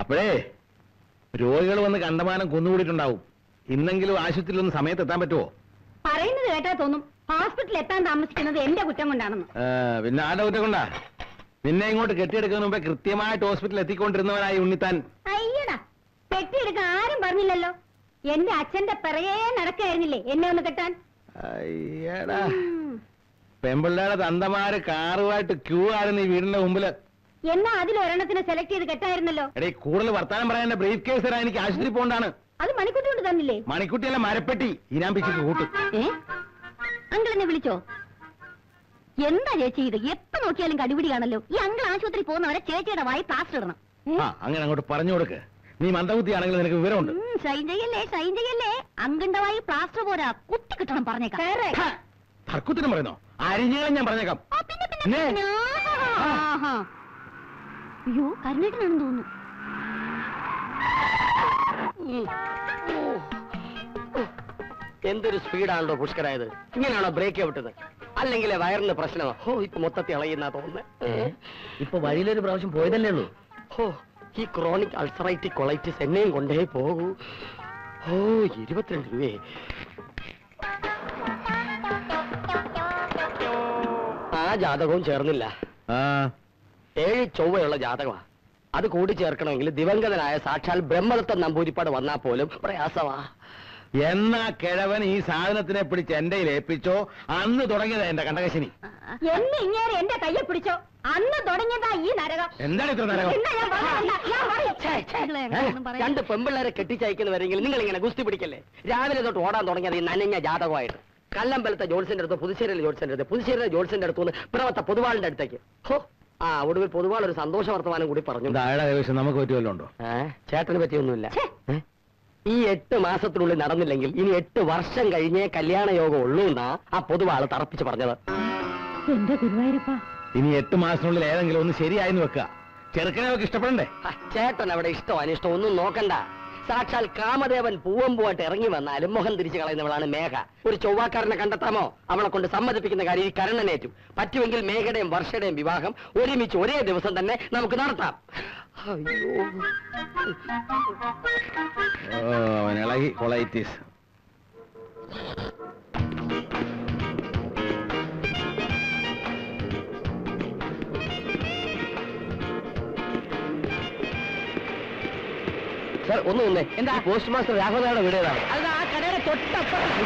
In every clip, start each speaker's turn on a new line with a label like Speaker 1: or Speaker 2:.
Speaker 1: അപ്പോഴേ രോഗികൾ വന്ന് കണ്ടമാനം കുന്നുകൂടിയിട്ടുണ്ടാവും ഇന്നെങ്കിലും ആശുപത്രിയിൽ ഒന്ന് സമയത്ത് എത്താൻ പറ്റുമോ
Speaker 2: പറയുന്നത് കേട്ടാ തോന്നും ഹോസ്പിറ്റലിൽ എത്താൻ താമസിക്കുന്നത് എന്റെ കുറ്റം കൊണ്ടാണെന്ന്
Speaker 1: ആ, പിന്നെ ആടെ കുറ്റം കൊണ്ടാ നിന്നെ ഇങ്ങോട്ട് കെട്ടിയെടുക്കുന്നതിന് മുമ്പേ കൃത്യമായിട്ട് ഹോസ്പിറ്റലിൽ എത്തിക്കൊണ്ടിരുന്നവനായി ഉണ്ണിത്താൻ
Speaker 2: അയ്യടാ പെട്ടിയെടുക്കാൻ ആരും പറഞ്ഞില്ലല്ലോ എന്റെ അച്ഛന്റെ പിറകേ നടക്കായിരുന്നില്ലേ എന്നെ ഒന്ന് കെട്ടാൻ
Speaker 1: അയ്യടാ
Speaker 2: ഉം.
Speaker 1: പെമ്പിള്ളേടെ തന്തമാര് കാറുമായിട്ട് ക്യൂ ആടുന്ന ഈ വീടിന്റെ മുമ്പില്
Speaker 2: എന്നാ അതിലൊരെണ്ണത്തിനെ സെലക്ട് ചെയ്ത് കെട്ടായിരുന്നല്ലോ
Speaker 1: എടേ കൂടുതൽ വർത്താനം പറയാൻ ബ്രീഫ് കേസ് തരാൻ എനിക്ക് ആശുപത്രി പോണ്ടാണ്
Speaker 2: അത് മണിക്കുട്ടി കൊണ്ട് തന്നില്ലേ
Speaker 1: മണിക്കുട്ടിയല്ല മരപ്പെട്ടി ഇനാൻ പിച്ചിക്ക് കൂട്ടും
Speaker 2: ഏ അങ്കിൾ എന്നെ വിളിച്ചോ എന്താ ചേച്ചി ഇത് എപ്പോ നോക്കിയാലും കടിപിടിയാണല്ലോ ഈ അങ്കിൾ ആശുപത്രി പോകുന്നവരെ ചേച്ചിയുടെ വായി പ്ലാസ്റ്റർ ഇടണം ഏ?
Speaker 1: ആ അങ്ങനെ അങ്ങോട്ട് പറഞ്ഞു കൊടുക്ക് നീ മന്ദബുദ്ധിയാണെങ്കിൽ നിനക്ക് വിവരമുണ്ട്
Speaker 2: ഉം, ഷൈൻ ചെയ്യല്ലേ ഷൈൻ ചെയ്യല്ലേ അങ്കിന്റെ വായി പ്ലാസ്റ്റർ പോരാ കുത്തി കിട്ടണം പറഞ്ഞേക്കാം
Speaker 1: ഹ, തർക്കുത്തിനും പറയുന്നോ അരിഞ്ഞാലും ഞാൻ പറഞ്ഞേക്കാം
Speaker 2: ആ, പിന്നെ, പിന്നെ,
Speaker 1: പിന്നെ?
Speaker 2: പിന്നെ. ആഹാ. അയ്യോ കരുണേട്ടനാണെന്ന് തോന്നുന്നു
Speaker 3: എന്തൊരു സ്പീഡാണല്ലോ പുഷ്കരായത് ഇങ്ങനെയാണോ ബ്രേക്ക് വിട്ടത് അല്ലെങ്കിൽ വയറിന് പ്രശ്നമോ ഹോ ഇപ്പൊ മൊത്തത്തിൽ ഇളയുന്ന തോന്നുന്നത്
Speaker 4: ഇപ്പൊ വഴിയിലൊരു പ്രാവശ്യം പോയതല്ലേ ഉള്ളൂ
Speaker 3: ഹോ ഈ ക്രോണിക് അൾസറൈറ്റിക് കൊളൈറ്റിസ് എന്നെയും കൊണ്ടേ പോകൂ ഓ ഇരുപത്തിരണ്ട് രൂപയെ ആ ജാതകവും ചേർന്നില്ല
Speaker 1: ആ
Speaker 3: ഏഴ് ചൊവ്വയുള്ള ജാതകമാ അത് കൂടി ചേർക്കണമെങ്കിൽ ദിവംഗതനായ സാക്ഷാൽ ബ്രഹ്മദത്ത നമ്പൂരിപ്പാട് വന്നാ പോലും പ്രയാസമാ
Speaker 1: എന്നാ കിഴവൻ ഈ സാധനത്തിനെ പിടിച്ച് എന്റെ ഏൽപ്പിച്ചോ അന്ന് തുടങ്ങിയതാ എന്റെ കണ്ടകശിനി
Speaker 2: എന്നെ ഇങ്ങനെ എന്റെ കയ്യെ പിടിച്ചോ അന്ന് തുടങ്ങിയതാ ഈ നരകം
Speaker 1: എന്താണ് ഇത്ര നരകം
Speaker 2: എന്നാ ഞാൻ പറഞ്ഞതല്ല, ഞാൻ പറയും. നിങ്ങളെ
Speaker 3: ഏ?
Speaker 2: ഒന്നും പറയാൻ-
Speaker 3: രണ്ട് പെമ്പിള്ളേരെ കെട്ടിച്ചയക്കുന്നവരെങ്കിൽ നിങ്ങൾ ഇങ്ങനെ ഗുസ്തി പിടിക്കല്ലേ രാവിലെ തൊട്ട് ഓടാൻ തുടങ്ങിയത് ഈ നനഞ്ഞ ജാതകമായിട്ട് കല്ലമ്പലത്തെ ജോത്സ്യന്റെ അടുത്ത് പുതുശ്ശേരിയിലെ ജോത്സ്യന്റെ അടുത്ത് പുതുശ്ശേരിയിലെ ജോത്സ്യന്റെ അടുത്ത് നിന്ന് പിറവത്തെ പൊതുവാളിന്റെ അടുത്തേക്ക് ഹോ ആ ഒടുവിൽ പൊതുവാൾ ഒരു സന്തോഷ വർത്തമാനം കൂടി പറഞ്ഞു
Speaker 1: താഴെ കൈവശം നമുക്ക് പറ്റുമല്ലോ ഉണ്ടോ
Speaker 3: ഏ? ചേട്ടന് പറ്റിയൊന്നുമില്ല
Speaker 2: ഛെ.
Speaker 3: ഏ? ഈ എട്ട് മാസത്തിനുള്ളിൽ നടന്നില്ലെങ്കിൽ ഇനി എട്ട് വർഷം കഴിഞ്ഞേ കല്യാണ യോഗം ഉള്ളൂ എന്നാ ആ പൊതുവാള് തറപ്പിച്ച് പറഞ്ഞത്
Speaker 2: എന്റെ ഗുരുവായൂരപ്പാ
Speaker 1: ഇനി എട്ട് മാസത്തിനുള്ളിൽ ഏതെങ്കിലും ഒന്ന് ശരിയായെന്ന് വെക്കുക ചെറുക്കനെ അവർക്ക് ഇഷ്ടപ്പെടണ്ടേ
Speaker 3: ഹ, ചേട്ടൻ അവിടെ ഇഷ്ടം അനിഷ്ടം ഒന്നും നോക്കണ്ട സാക്ഷാൽ കാമദേവൻ പൂവമ്പുമായിട്ട് ഇറങ്ങി വന്നാലും മുഖം തിരിച്ചു കളയുന്നവളാണ് മേഘ ഒരു ചൊവ്വാക്കാരനെ കണ്ടെത്താമോ അവളെ കൊണ്ട് സമ്മതിപ്പിക്കുന്ന കാര്യം ഈ കരണനേറ്റു പറ്റുമെങ്കിൽ മേഘയുടെയും വർഷയുടെയും വിവാഹം ഒരുമിച്ച് ഒരേ ദിവസം തന്നെ നമുക്ക് നടത്താം അയ്യോ
Speaker 1: ഓ അവൻ ഇളകി കൊളൈറ്റീസ്
Speaker 3: സാർ ഒന്ന് ഒന്നേ
Speaker 4: എന്താ?
Speaker 3: പോസ്റ്റ് മാസ്റ്റർ രാഘവനായുടെ വീട് ഏതാണ്
Speaker 4: അത് ആ കടയുടെ തൊട്ടപ്പുറത്ത്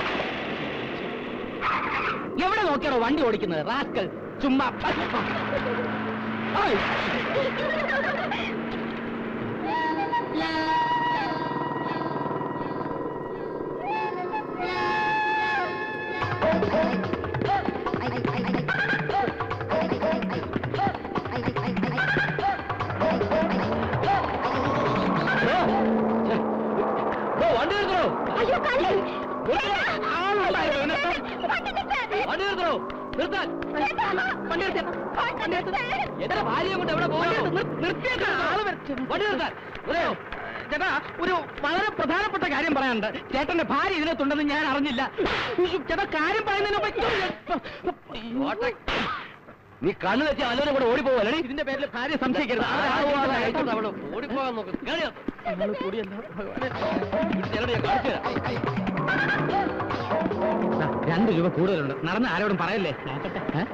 Speaker 4: എവിടെ നോക്കിയാണോ വണ്ടി ഓടിക്കുന്നത് റാസ്കൽ ചുമ്മാ ഓയ്. ഓ, വണ്ടി നിർത്തണോ
Speaker 2: അയ്യോ കള്ളി
Speaker 4: ആളുണ്ടായിരുന്നു ഇതിനകത്ത്. വണ്ടി നിർത്തണോ നിർത്താൻ വണ്ടി നിർത്താൻ വണ്ടി നിർത്താൻ എന്റെ ഭാര്യയെ കൊണ്ട് എവിടെ പോകുന്നു നിർത്തിയേക്കാൻ ആള് വരട്ടെ. വണ്ടി നിർത്താൻ ഉദയോ, ചേട്ടാ ഒരു വളരെ പ്രധാനപ്പെട്ട കാര്യം പറയാനുണ്ട് ചേട്ടന്റെ ഭാര്യ ഇതിനകത്തുണ്ടെന്ന് ഞാൻ അറിഞ്ഞില്ല ചേട്ടാ കാര്യം പറയുന്നതിന് മുമ്പ്
Speaker 3: നീ കണ്ണു വെച്ച് വല്ലവരും കൂടെ ഓടിപ്പോവല്ലേ
Speaker 4: ഇതിന്റെ പേരിൽ ഭാര്യ സംശയിക്കരുത്
Speaker 3: ഓടിപ്പോകാൻ നോക്കും
Speaker 4: നമ്മള് കൂടി എന്താ ഭഗവാനെ. ഇത് ചിലരെ ഞാൻ കാണിച്ചു തരാം. ദാ, രണ്ട് രൂപ കൂടുതലുണ്ട് നടന്ന് ആരോടും പറയല്ലേ നോക്കട്ടെ ഏ?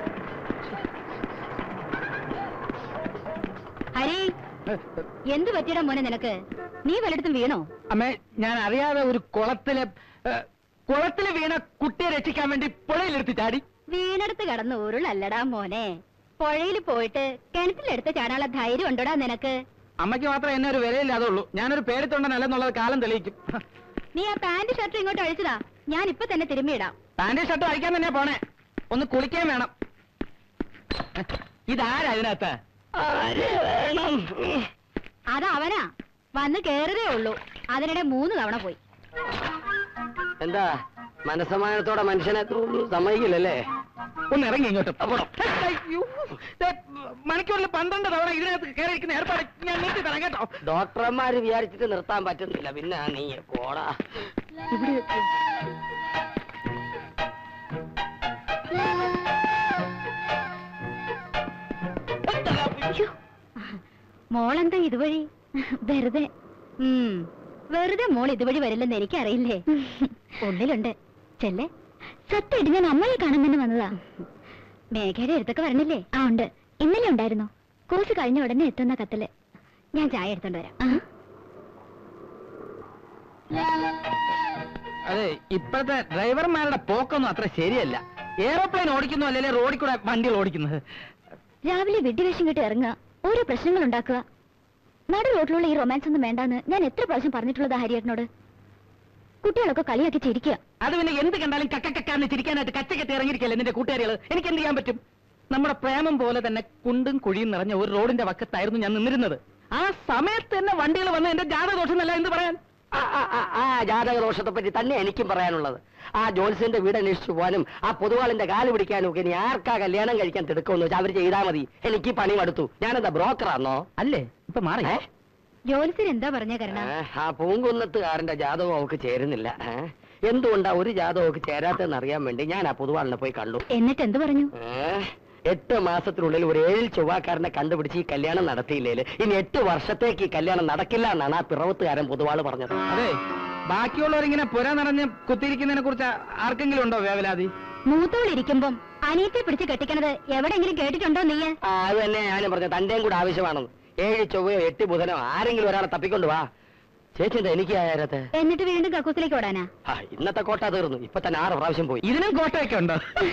Speaker 2: ഹരി എന്ത് പറ്റിയടാ മോനെ നിനക്ക് നീ വല്ലയിടത്തും വീണോ
Speaker 4: അമ്മേ ഞാൻ അറിയാതെ ഒരു കുളത്തിലെ ഏ, കുളത്തില് വീണ കുട്ടിയെ രക്ഷിക്കാൻ വേണ്ടി പുഴയിലെടുത്ത് ചാടി
Speaker 2: വീണെടുത്ത് കടന്ന് ഉരുളല്ലടാ മോനെ പുഴയിൽ പോയിട്ട് കിണറ്റിലെടുത്ത് ചാടാനുള്ള ധൈര്യം ഉണ്ടോടാ നിനക്ക്
Speaker 4: അമ്മയ്ക്ക് മാത്രമേ എന്നെ ഒരു വിലയില്ലാതെ ഉള്ളൂ ഞാനൊരു പേടിത്തൊണ്ടനല്ലെന്നുള്ളത് കാലം തെളിയിക്കും
Speaker 2: നീ ആ പാന്റ് ഷർട്ട് ഇങ്ങോട്ട് അഴിച്ചതാ ഞാൻ ഇപ്പൊ തന്നെ തിരുമ്മിയിടാം
Speaker 4: പാന്റ് ഷർട്ട് അഴിക്കാൻ തന്നെ പോണേ ഒന്ന് കുളിക്കാൻ വേണം ഇതാരാ ഇതിനകത്ത്
Speaker 2: അത് അവനാ വന്ന് കേറുതേ ഉള്ളൂ അതിനിടെ മൂന്ന് തവണ പോയി
Speaker 3: എന്താ മനസ്സമാനത്തോടെ മനുഷ്യനെ തോന്നുന്നു സമ്മതിക്കില്ലല്ലേ
Speaker 4: ഒന്ന് ഇറങ്ങി ഇങ്ങോട്ട് അയ്യോ, ദേ, മണിക്കൂറിൽ പന്ത്രണ്ട് തവണ ഇതിനകത്ത് കയറിയിരിക്കുന്ന ഏർപ്പാട് ഞാൻ നിർത്തി തരാം കേട്ടോ
Speaker 3: ഡോക്ടർമാര് വിചാരിച്ചിട്ട് നിർത്താൻ പറ്റുന്നില്ല പിന്നെ നീ പോടാ
Speaker 2: ശ്ശോ. മോളെന്താ ഇതുവഴി വെറുതെ വെറുതെ മോൾ ഇതുവഴി വരില്ലെന്ന് എനിക്കറിയില്ലേ ഉള്ളിലുണ്ട് ചെല്ലേ സത്യമായിട്ട് ഞാൻ അമ്മയെ കാണാൻ തന്നെ വന്നതാ മേഘയുടെ അടുത്തൊക്കെ വരണില്ലേ ആ ഉണ്ട് ഇന്നലെ ഉണ്ടായിരുന്നു കോഴ്സ് കഴിഞ്ഞ ഉടനെ എത്തുന്ന കത്തില് ഞാൻ ചായ എടുത്തോണ്ട് വരാം ആ.
Speaker 4: അതെ ഇപ്പോഴത്തെ ഡ്രൈവർമാരുടെ പോക്കൊന്നും അത്ര ശരിയല്ല എയറോപ്ലെയിൻ ഓടിക്കുന്നു അല്ലെങ്കിൽ റോഡിൽ കൂടെ വണ്ടികൾ ഓടിക്കുന്നത്
Speaker 2: രാവിലെ വെടിവേഷം കിട്ടി ഇറങ്ങുക ഓരോ പ്രശ്നങ്ങൾ ഉണ്ടാക്കുക നടു റോട്ടിലുള്ള ഈ റൊമാൻസ് ഒന്നും വേണ്ടാന്ന് ഞാൻ എത്ര പ്രാവശ്യം പറഞ്ഞിട്ടുള്ളത് ഹരിയേട്ടനോട് കുട്ടികളൊക്കെ കളിയാക്കി ചിരിക്കുക
Speaker 4: അത് പിന്നെ എന്ത് കണ്ടാലും കക്ക കക്കാന്ന് ചിരിക്കാനായിട്ട് കച്ചക്കെത്തി ഇറങ്ങിയിരിക്കല്ലേ നിന്റെ കൂട്ടുകാരികൾ എനിക്ക് എന്ത് ചെയ്യാൻ പറ്റും നമ്മുടെ പ്രേമം പോലെ തന്നെ കുണ്ടും കുഴിയും നിറഞ്ഞ ഒരു റോഡിന്റെ വക്കത്തായിരുന്നു ഞാൻ നിന്നിരുന്നത് ആ സമയത്ത് തന്നെ വണ്ടികൾ വന്ന് എന്റെ ജാതദോഷമല്ല എന്ന് പറയാൻ
Speaker 3: ആ, ആ, ആ, ആ ജാതക ദോഷത്തെ പറ്റി തന്നെ എനിക്കും പറയാനുള്ളത് ആ ജോത്സ്യന്റെ വീട് അന്വേഷിച്ചു പോകാനും ആ പൊതുവാളിന്റെ കാല് പിടിക്കാനും ഒക്കെ ഇനി ആർക്കാ കല്യാണം കഴിക്കാൻ തിടുക്കമെന്ന് വെച്ചാൽ അവർ ചെയ്താൽ മതി എനിക്ക് ഈ പണി മടുത്തു ഞാനെന്താ ബ്രോക്കറാന്നോ
Speaker 4: അല്ലേ ഇപ്പൊ മാറി
Speaker 3: ഏ?
Speaker 2: ജോലിസിൽ എന്താ പറഞ്ഞ കരണ
Speaker 3: ഏ, ആ പൂങ്കുന്നത്തുകാരന്റെ ജാതകം അവൾക്ക് ചേരുന്നില്ല ഏ? എന്തുകൊണ്ടാ ഒരു ജാതകം അവൾക്ക് ചേരാത്തതെന്ന് അറിയാൻ വേണ്ടി ഞാൻ ആ പൊതുവാളിനെ പോയി കണ്ടു
Speaker 2: എന്നിട്ട് എന്ത് പറഞ്ഞു
Speaker 3: ഏ, എട്ട് മാസത്തിനുള്ളിൽ ഒരു ഏഴ് ചൊവ്വാക്കാരനെ കണ്ടുപിടിച്ച് ഈ കല്യാണം നടത്തിയില്ലേല് ഇനി എട്ട് വർഷത്തേക്ക് ഈ കല്യാണം നടക്കില്ല എന്നാണ് ആ പിറവത്തുകാരൻ പൊതുവാള് പറഞ്ഞത്
Speaker 4: അതെ ബാക്കിയുള്ളവരിങ്ങനെ പുര നിറഞ്ഞ് കുത്തിയിരിക്കുന്നതിനെ കുറിച്ച് ആർക്കെങ്കിലും ഉണ്ടോ വേവലാതി
Speaker 2: മൂത്തോളിരിക്കുമ്പം അനിയത്തെ പിടിച്ച് കെട്ടിക്കണത് എവിടെങ്കിലും കേട്ടിട്ടുണ്ടോ നീ
Speaker 3: ആ അത് തന്നെ ഞാനും പറഞ്ഞു തന്റെയും കൂടെ ആവശ്യമാണെന്ന് ഏഴ് ചൊവ്വയോ എട്ട് ബുധനോ ആരെങ്കിലും ഒരാളെ തപ്പിക്കൊണ്ട് വാ ചേച്ചി എന്താ എനിക്ക് ആയാലത്തെ
Speaker 2: എന്നിട്ട് വീണ്ടും കക്കൂസിലേക്ക് ഓടാനാ
Speaker 3: ആ ഇന്നത്തെ കോട്ട തീർന്നു ഇപ്പൊ തന്നെ ആറ് പ്രാവശ്യം പോയി
Speaker 4: ഇതിനും കോട്ടയൊക്കെ ഉണ്ടോ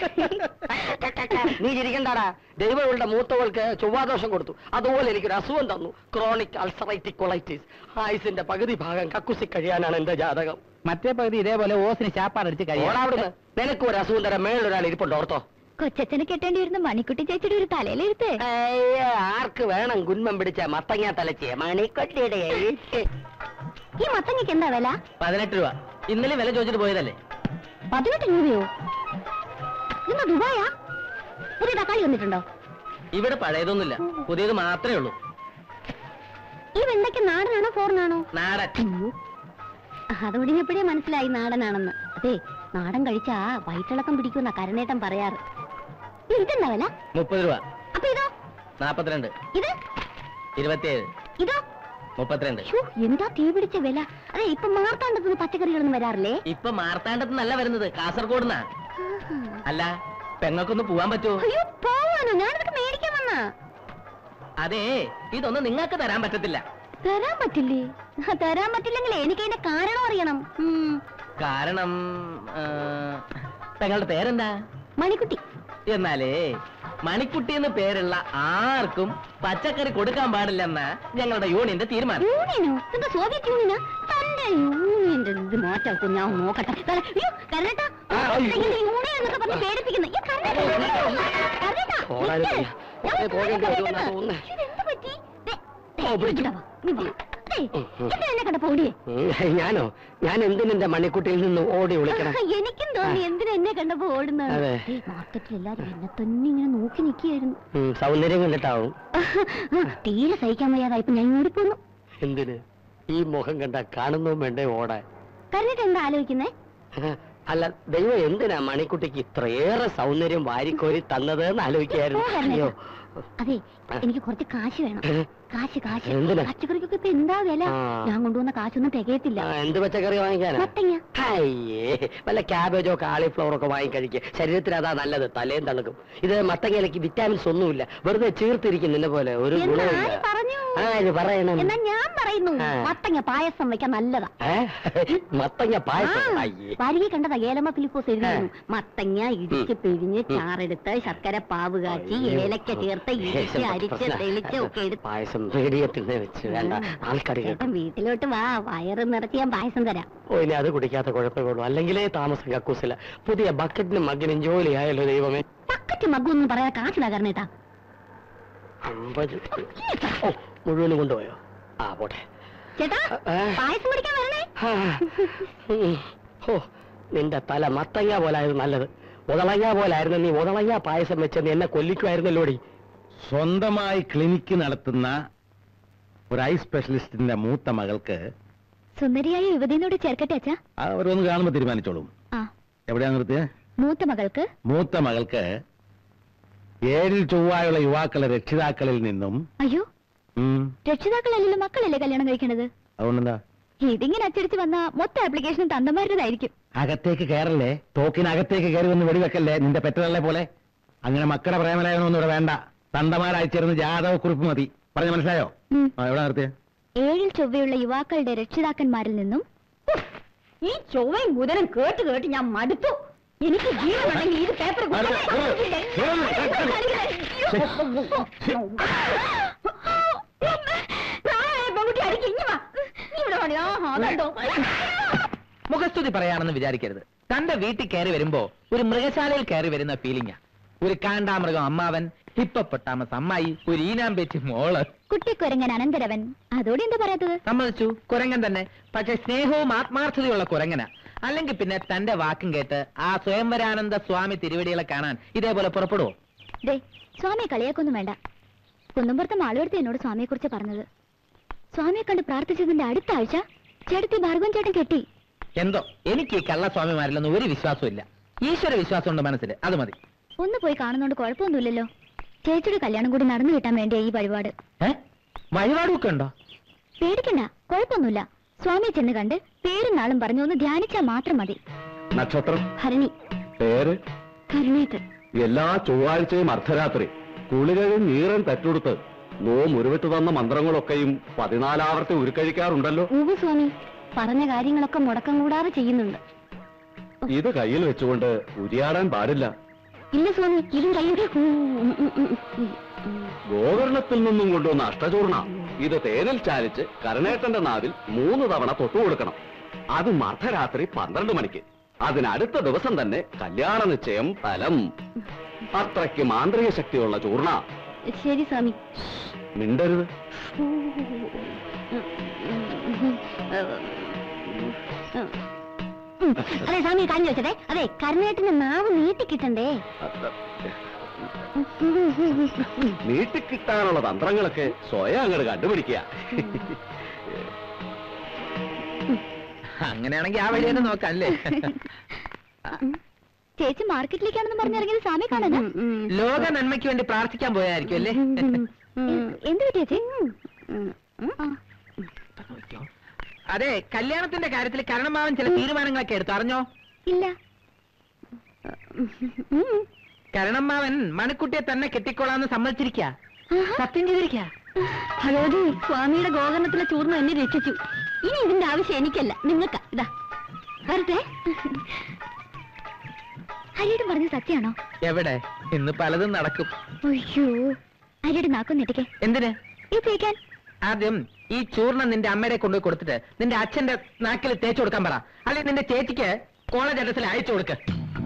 Speaker 3: നീ ചിരിക്കണ്ടാടാ ദൈവങ്ങളുടെ മൂത്തവൾക്ക് ചൊവ്വാദോഷം കൊടുത്തു അതുപോലെ എനിക്കൊരു അസുഖം തന്നു ക്രോണിക് അൾസറൈറ്റിക് കൊളൈറ്റിസ് ആയുസിന്റെ പകുതി ഭാഗം കക്കുസി കഴിയാനാണ് എന്റെ ജാതകം
Speaker 4: മറ്റേ പകുതി ഇതേപോലെ ഓസിന് ചാപ്പാടടിച്ച്
Speaker 3: ഓടാവിടുന്ന് നിനക്ക് ഒരു അസുഖം തരാൻ മേളിലൊരാൾ ഇരിപ്പുണ്ട് ഓർത്തോ
Speaker 2: കൊച്ചച്ഛനെ കെട്ടേണ്ടി വരുന്ന മണിക്കുട്ടി ചേച്ചിയുടെ ഒരു തലയിലെഴുത്ത്
Speaker 3: അയ്യ, ആർക്ക് വേണം ഗുന്മം പിടിച്ച മത്തങ്ങ തലച്ച് മണിക്കൊട്ടിയുടെ എഴുത്ത്.
Speaker 2: ഈ മത്തങ്ങയ്ക്ക് എന്താ വില
Speaker 4: പതിനെട്ട് രൂപ ഇന്നലെ വില ചോദിച്ചിട്ട് പോയതല്ലേ
Speaker 2: പതിനെട്ട് രൂപയോ ഇന്ന് ദുബായാ പുതിയ തക്കാളി വന്നിട്ടുണ്ടോ
Speaker 4: ഇവിടെ പഴയതൊന്നുമില്ല പുതിയത് മാത്രമേ ഉള്ളൂ
Speaker 2: ഈ വെണ്ടയ്ക്ക് നാടനാണോ ഫോറിനാണോ
Speaker 4: നാടൻ
Speaker 2: അയ്യോ അതോടെ എപ്പോഴേ മനസ്സിലായി നാടനാണെന്ന് അതെ നാടൻ കഴിച്ചാ വയറ്റിളക്കം പിടിക്കുന്ന കരണേട്ടം പറയാറ് ഇതെന്താ വില
Speaker 4: മുപ്പത് രൂപ
Speaker 2: അപ്പൊ ഇതോ
Speaker 4: നാപ്പത്തിരണ്ട്
Speaker 2: ഇത്
Speaker 4: ഇരുപത്തിയേഴ്
Speaker 2: ഇതോ
Speaker 4: മുപ്പത്തിരണ്ട്
Speaker 2: ശ്ശോ, എന്താ തീ പിടിച്ച വില അതെ ഇപ്പൊ മാർത്താണ്ടത്തുനിന്ന് പച്ചക്കറികളൊന്നും വരാറില്ലേ
Speaker 4: ഇപ്പൊ മാർത്താണ്ടത്ത് നല്ല വരുന്നത് കാസർഗോഡ്ന്നാ അല്ല പെങ്ങൾക്കൊന്ന് പോവാൻ പറ്റുമോ
Speaker 2: അയ്യോ പോവാനോ ഞാനിതൊക്കെ മേടിക്കാൻ വന്നാ
Speaker 4: അതെ ഇതൊന്നും നിങ്ങൾക്ക് തരാൻ പറ്റത്തില്ല
Speaker 2: തരാൻ പറ്റില്ലേ ആ, തരാൻ പറ്റില്ലെങ്കിൽ എനിക്ക് അതിന്റെ കാരണം അറിയണം ഉം,
Speaker 4: കാരണം ആ, പെങ്ങളുടെ പേരെന്താ
Speaker 2: മണിക്കുട്ടി
Speaker 4: എന്നാലേ മണിക്കുട്ടി എന്ന് പേരുള്ള ആർക്കും പച്ചക്കറി കൊടുക്കാൻ പാടില്ലെന്ന ഞങ്ങളുടെ യൂണിയന്റെ തീരുമാനം
Speaker 2: യൂണിയനോ എന്താ സോവിയറ്റ് യൂണിയനാ തന്റെ യൂണിയന്റെ ഇത് മാറ്റാക്കും ഞാൻ നോക്കട്ടെ ദാ, അയ്യോ കരേട്ടാ
Speaker 3: ആ, അയ്യോ.
Speaker 2: യൂണിയൻ എന്നൊക്കെ പറഞ്ഞ് പേടിപ്പിക്കുന്നു ഈ കരേട്ടാ, കരേട്ടാ,
Speaker 3: ഓടാനും
Speaker 2: നിക്ക്.
Speaker 3: വയ്യ. ഉടനെ പോകേണ്ടി വരുമെന്നാ തോന്നുന്നേ.
Speaker 2: ഇതെന്ത് പറ്റി? ദേ, ദേ,
Speaker 3: ഓ, പിടിച്ചു.
Speaker 2: ഇങ്ങോട്ട് വാ, നീ വാ. ദേ,
Speaker 3: ഉം, ഉം.
Speaker 2: ഇത് എന്നെ കണ്ടപ്പോ ഓടിയേ
Speaker 3: ഉം, ഞാനോ ഞാൻ എന്തിനെന്റെ മണിക്കുട്ടിയിൽ നിന്ന് ഓടി വിളിക്കണം
Speaker 2: ആ, എനിക്കും തോന്നി എന്തിനാ എന്നെ കണ്ടപ്പോ ഓടുന്നത്
Speaker 3: അതെ.
Speaker 2: മാർക്കറ്റിൽ എല്ലാരും എന്നെ തന്നെ ഇങ്ങനെ നോക്കി നിൽക്കുകയായിരുന്നു
Speaker 3: ഉം, സൗന്ദര്യം കണ്ടിട്ടാവും
Speaker 2: തീരെ സഹിക്കാൻ വയ്യാതായി ഇപ്പൊ ഞാൻ ഓടിപ്പോന്നു
Speaker 3: എന്തിന് ഈ മുഖം കണ്ട കാണുന്നതും വേണ്ടേ ഓടാൻ
Speaker 2: കരഞ്ഞിട്ട് എന്താ ആലോചിക്കുന്നേ
Speaker 3: അല്ല ദൈവം എന്തിനാ മണിക്കുട്ടിക്ക് ഇത്രയേറെ സൗന്ദര്യം വാരിക്കോരി തന്നത് എന്ന് ആലോചിക്കായിരുന്നു
Speaker 2: ഓ, കരഞ്ഞേട്ടാ.
Speaker 3: അയ്യോ
Speaker 2: അതെ എനിക്ക് കുറച്ച് കാശ് വേണം
Speaker 3: ഏ?
Speaker 2: കാശ് കാശ്
Speaker 3: എന്തിനാ?
Speaker 2: പച്ചക്കറിക്കൊക്കെ ഇപ്പൊ എന്താ വില
Speaker 3: ആ.
Speaker 2: ഞാൻ കൊണ്ടുവന്ന കാശൊന്നും തികയത്തില്ല
Speaker 3: ആ, എന്ത് പച്ചക്കറി വാങ്ങിക്കാനാ
Speaker 2: മത്തങ്ങ
Speaker 3: അയ്യേ വല്ല ക്യാബേജോ കാളിഫ്ലവറോ ഒക്കെ വാങ്ങി കഴിക്കുക ശരീരത്തിന് അതാ നല്ലത് തലയും തണുക്കും ഇത് മത്തങ്ങയിലേക്ക് വിറ്റാമിൻസ് ഒന്നുമില്ല വെറുതെ ചീർത്തിരിക്കും നിന്നെ പോലെ ഒരു
Speaker 2: എന്നാ
Speaker 3: ഗുണമില്ല
Speaker 2: ആര് പറഞ്ഞു
Speaker 3: ആ ഇത് പറയണം
Speaker 2: എന്നാ ഞാൻ പറയുന്നു
Speaker 3: ആ.
Speaker 2: മത്തങ്ങ പായസം വെക്കാൻ നല്ലതാ
Speaker 3: ഏ? മത്തങ്ങ പായസം
Speaker 2: ആ,
Speaker 3: അയ്യേ
Speaker 2: വരികെ കണ്ടതാ ഏലമ്മ ഫിലിപ്പോസ് എഴുതിയിരുന്നു മത്തങ്ങ ഇടിച്ച്
Speaker 3: ഉം.
Speaker 2: പിഴിഞ്ഞ്
Speaker 3: ഉം.
Speaker 2: ചാറെടുത്ത് ശർക്കര പാവ് കാച്ചി
Speaker 3: അയ്യോ.
Speaker 2: ഏലക്ക ചേർത്ത് ഇടിച്ച് അരിച്ച് തെളിച്ച് ഒക്കെ എടുത്ത്
Speaker 3: പായസം റേഡിയത്തിൽ വെച്ച് വേണ്ട ആൾക്കാർ കേട്ടു
Speaker 2: ചേട്ടൻ വീട്ടിലോട്ട് വാ വയറ് നിറച്ച് ഞാൻ പായസം തരാം
Speaker 3: ഓ ഇനി അത് കുടിക്കാത്ത കുഴപ്പമേ ഉള്ളൂ അല്ലെങ്കിലേ താമസം കക്കൂസില്ല പുതിയ ബക്കറ്റിനും മഗ്ഗിനും ജോലി ആയല്ലോ ദൈവമേ
Speaker 2: പക്കറ്റ് മഗ്ഗൊന്നും പറയാതെ കാശിലാ കാരണേട്ടാ
Speaker 3: അമ്പത് ഓ മുഴുവനും കൊണ്ടുപോയോ ആ പോട്ടെ
Speaker 2: ചേട്ടാ
Speaker 3: ആ.
Speaker 2: പായസം കുടിക്കാൻ വരണേ
Speaker 3: ആ. ഉം. ഓ നിന്റെ തല മത്തങ്ങ പോലായിരുന്നു നല്ലത് ഉതളങ്ങ പോലായിരുന്നു നീ ഉതളങ്ങ പായസം വെച്ച് നീ എന്നെ കൊല്ലിക്കുമായിരുന്നല്ലോടി
Speaker 1: സ്വന്തമായി ക്ലിനിക്ക് നടത്തുന്ന ഒരു ഐ സ്പെഷ്യലിസ്റ്റിന്റെ മൂത്ത മകൾക്ക്
Speaker 2: സുന്ദരിയായ യുവതിനോട് ചേർക്കട്ടെ അച്ഛാ
Speaker 1: അവരൊന്ന് കാണുമ്പോ തീരുമാനിച്ചോളും
Speaker 2: ആ
Speaker 1: എവിടെയാ നിർത്തിയ
Speaker 2: മൂത്ത മകൾക്ക്
Speaker 1: മൂത്ത മകൾക്ക് ഏഴിൽ ചൊവ്വായുള്ള യുവാക്കളെ രക്ഷിതാക്കളിൽ നിന്നും
Speaker 2: അയ്യോ
Speaker 1: ഉം.
Speaker 2: രക്ഷിതാക്കളല്ലല്ലോ മക്കളല്ലേ കല്യാണം കഴിക്കേണ്ടത്
Speaker 1: അതുകൊണ്ടെന്താ
Speaker 2: ഇതിങ്ങനെ അച്ചടിച്ച് വന്ന മൊത്തം ആപ്ലിക്കേഷനും തന്തമാരുടേതായിരിക്കും
Speaker 1: അകത്തേക്ക് കയറല്ലേ തോക്കിനകത്തേക്ക് കയറി വന്ന് വെടിവെക്കല്ലേ നിന്റെ പെറ്റതള്ളെ പോലെ അങ്ങനെ മക്കളുടെ പ്രേമലയൊന്നും ഇവിടെ വേണ്ട തണ്ടമാരായി ചേർന്ന് ജാതക കുറിപ്പ് മതി പറഞ്ഞ മനസ്സിലായോ
Speaker 2: ഉം.
Speaker 1: ആ, എവിടെ നിർത്തിയ
Speaker 2: ഏഴിൽ ചൊവ്വയുള്ള യുവാക്കളുടെ രക്ഷിതാക്കന്മാരിൽ നിന്നും ഈ ചൊവ്വയും ബുധനും കേട്ട് കേട്ട് ഞാൻ മടുത്തു എനിക്ക് ജീവനുണ്ടെങ്കിൽ ഇത് പേപ്പർ
Speaker 4: മുഖസ്തുതി പറയാണെന്ന് വിചാരിക്കരുത് തന്റെ വീട്ടിൽ കയറി വരുമ്പോ ഒരു മൃഗശാലയിൽ കയറി വരുന്ന ഫീലിംഗാ ഒരു കാണ്ടാമൃഗം അമ്മാവൻ ഹിപ്പപ്പൊട്ടാമസ് അമ്മായി ഒരു ഈനാമ്പേച്ചി മോള്
Speaker 2: കുട്ടിക്കുരങ്ങൻ അനന്തരവൻ അതോടെ എന്താ പറയാത്തത്
Speaker 4: സമ്മതിച്ചു കുരങ്ങൻ തന്നെ പക്ഷെ സ്നേഹവും ആത്മാർത്ഥതയുള്ള കുരങ്ങന അല്ലെങ്കിൽ പിന്നെ തന്റെ വാക്കും കേട്ട് ആ സ്വയംവരാനന്ദ സ്വാമി തിരുവടികളെ കാണാൻ ഇതേപോലെ പുറപ്പെടുവോ
Speaker 2: ദേ സ്വാമിയെ കളിയാക്കൊന്നും വേണ്ട കുന്നുംപുറത്തെ മാളുവടുത്ത് എന്നോട് സ്വാമിയെ കുറിച്ച് പറഞ്ഞത് സ്വാമിയെ കണ്ട് പ്രാർത്ഥിച്ചതിന്റെ അടുത്ത ആഴ്ച ചേട്ടത്തി ഭാർഗവൻ ചേട്ടൻ കെട്ടി
Speaker 4: എന്തോ എനിക്ക് ഈ കള്ളസ്വാമിമാരിലൊന്നും ഒരു വിശ്വാസവും ഇല്ല ഈശ്വര വിശ്വാസം ഉണ്ട് മനസ്സിൽ അത് മതി
Speaker 2: ഒന്ന് പോയി കാണുന്നോണ്ട് കുഴപ്പമൊന്നുമില്ലല്ലോ ചേച്ചിയുടെ കല്യാണം കൂടി നടന്നു കിട്ടാൻ വേണ്ടിയ ഈ വഴിപാട്
Speaker 4: ഏ വഴിപാടൊക്കെ ഉണ്ടോ
Speaker 2: പേടിക്കണ്ട കുഴപ്പമൊന്നുമില്ല സ്വാമിയെ ചെന്ന് കണ്ട് പേരും നാളും പറഞ്ഞു ഒന്ന് ധ്യാനിച്ചാൽ മാത്രം മതി
Speaker 1: നക്ഷത്രം
Speaker 2: ഭരണി
Speaker 1: പേര്
Speaker 2: കരുണേത്ത്
Speaker 1: എല്ലാ ചൊവ്വാഴ്ചയും അർദ്ധരാത്രി കുളികഴും നീറൻ തറ്റുടുത്ത് നോം ഉരുവിട്ട് തന്ന മന്ത്രങ്ങളൊക്കെയും പതിനാലാവർത്തി ഉരുക്കഴിക്കാറുണ്ടല്ലോ
Speaker 2: ഉവ്വ് സ്വാമി പറഞ്ഞ കാര്യങ്ങളൊക്കെ മുടക്കം കൂടാതെ ചെയ്യുന്നുണ്ട്
Speaker 1: ഇത് കയ്യിൽ വെച്ചുകൊണ്ട് ഉരിയാടാൻ പാടില്ല
Speaker 2: ഇല്ല സ്വാമി ഇതും കയ്യുടെ
Speaker 1: ഗോകർണത്തിൽ നിന്നും കൊണ്ടുവന്ന അഷ്ടചൂർണ ഇത് തേനിൽ ചാലിച്ച് കരുണേട്ടന്റെ നാവിൽ മൂന്ന് തവണ തൊട്ടു കൊടുക്കണം അതും അർദ്ധരാത്രി പന്ത്രണ്ട് മണിക്ക് അതിനടുത്ത ദിവസം തന്നെ കല്യാണ നിശ്ചയം ഫലം അത്രയ്ക്ക് മാന്ത്രിക ശക്തിയുള്ള ചൂർണ
Speaker 2: ശരി സ്വാമി
Speaker 1: മിണ്ടരുത്
Speaker 2: അതെ സ്വാമി കാര്യം ചോദിച്ചതേ അതെ കരുണേട്ടിന് നാവ് നീട്ടിക്കിട്ടണ്ടേ
Speaker 1: നീട്ടിക്കിട്ടാനുള്ള തന്ത്രങ്ങളൊക്കെ സ്വയം അങ്ങോട്ട് കണ്ടുപിടിക്കുക
Speaker 4: അങ്ങനെയാണെങ്കിൽ ആ വഴി തന്നെ നോക്കാം അല്ലേ
Speaker 2: ചേച്ചി മാർക്കറ്റിലേക്കാണെന്ന് പറഞ്ഞിറങ്ങിയത് സ്വാമി കാണാനാ
Speaker 4: ലോക നന്മയ്ക്ക് വേണ്ടി പ്രാർത്ഥിക്കാൻ പോയായിരിക്കും അല്ലേ
Speaker 2: എന്ത് ചേച്ചി
Speaker 4: അതെ കല്യാണത്തിന്റെ കാര്യത്തിൽ കരണമാവൻ ചില തീരുമാനങ്ങളൊക്കെ എടുത്തു അറിഞ്ഞോ
Speaker 2: ഇല്ല
Speaker 4: കരണമാവൻ മണിക്കുട്ടിയെ തന്നെ കെട്ടിക്കൊള്ളാന്ന് സമ്മതിച്ചിരിക്ക സത്യം ചെയ്തിരിക്ക
Speaker 2: ഭഗവതി സ്വാമിയുടെ ഗോകർണത്തിലെ ചൂർന്ന് എന്നെ രക്ഷിച്ചു ഇനി ഇതിന്റെ ആവശ്യം എനിക്കല്ല നിങ്ങൾക്കാ ഇതാ വരട്ടെ ഹരിയുടെ പറഞ്ഞ സത്യാണോ
Speaker 4: എവിടെ ഇന്ന് പലതും നടക്കും
Speaker 2: അയ്യോ ഹരിയുടെ നാക്കും നെട്ടിക്കെ
Speaker 4: എന്തിന്
Speaker 2: ഇത് തേക്കാൻ
Speaker 4: ആദ്യം ഈ ചൂർണം നിന്റെ അമ്മയുടെ കൊണ്ടുപോയി കൊടുത്തിട്ട് നിന്റെ അച്ഛന്റെ നാക്കിൽ തേച്ചു കൊടുക്കാൻ പറ അല്ലെങ്കിൽ നിന്റെ ചേച്ചിക്ക് കോളേജ് അഡ്രസ്സിൽ അയച്ചു കൊടുക്ക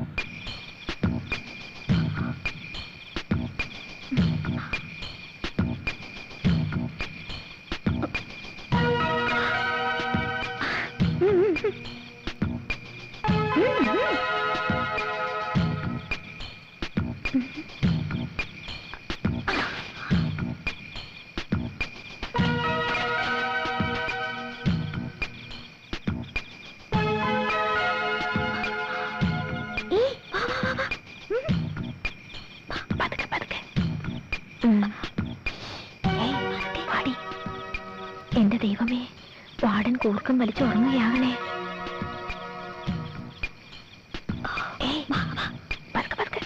Speaker 2: ഏയ്, വാ, വാ, വാ, വാ. ഉം. വാ, പതുക്കെ, പതുക്കെ. ഏയ്, പതുക്കെ, വാടി. എന്റെ ദൈവമേ വാടൻ കൂർക്കം വലിച്ചു ഉറങ്ങുകയാകണേ ഏയ്, വാ, വാ. പതുക്കെ, പതുക്കെ.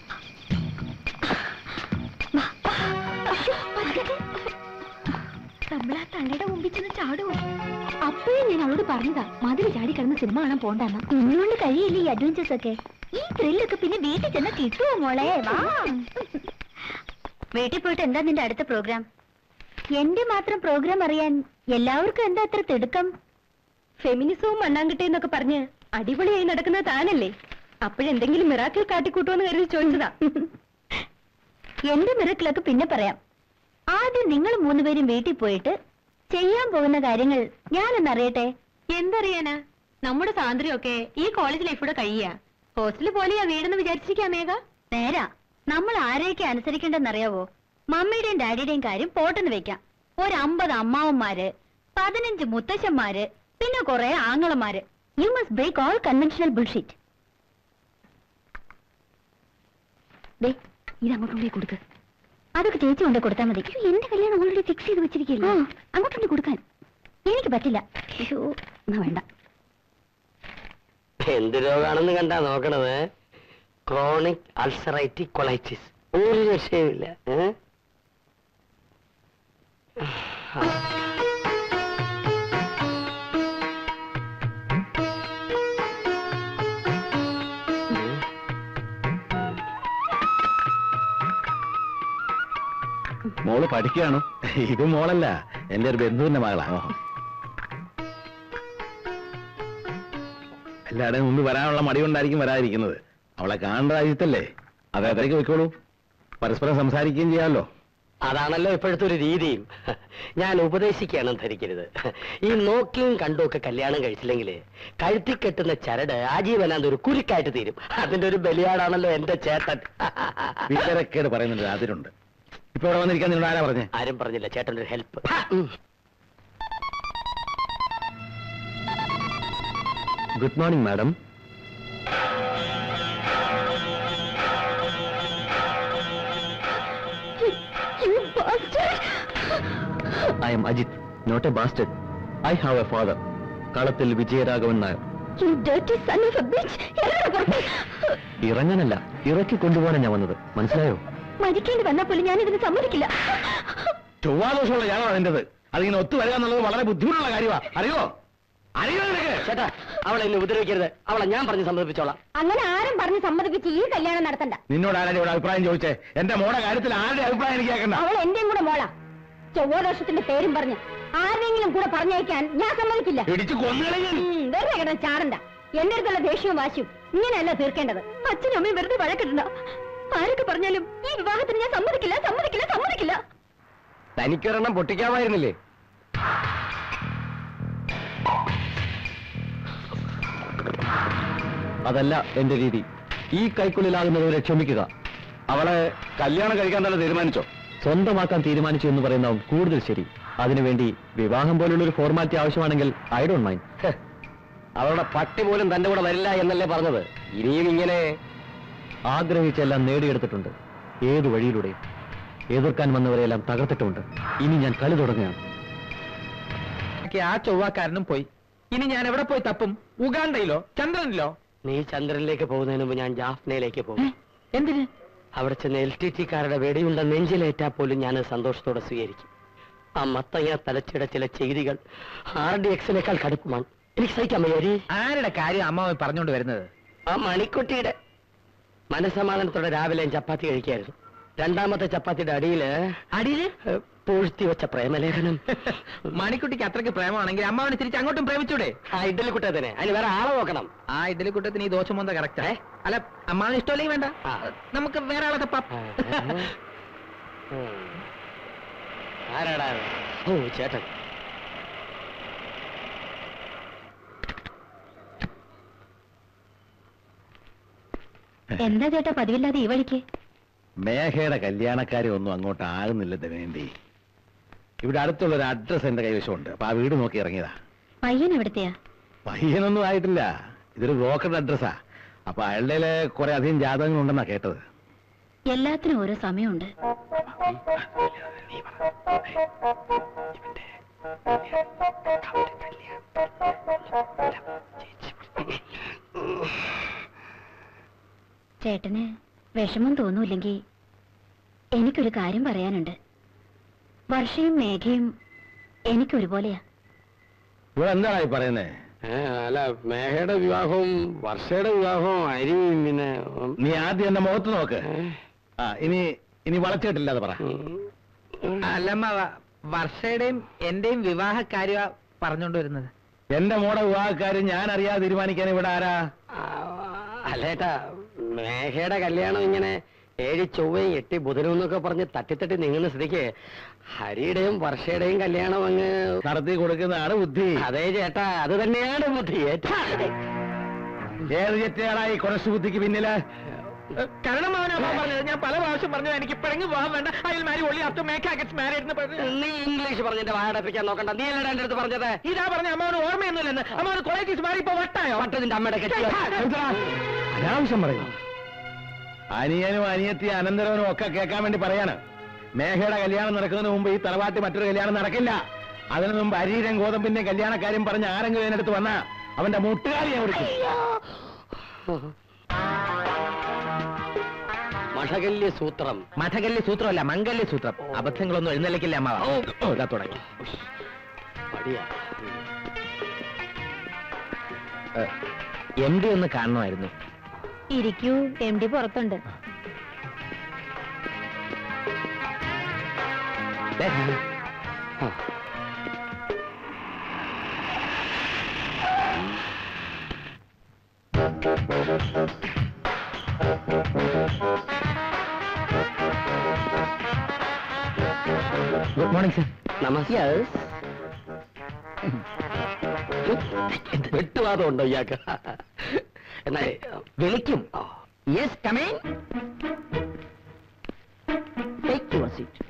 Speaker 2: വാ. അയ്യോ, പതുക്കെ. നമ്മളാ തള്ളയുടെ മുമ്പിൽ ചെന്ന് ചാടുവോ അപ്പോഴേ ഞാൻ അവളോട് പറഞ്ഞതാ മതിൽ ചാടി കിടന്ന് സിനിമ കാണാൻ പോണ്ടെന്ന് ഇന്നുകൊണ്ട് കഴിയില്ല ഈ അഡ്വഞ്ചേഴ്സ് ഒക്കെ ഈ ത്രില്ലൊക്കെ പിന്നെ വീട്ടിൽ ചെന്ന് കിട്ടുമോ മോളെ വാ വീട്ടിൽ പോയിട്ട് എന്താ നിന്റെ അടുത്ത പ്രോഗ്രാം എന്റെ മാത്രം പ്രോഗ്രാം അറിയാൻ എല്ലാവർക്കും എന്താ അത്ര തിടുക്കം ഫെമിനിസവും മണ്ണാങ്കട്ടെന്നൊക്കെ പറഞ്ഞ് അടിപൊളിയായി നടക്കുന്നത് താനല്ലേ അപ്പോഴെന്തെങ്കിലും മിറാക്കിൾ കാട്ടിക്കൂട്ടുമെന്ന് കരുതി ചോദിച്ചതാ എന്റെ മിറക്കിളൊക്കെ പിന്നെ പറയാം ആദ്യം നിങ്ങൾ മൂന്നുപേരും വീട്ടിൽ പോയിട്ട് ചെയ്യാൻ പോകുന്ന കാര്യങ്ങൾ ഞാനൊന്ന് അറിയട്ടെ എന്തറിയാനാ നമ്മുടെ സ്വാതന്ത്ര്യമൊക്കെ ഈ കോളേജ് ലൈഫൂടെ കഴിയുക ഹോസ്റ്റൽ പോലെയാ വീടെന്ന് വിചാരിച്ചിരിക്കാ മേഘ നേരാ നമ്മൾ ആരെയൊക്കെ അനുസരിക്കേണ്ടെന്നറിയാവോ മമ്മിയുടെയും ഡാഡിയുടെയും കാര്യം പോട്ടെന്ന് വെക്കാം ഒരു അമ്പത് അമ്മാവന്മാര് പതിനഞ്ച് മുത്തശ്ശന്മാര് പിന്നെ കുറെ ആങ്ങളമാര് you must break all conventional bullshit ദേ ഇത് അങ്ങോട്ട് കൊണ്ടുപോയി കൊടുക്ക് അതൊക്കെ ചേച്ചി കൊണ്ട് കൊടുത്താൽ മതി എന്റെ കല്യാണം ഓൾറെഡി ഫിക്സ് ചെയ്ത് വെച്ചിരിക്കില്ല അങ്ങോട്ടുണ്ട് കൊടുക്കാൻ എനിക്ക് പറ്റില്ല അയ്യോ എന്നാ വേണ്ട
Speaker 3: എന്ത് രോഗാണെന്ന് കണ്ടാ നോക്കണത് ക്രോണിക് അൾസറൈറ്റിക് കൊളൈറ്റിസ് ഒരു രക്ഷയുമില്ല ഏ?
Speaker 1: മോള് പഠിക്കുകയാണ് ഇത് മോളല്ല എന്റെ ഒരു ബന്ധുവിന്റെ മകളാണോ എല്ലാവരുടെയും മുമ്പ് വരാനുള്ള മടി കൊണ്ടായിരിക്കും വരാതിരിക്കുന്നത് അവളെ കാണേണ്ട രാജ്യത്തല്ലേ അതെ അതൊക്കെ വെക്കോളൂ പരസ്പരം സംസാരിക്കുകയും ചെയ്യാമല്ലോ
Speaker 3: അതാണല്ലോ ഇപ്പോഴത്തെ ഒരു രീതിയും ഞാൻ ഉപദേശിക്കുകയാണ് ധരിക്കരുത് ഈ നോക്കിയും കണ്ടും ഒക്കെ കല്യാണം കഴിച്ചില്ലെങ്കിൽ കഴുത്തി കെട്ടുന്ന ചരട് ആജീവനാന്ത ഒരു കുരുക്കായിട്ട് തീരും അതിന്റെ ഒരു ബലിയാടാണല്ലോ എന്റെ ചേട്ടൻ
Speaker 1: വിവരക്കേട് പറയുന്നുണ്ട് അതിലുണ്ട് ഇപ്പൊ ഇവിടെ വന്നിരിക്കാൻ നിന്നോട് ആരാ പറഞ്ഞേ
Speaker 3: ആരും പറഞ്ഞില്ല ചേട്ടൻ്റെ ഒരു help
Speaker 1: good morning madam I am Ajith not a bastard I have a father Kalathil Vijayaraghavan Nair
Speaker 2: You dirty son of a bitch. ഇറങ്ങ് പുറത്ത്.
Speaker 1: ഇറങ്ങാനല്ല ഇറക്കി കൊണ്ടുപോകാനാണ് ഞാൻ വന്നത് മനസ്സിലായോ
Speaker 2: മരിക്കേണ്ടി വന്നാൽ പോലും ഞാൻ ഇതിന് സമ്മതിക്കില്ല
Speaker 1: ചൊവ്വാദോഷമുള്ള ഞാനോ അതിൻ്റെത് അതിങ്ങനെ ഒത്തു വരിക എന്നുള്ളത് വളരെ ബുദ്ധിമുട്ടുള്ള കാര്യമാണ് അറിയോ അറിയോ നിനക്ക്
Speaker 3: ചേട്ടാ അവളെ ഇന്ന് ഉപദ്രവിക്കരുത് അവളെ ഞാൻ പറഞ്ഞ് സമ്മതിപ്പിച്ചോളാം
Speaker 2: അങ്ങനെ ആരും പറഞ്ഞ് സമ്മതിപ്പിച്ച് ഈ കല്യാണം നടത്തണ്ട
Speaker 1: നിന്നോട് ആരാണ് ഇവിടെ അഭിപ്രായം ചോദിച്ചേ എന്റെ മോടെ കാര്യത്തിൽ ആരുടെ അഭിപ്രായം എനിക്ക് കേൾക്കണ്ട
Speaker 2: അവൾ എന്റെയും കൂടെ മോളാ ചൊവ്വാദോഷത്തിന്റെ പേരും പറഞ്ഞ് ആരുടെയെങ്കിലും കൂടെ പറഞ്ഞയക്കാൻ ഞാൻ സമ്മതിക്കില്ല
Speaker 1: ഇടിച്ചു കൊന്നുകളയും
Speaker 2: ഉം, വെറുതെ കിടന്ന് ചാടണ്ട എന്റെ അടുത്തുള്ള ദേഷ്യവും വാശിയും ഇങ്ങനെയല്ല തീർക്കേണ്ടത് അച്ഛനും അമ്മയും വെറുതെ വഴക്കിടണ്ട ആരൊക്കെ പറഞ്ഞാലും ഈ വിവാഹത്തിന് ഞാൻ സമ്മതിക്കില്ല സമ്മതിക്കില്ല സമ്മതിക്കില്ല
Speaker 3: തനിക്കൊരെണ്ണം പൊട്ടിക്കാമായിരുന്നില്ലേ
Speaker 1: അതല്ല എന്റെ രീതി ഈ കൈക്കുള്ളിലാകുന്നവരെ ക്ഷമിക്കുക അവളെ കല്യാണം കഴിക്കാൻ തന്നെ തീരുമാനിച്ചോ സ്വന്തമാക്കാൻ തീരുമാനിച്ചു എന്ന് പറയുന്നതും കൂടുതൽ ശരി അതിനുവേണ്ടി വിവാഹം പോലുള്ള ഒരു ഫോർമാലിറ്റി ആവശ്യമാണെങ്കിൽ ഐ ഡോണ്ട് മൈൻഡ്
Speaker 3: അവളുടെ പട്ടി പോലും തന്റെ കൂടെ വരില്ല എന്നല്ലേ പറഞ്ഞത് ഇനിയും ഇങ്ങനെ
Speaker 1: ആഗ്രഹിച്ചെല്ലാം നേടിയെടുത്തിട്ടുണ്ട് ഏതു വഴിയിലൂടെയും എതിർക്കാൻ വന്നവരെല്ലാം തകർത്തിട്ടുമുണ്ട് ഇനി ഞാൻ കളി തുടങ്ങുകയാണ്
Speaker 4: ആ ചൊവ്വാക്കാരനും പോയി ഇനി ഞാൻ എവിടെ പോയി തപ്പും ഉഗാണ്ടയിലോ ചന്ദ്രനിലോ
Speaker 3: നീ ചന്ദ്രനിലേക്ക് പോകുന്നതിന് മുമ്പ് ഞാൻ ജാഫ്നയിലേക്ക് പോകും
Speaker 4: എന്തിന്
Speaker 3: അവിടെ ചെന്ന് എൽ ടി ടിക്കാരുടെ വെടിയുണ്ട നെഞ്ചിലേറ്റാ പോലും ഞാൻ സന്തോഷത്തോടെ സ്വീകരിക്കും ആ മത്തങ്ങ തലച്ചിട ചില ചെയ്തികൾ ആർ ഡി എക്സിനേക്കാൾ കടുപ്പമാണ് എനിക്ക് സഹിക്കാൻ വയ്യരി
Speaker 4: ആരുടെ കാര്യം അമ്മാവൻ പറഞ്ഞുകൊണ്ട് വരുന്നത്
Speaker 3: ആ മണിക്കുട്ടിയുടെ മനസമാധാനത്തോടെ രാവിലെ ഞാൻ ചപ്പാത്തി കഴിക്കായിരുന്നു രണ്ടാമത്തെ ചപ്പാത്തിയുടെ അടിയില്
Speaker 4: അടിയില്
Speaker 3: ഏഹ്, പൂഴ്ത്തി വെച്ച പ്രേമലേഖനം
Speaker 4: മണിക്കുട്ടിക്ക് അത്രയ്ക്ക് പ്രേമമാണെങ്കിൽ അമ്മാവനെ തിരിച്ച് അങ്ങോട്ടും പ്രേമിച്ചൂടെ
Speaker 3: ആ ഇഡലി കുട്ടത്തിന് അതിന് വേറെ ആളെ നോക്കണം
Speaker 4: ആ ഇഡലി കുട്ടത്തിന് ഈ ദോശം മോന്ത കറക്റ്റാ അല്ല അമ്മാവന് ഇഷ്ടമല്ലെങ്കിൽ വേണ്ട
Speaker 3: ആ.
Speaker 4: നമുക്ക് വേറെ ആളെ തപ്പാം
Speaker 3: ഉം. ആരാടാ അത്? ഓ ചേട്ടൻ
Speaker 2: എന്താ ചേട്ടാ പതിവില്ലാതെ ഈ വഴിക്ക്
Speaker 1: മേഘയുടെ കല്യാണക്കാരെ ഒന്നും അങ്ങോട്ട് ആകുന്നില്ലെന്ന് വേണ്ടി ഇവിടെ അടുത്തുള്ള ഒരു അഡ്രസ് എന്റെ കൈവശമുണ്ട് അപ്പൊ ആ വീട് നോക്കി ഇറങ്ങിയതാ
Speaker 2: പയ്യൻ എവിടത്തെയാ
Speaker 1: പയ്യനൊന്നും ആയിട്ടില്ല ഇതൊരു ബ്രോക്കറുടെ അഡ്രസ്സാ അപ്പൊ അയാളുടെ കുറെ അധികം ജാതകങ്ങൾ ഉണ്ടെന്നാ കേട്ടത്
Speaker 2: എല്ലാത്തിനും ഓരോ സമയമുണ്ട് ചേട്ടന് വിഷമം തോന്നൂല്ലെങ്കിൽ എനിക്കൊരു കാര്യം പറയാനുണ്ട് വർഷയും മേഘയും എനിക്കൊരുപോലെയാ
Speaker 1: ഇവിടെ എന്താണ് ഈ പറയുന്നേ
Speaker 3: അല്ല മേഘയുടെ വിവാഹവും വർഷയുടെ വിവാഹവും അരിയും പിന്നെ ഉം,
Speaker 1: നീ ആദ്യം എന്റെ മുഖത്ത് നോക്ക്
Speaker 3: ഏ,
Speaker 1: ആ ഇനി ഇനി വളച്ചിട്ടില്ലാതെ പറ
Speaker 3: ഉം,
Speaker 4: അല്ലമ്മ വർഷയുടെയും എന്റെയും വിവാഹ കാര്യ പറഞ്ഞുകൊണ്ട് വരുന്നത്
Speaker 1: എന്റെ മോടെ വിവാഹക്കാരും ഞാൻ അറിയാതെ തീരുമാനിക്കാൻ ഇവിടെ ആരാ
Speaker 3: ആ, അല്ലേട്ടാ മേഘയുടെ കല്യാണം ഇങ്ങനെ ഏഴ് ചൊവ്വയും എട്ടി ബുധനും എന്നൊക്കെ പറഞ്ഞ് തട്ടിത്തട്ടി നീങ്ങുന്ന സ്ഥിതിക്ക് ഹരിയുടെയും വർഷയുടെയും കല്യാണം അങ്ങ്
Speaker 1: നടത്തി കൊടുക്കുന്നതാണ് ബുദ്ധി
Speaker 3: അതേ ചേട്ടാ അത് തന്നെയാണ് ബുദ്ധി ഏറ്റാ.
Speaker 1: ഏത് ചെറ്റയാളാ ഈ കുറച്ച് ബുദ്ധിക്ക് പിന്നില്
Speaker 4: കാരണം അവൻ അമ്മ പറഞ്ഞത് ഞാൻ പല പ്രാവശ്യം പറഞ്ഞു എനിക്ക് ഇപ്പഴങ്ങ് പോകാൻ വേണ്ട അയൽ മാരി ഒള്ളി അപ്പ് മേക്ക് ഗെറ്റ്സ് മാരീഡ് എന്ന് പറഞ്ഞു
Speaker 3: നീ ഇംഗ്ലീഷ് പറഞ്ഞിട്ട് വാടപ്പിക്കാൻ നോക്കണ്ട നീ അല്ലടാ എന്റെ അടുത്ത് പറഞ്ഞത്
Speaker 4: ഇതാ പറഞ്ഞ അമ്മാവന് ഓർമ്മയൊന്നുമില്ലെന്ന് അമ്മാവന് കോളേജ് മാറി ഇപ്പൊ വട്ടായോ
Speaker 3: പട്ടതിന്റെ അമ്മയുടെ കെട്ടി
Speaker 1: എന്താ? അനാവശ്യം പറയുന്നു അനിയനും അനിയത്തി അനന്തരവനും ഒക്കെ കേൾക്കാൻ വേണ്ടി പറയാണ്
Speaker 4: മേഘയുടെ കല്യാണം നടക്കുന്നതിന് മുമ്പ് ഈ തറവാട്ടി മറ്റൊരു കല്യാണം നടക്കില്ല അതിനു മുമ്പ് അരീരം ഗോതമ്പിന്റെ കല്യാണക്കാര്യം പറഞ്ഞ് ആരെങ്കിലും ഇതിനടുത്ത് വന്നാ അവന്റെ മുട്ടുകാലിയെ കൊടുക്കും
Speaker 3: മഠകല്യ സൂത്രം
Speaker 4: മഠകല്യ സൂത്രമല്ല മംഗല്യ സൂത്രം അബദ്ധങ്ങളൊന്നും എഴുന്നള്ളിക്കില്ല അമ്മാവ ഓ, ഇതാ തുടങ്ങി
Speaker 3: മടിയാ
Speaker 4: എം ഡി ഒന്ന് കാണണമായിരുന്നു
Speaker 2: ഇരിക്കൂ എം ഡി പുറത്തുണ്ട്
Speaker 4: ദേ,
Speaker 3: ആ.
Speaker 4: ഗുഡ് മോർണിംഗ് സർ
Speaker 3: നമസ്കാരം വെട്ടുവാദം ഉണ്ടോ ഇയാൾക്ക് എന്നാ
Speaker 4: വിളിക്കും
Speaker 3: ആ.
Speaker 4: Yes come in take your seat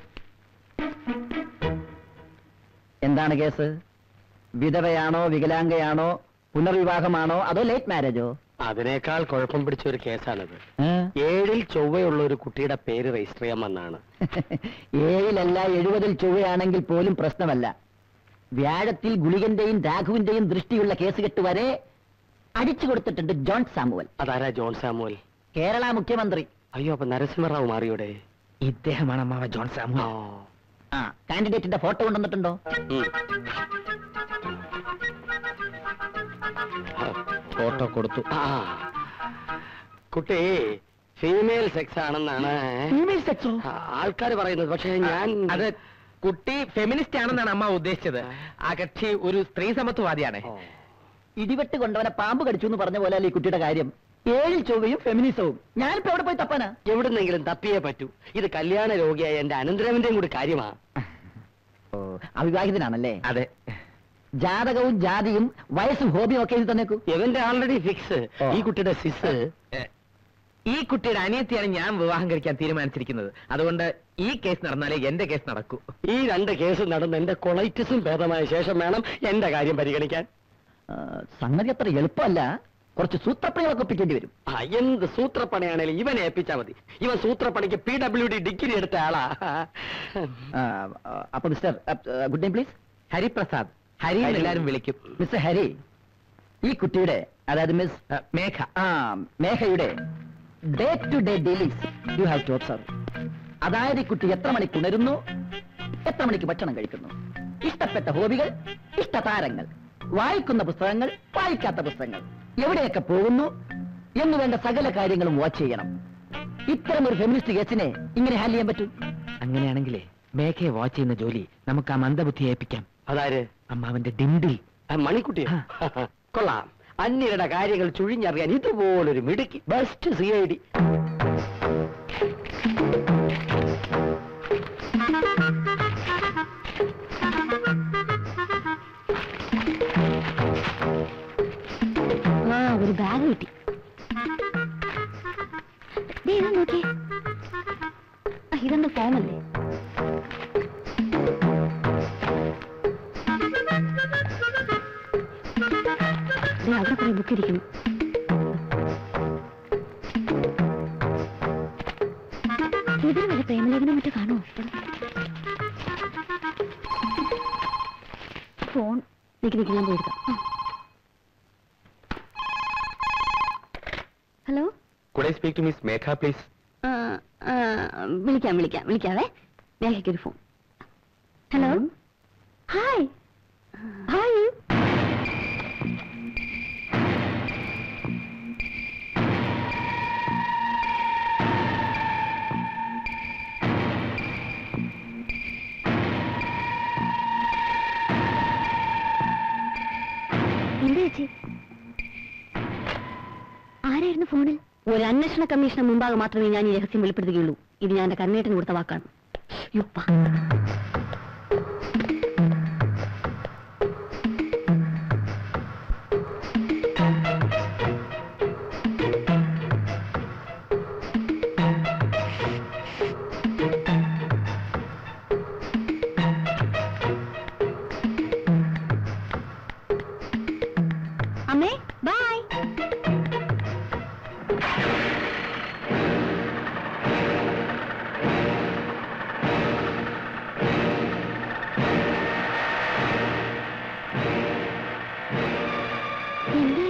Speaker 4: എന്താണ് കേസ് വിധവയാണോ വികലാംഗയാണോ പുനർവിവാഹമാണോ അതോ ലേറ്റ് മാരേജോ
Speaker 3: അതിനേക്കാൾ കുഴപ്പം പിടിച്ച ഒരു കേസാണിത് ഏഴിൽ ചൊവ്വയുള്ള ഒരു കുട്ടിയുടെ പേര് രജിസ്റ്റർ ചെയ്യാൻ വന്നാണ്
Speaker 5: ഏഴിലല്ല എഴുപതിൽ ചൊവ്വയാണെങ്കിൽ പോലും പ്രശ്നമല്ല വ്യാഴത്തിൽ ഗുളികന്റെയും രാഘുവിന്റെയും ദൃഷ്ടിയുള്ള കേസുകെട്ട് വരെ അടിച്ചു കൊടുത്തിട്ടുണ്ട് ജോൺ സാമുവൽ
Speaker 3: അതാരാ ജോൺ സാമുവൽ
Speaker 5: കേരള മുഖ്യമന്ത്രി
Speaker 3: അയ്യോ അപ്പൊ നരസിംഹറാവു മാറിയോടെ
Speaker 4: ഇദ്ദേഹമാണ് അമ്മാവ ജോൺ
Speaker 3: ആ.
Speaker 4: സാമുവൽ
Speaker 5: ആ കാൻഡിഡേറ്റിന്റെ ഫോട്ടോ കൊണ്ടുവന്നിട്ടുണ്ടോ
Speaker 3: ഉം.
Speaker 4: ഫോട്ടോ കൊടുത്തു
Speaker 3: ആ. കുട്ടി ഫീമെയിൽ സെക്സ് ആണെന്നാണ്
Speaker 5: ഫീമെയിൽ സെക്സോ
Speaker 3: ആൾക്കാർ പറയുന്നത് പക്ഷേ ഞാൻ
Speaker 4: അത് കുട്ടി ഫെമിനിസ്റ്റ് ആണെന്നാണ് അമ്മ ഉദ്ദേശിച്ചത് ആ കക്ഷി ഒരു സ്ത്രീ സമത്വവാദിയാണ്
Speaker 3: ഓ.
Speaker 5: ഇടിവെട്ട് കൊണ്ടവനെ പാമ്പ് കടിച്ചു എന്ന് പറഞ്ഞ പോലെ ഈ കുട്ടിയുടെ കാര്യം ഏഴിൽ ചൊവ്വയും ഫെമിനിസവും ഞാനിപ്പോ എവിടെ പോയി തപ്പാനാ
Speaker 3: എവിടുന്നെങ്കിലും തപ്പിയേ പറ്റൂ ഇത് കല്യാണ രോഗിയായ എന്റെ അനന്തരവന്റെയും കൂടി കാര്യമാ
Speaker 5: ഓ അവിവാഹിതനാണല്ലേ
Speaker 4: അതെ
Speaker 5: ജാതകവും ജാതിയും വയസ്സും ഹോബിയും ഒക്കെ എഴുതി തന്നേക്കൂ
Speaker 3: ഇവന്റെ ആൾറെഡി ഫിക്സ്
Speaker 5: ഓ.
Speaker 3: ഈ കുട്ടിയുടെ സിസ്
Speaker 4: ഏ, ഈ കുട്ടിയുടെ അനിയത്തിയാണ് ഞാൻ വിവാഹം കഴിക്കാൻ തീരുമാനിച്ചിരിക്കുന്നത് അതുകൊണ്ട് ഈ കേസ് നടന്നാലേ എന്റെ കേസ് നടക്കൂ
Speaker 3: ഈ രണ്ട് കേസ് നടന്ന് എന്റെ കൊളൈറ്റിസും ഭേദമായ ശേഷം വേണം എന്റെ കാര്യം പരിഗണിക്കാൻ
Speaker 5: ആ, സംഗതി അത്ര എളുപ്പമല്ല കുറച്ച് സൂത്രപ്പണികളൊക്കെ ഒപ്പിക്കേണ്ടി വരും
Speaker 3: ആ, എന്ത് സൂത്രപ്പണിയാണേലും ഇവനെ ഏൽപ്പിച്ചാ മതി ഇവൻ സൂത്രപ്പണിക്ക് പി ഡബ്ല്യു ഡി ഡിഗ്രി എടുത്ത ആളാ
Speaker 5: ആ, ആ, അപ്പൊ mister good name please
Speaker 4: Hariprasad Hari എന്ന് എല്ലാരും വിളിക്കും
Speaker 5: മിസ്റ്റർ ഹരി ഈ കുട്ടിയുടെ അതായത് മിസ്
Speaker 4: ഏ, മേഘ
Speaker 5: ആ മേഘയുടെ day to day dealings you have to observe അതായത് ഈ കുട്ടി എത്ര മണിക്ക് ഉണരുന്നു എത്ര മണിക്ക് ഭക്ഷണം കഴിക്കുന്നു ഇഷ്ടപ്പെട്ട ഹോബികൾ ഇഷ്ടതാരങ്ങൾ വായിക്കുന്ന പുസ്തകങ്ങൾ വായിക്കാത്ത പുസ്തകങ്ങൾ എവിടെയൊക്കെ പോകുന്നു എന്ന് വേണ്ട സകല കാര്യങ്ങളും വാച്ച് ചെയ്യണം ഇത്തരം ഒരു ഫെമിനിസ്റ്റ് കേസിനെ ഇങ്ങനെ ഹാൻഡിൽ ചെയ്യാൻ പറ്റൂ
Speaker 4: അങ്ങനെയാണെങ്കിലേ മേഘയെ വാച്ച് ചെയ്യുന്ന ജോലി നമുക്ക് ആ മന്ദബുദ്ധി ഏൽപ്പിക്കാം
Speaker 3: അതാര്
Speaker 4: അമ്മാവന്റെ ഡിംഡിൽ
Speaker 3: ആ, മണിക്കുട്ടി കൊള്ളാം അന്യരുടെ കാര്യങ്ങൾ ചുഴിഞ്ഞറിയാൻ ഇതുപോലൊരു മിടുക്കി ബെസ്റ്റ് സി ഐ ഡി
Speaker 2: ആ ഒരു ബാഗ് കിട്ടി ദേ, ഇത് നോക്കിയേ ആ, ഇതെന്താ ഫോമല്ലേ ദേ, അവിടെ കുറെ ബുക്ക് ഇരിക്കുന്നു ഇതിന് വല്ല പ്രേമലേഖനം മറ്റോ കാണുമോ ഫോൺ നിക്ക് നിക്ക് ഞാൻ പോയെടുക്കാം ആ. Hello
Speaker 4: could I speak to miss Megha please
Speaker 2: ആ, ആ, വിളിക്കാം വിളിക്കാം വിളിക്കാവേ മേഘയ്ക്ക് ഒരു ഫോൺ ഹലോ ഹായ് ഹായ് എന്താ ചേച്ചി ആരായിരുന്നു ഫോണിൽ ഒരു അന്വേഷണ കമ്മീഷന് മുമ്പാകെ മാത്രമേ ഞാൻ ഈ രഹസ്യം വെളിപ്പെടുത്തുകയുള്ളൂ ഇത് ഞാൻ എന്റെ കണ്ണേട്ടന് കൊടുത്ത വാക്കാണ് യുപ്പ അമ്മേ ബൈ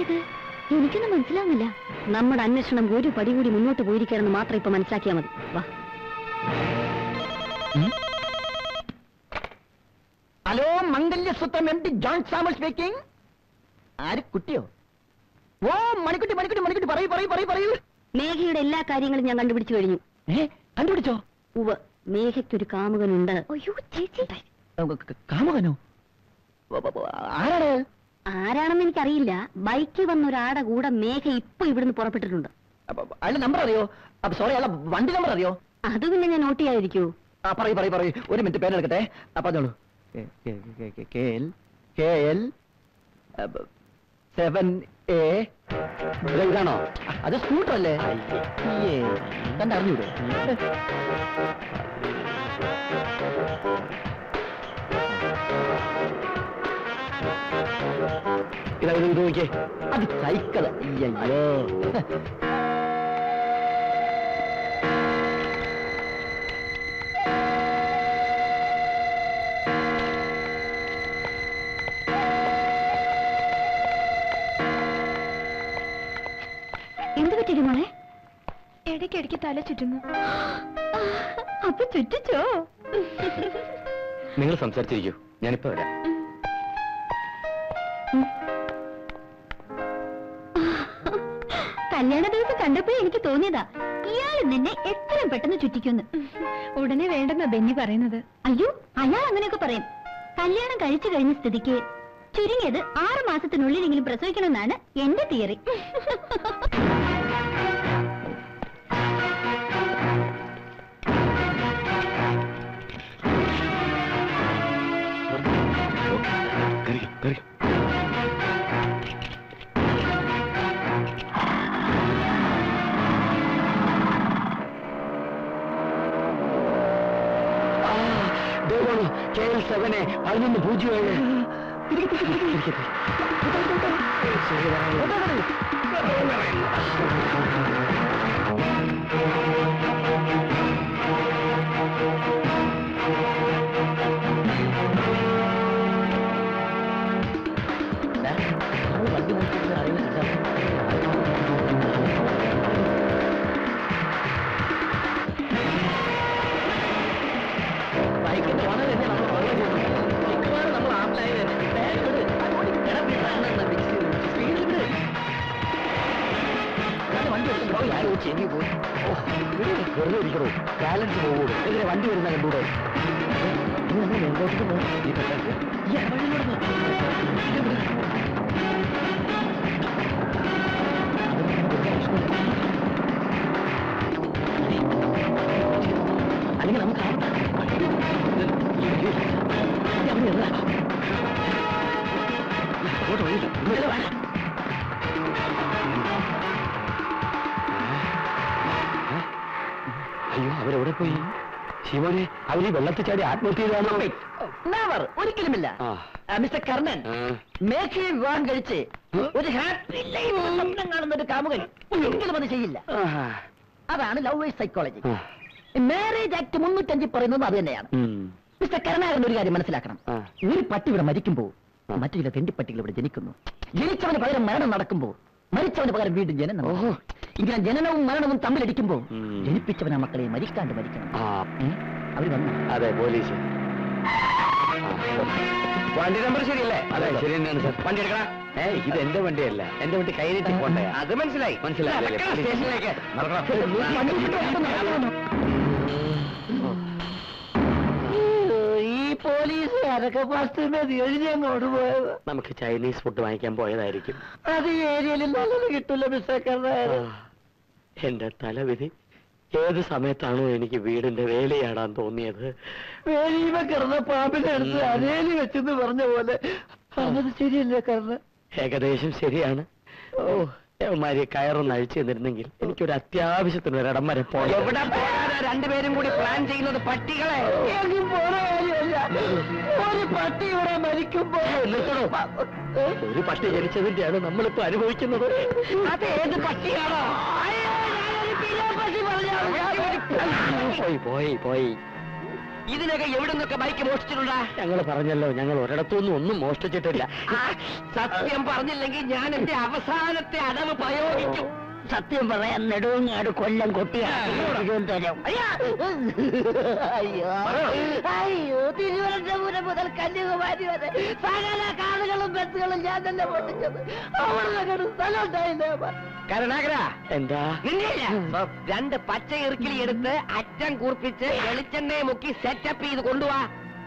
Speaker 2: ഇത് എനിക്കൊന്നും മനസ്സിലാവുന്നില്ല നമ്മുടെ അന്വേഷണം ഒരു പടി കൂടി മുന്നോട്ട് പോയിരിക്കണമെന്ന് മാത്രം ഇപ്പൊ മനസ്സിലാക്കിയാൽ മതി വാ
Speaker 5: hello Mangalyasutram M D John Samuel speaking ആര് കുട്ടിയോ ഓ മണിക്കുട്ടി മണിക്കുട്ടി മണിക്കുട്ടി പറയൂ പറയൂ പറയൂ പറയൂ
Speaker 2: മേഘയുടെ എല്ലാ കാര്യങ്ങളും ഞാൻ കണ്ടുപിടിച്ചു കഴിഞ്ഞു
Speaker 5: ഏ കണ്ടുപിടിച്ചോ
Speaker 2: ഉവ മേഘയ്ക്കൊരു കാമുകനുണ്ട് അയ്യോ ചേച്ചി
Speaker 5: ഏ, ക- ക- കാമുകനോ വ- വ- വ- ആരാണ്
Speaker 2: ആരാണെന്ന് എനിക്കറിയില്ല ബൈക്കിൽ വന്ന ഒരാടെ കൂടെ മേഘ ഇപ്പൊ ഇവിടുന്ന് പുറപ്പെട്ടിട്ടുണ്ട്
Speaker 5: അപ്പൊ അയാളുടെ നമ്പർ അറിയോ അപ്പൊ സോറി അയാളുടെ വണ്ടി നമ്പർ അറിയോ
Speaker 2: അത് പിന്നെ ഞാൻ നോട്ട് ചെയ്യാതിരിക്കൂ
Speaker 5: ആ പറയൂ പറയൂ പറയൂ ഒരു മിനിറ്റ് പേര് എടുക്കട്ടെ ആ പറഞ്ഞോളൂ K L K L seven A
Speaker 1: ഇതാണോ
Speaker 5: അത് സ്കൂട്ടർ അല്ലേ കണ്ട അറിഞ്ഞൂടെ
Speaker 1: ഇതാ ഇത് ഇത് നോക്കിയേ
Speaker 5: അത് സൈക്കിൾ അയ്യോ
Speaker 2: എന്ത് പറ്റിയത് മോളെ
Speaker 6: ഇടയ്ക്കിടയ്ക്ക് തല ചുറ്റുന്നു
Speaker 2: അപ്പൊ ചുറ്റിച്ചോ
Speaker 1: നിങ്ങൾ സംസാരിച്ചിരിക്കൂ ഞാനിപ്പോ വരാം
Speaker 2: കല്യാണ ദിവസം കണ്ടപ്പോഴേ എനിക്ക് തോന്നിയതാ ഇയാൾ നിന്നെ എത്രയും പെട്ടെന്ന് ചുറ്റിക്കുന്നു
Speaker 6: ഉടനെ വേണ്ടെന്നാ ബെന്നി പറയുന്നത്
Speaker 2: അയ്യോ അയാൾ അങ്ങനെയൊക്കെ പറയും കല്യാണം കഴിച്ചു കഴിഞ്ഞ സ്ഥിതിക്ക് ചുരുങ്ങിയത് ആറ് മാസത്തിനുള്ളിലെങ്കിലും പ്രസവിക്കണമെന്നാണ് എന്റെ തിയറി
Speaker 1: കേറിക്കോ, കേറിക്കോ.
Speaker 3: കെ എൽ സെവനെ പതിനൊന്ന് പൂജ്യം ഏഴ്
Speaker 5: ബൈക്കിന്റെ ഓണർ തന്നെ നമ്മൾ പറയുന്നത് മിക്കവാറും നമ്മൾ ആപ്പിലായി തന്നെ വേഗം വിട്. അങ്ങോട്ട് കിടപ്പിട്ടാണ് സ്പീഡിൽ വിട് ഞാൻ വണ്ടി എടുക്കുമ്പോ ഞാൻ ചെവി പോയി ഓ, വിട്. വെറുതെ ഇരിക്കണോ ബാലൻസ് പോകുള്ളൂ എതിരെ വണ്ടി വരുന്ന കണ്ടൂടെ നീ നമ്മൾ എങ്ങോട്ടേക്ക് പോ? ഈ പെട്ടെന്ന് ഈ ഇടവഴിയിലൂടെ പോ. ഇത് വിട്. അല്ലെങ്കിൽ നമുക്ക് ആ- ഇത് അവിടെ ഇടാം.
Speaker 1: അങ്ങോട്ട് വഴിയില്ല
Speaker 5: ഇത് വേണം.
Speaker 1: അയ്യോ അവരെവിടെ പോയി ശിവനെ അവര് ഈ വെള്ളത്തിൽ ചാടി ആത്മഹത്യ ചെയ്താണോ
Speaker 5: Never. ഒരിക്കലുമില്ല
Speaker 1: ആ.
Speaker 5: ആ, മിസ്റ്റർ കർണൻ
Speaker 1: ആ.
Speaker 5: മേഘയെ വിവാഹം കഴിച്ച് ഒരു ഹാപ്പി ലൈഫ് സ്വപ്നം കാണുന്ന ഒരു കാമുകൻ ഒരിക്കലും അത് ചെയ്യില്ല
Speaker 1: ആ.
Speaker 5: അതാണ് ലവ് സൈക്കോളജി
Speaker 1: ആ.
Speaker 5: മാരേജ് ആക്ട് മുന്നൂറ്റഞ്ച് പറയുന്നത് അത് തന്നെയാണ്
Speaker 1: ഉം.
Speaker 5: മിസ്റ്റർ കരുണാകരൻ ഒരു കാര്യം മനസ്സിലാക്കണം
Speaker 1: ആ.
Speaker 5: ഒരു പട്ടി ഇവിടെ മരിക്കുമ്പോ മറ്റു ചില തെണ്ടിപ്പട്ടികൾ ഇവിടെ ജനിക്കുന്നു ജനിച്ചവന് പകരം മരണം നടക്കുമ്പോ മരിച്ചവന് പകരം വീണ്ടും ജനനം
Speaker 1: ഓഹോ.
Speaker 5: ഇങ്ങനെ ജനനവും മരണവും തമ്മിലടിക്കുമ്പോ
Speaker 1: ഉം.
Speaker 5: ജനിപ്പിച്ചവൻ ആ മക്കളെ മരിക്കാണ്ട് മരിക്കണം
Speaker 1: ആ
Speaker 5: ഉം? അവര് വന്നു
Speaker 1: അതെ പോലീസ് വണ്ടി നമ്പർ ശരിയല്ലേ അതെ ശരി തന്നെയാണ് സാർ വണ്ടി എടുക്കണ ഏ ഇത് എന്റെ വണ്ടിയല്ല എന്റെ വണ്ടി കൈനീട്ടി പോണ്ടേ അത് മനസ്സിലായി മനസ്സിലായി
Speaker 3: സ്റ്റേഷനിലേക്ക്.
Speaker 5: വണ്ടി വിട്ട് പെട്ടെന്ന് നടക്കണം. ഈ പോലീസുകാരൊക്കെ ബസ്സിന് എഴുതി അങ്ങോട്ട് പോയത്
Speaker 3: നമുക്ക് ചൈനീസ് ഫുഡ് വാങ്ങിക്കാൻ പോയതായിരിക്കും
Speaker 5: അത് ഈ ഏരിയയിൽ നല്ലത് കിട്ടൂല മിസ്റ്റർ കർണാകരൻ
Speaker 3: ആ, എന്റെ തലവിധി ഏത് സമയത്താണോ എനിക്ക് വീടിന്റെ വേലയാടാൻ തോന്നിയത്
Speaker 5: വേലിയുമ കിടന്ന പാമ്പിനെ എടുത്ത് അതേലി വെച്ചെന്ന് പറഞ്ഞ പോലെ പറഞ്ഞത് ശരിയല്ലേ കർണ
Speaker 3: ഏകദേശം ശരിയാണ് ഓ യവന്മാരി കയറൊന്ന് അഴിച്ചു തന്നിരുന്നെങ്കിൽ എനിക്കൊരു അത്യാവശ്യത്തിന് ഒരിടം വരെ പോകണം
Speaker 4: എവിടെ പോകാനാ രണ്ടുപേരും കൂടി പ്ലാൻ ചെയ്യുന്നത് പട്ടികളെ
Speaker 5: എനിക്ക് പോണ കാര്യമല്ല ഒരു പട്ടി ഇവിടെ മരിക്കുമ്പോ
Speaker 3: നിർത്തണോ? ഒരു പട്ടി ജനിച്ചതിന്റെയാണ് നമ്മളിപ്പോ അനുഭവിക്കുന്നത്
Speaker 4: അത് ഏത് പട്ടിയാണോ
Speaker 3: പോയി പോയി പോയി ഇതിനൊക്കെ എവിടെ നിന്നൊക്കെ ബൈക്ക് മോഷ്ടിച്ചിട്ടുണ്ടാ ഞങ്ങൾ പറഞ്ഞല്ലോ ഞങ്ങൾ ഒരിടത്തുനിന്നും ഒന്നും മോഷ്ടിച്ചിട്ടില്ല സത്യം പറഞ്ഞില്ലെങ്കിൽ ഞാൻ എന്റെ അവസാനത്തെ അടവ് പ്രയോഗിക്കും സത്യം പറയാൻ നെടുവങ്ങാട് കൊല്ലം കൊട്ടിയാണ് തിരുവനന്തപുരം അയ്യോ അയ്യോ അയ്യോ തിരുവനന്തപുരം മുതൽ കന്യാകുമാരി വരെ സകല കാറുകളും ബസ്സുകളും ഞാൻ തന്നെ പൊട്ടിച്ചത് അവിടെ സ്ഥലം ഉണ്ടായില്ല കരുണാകര എന്താ രണ്ട് പച്ച ഇറുക്കിലി എടുത്ത് അറ്റം കൂർപ്പിച്ച് വെളിച്ചെണ്ണയെ മുക്കി സെറ്റപ്പ് ചെയ്ത് കൊണ്ടുവാ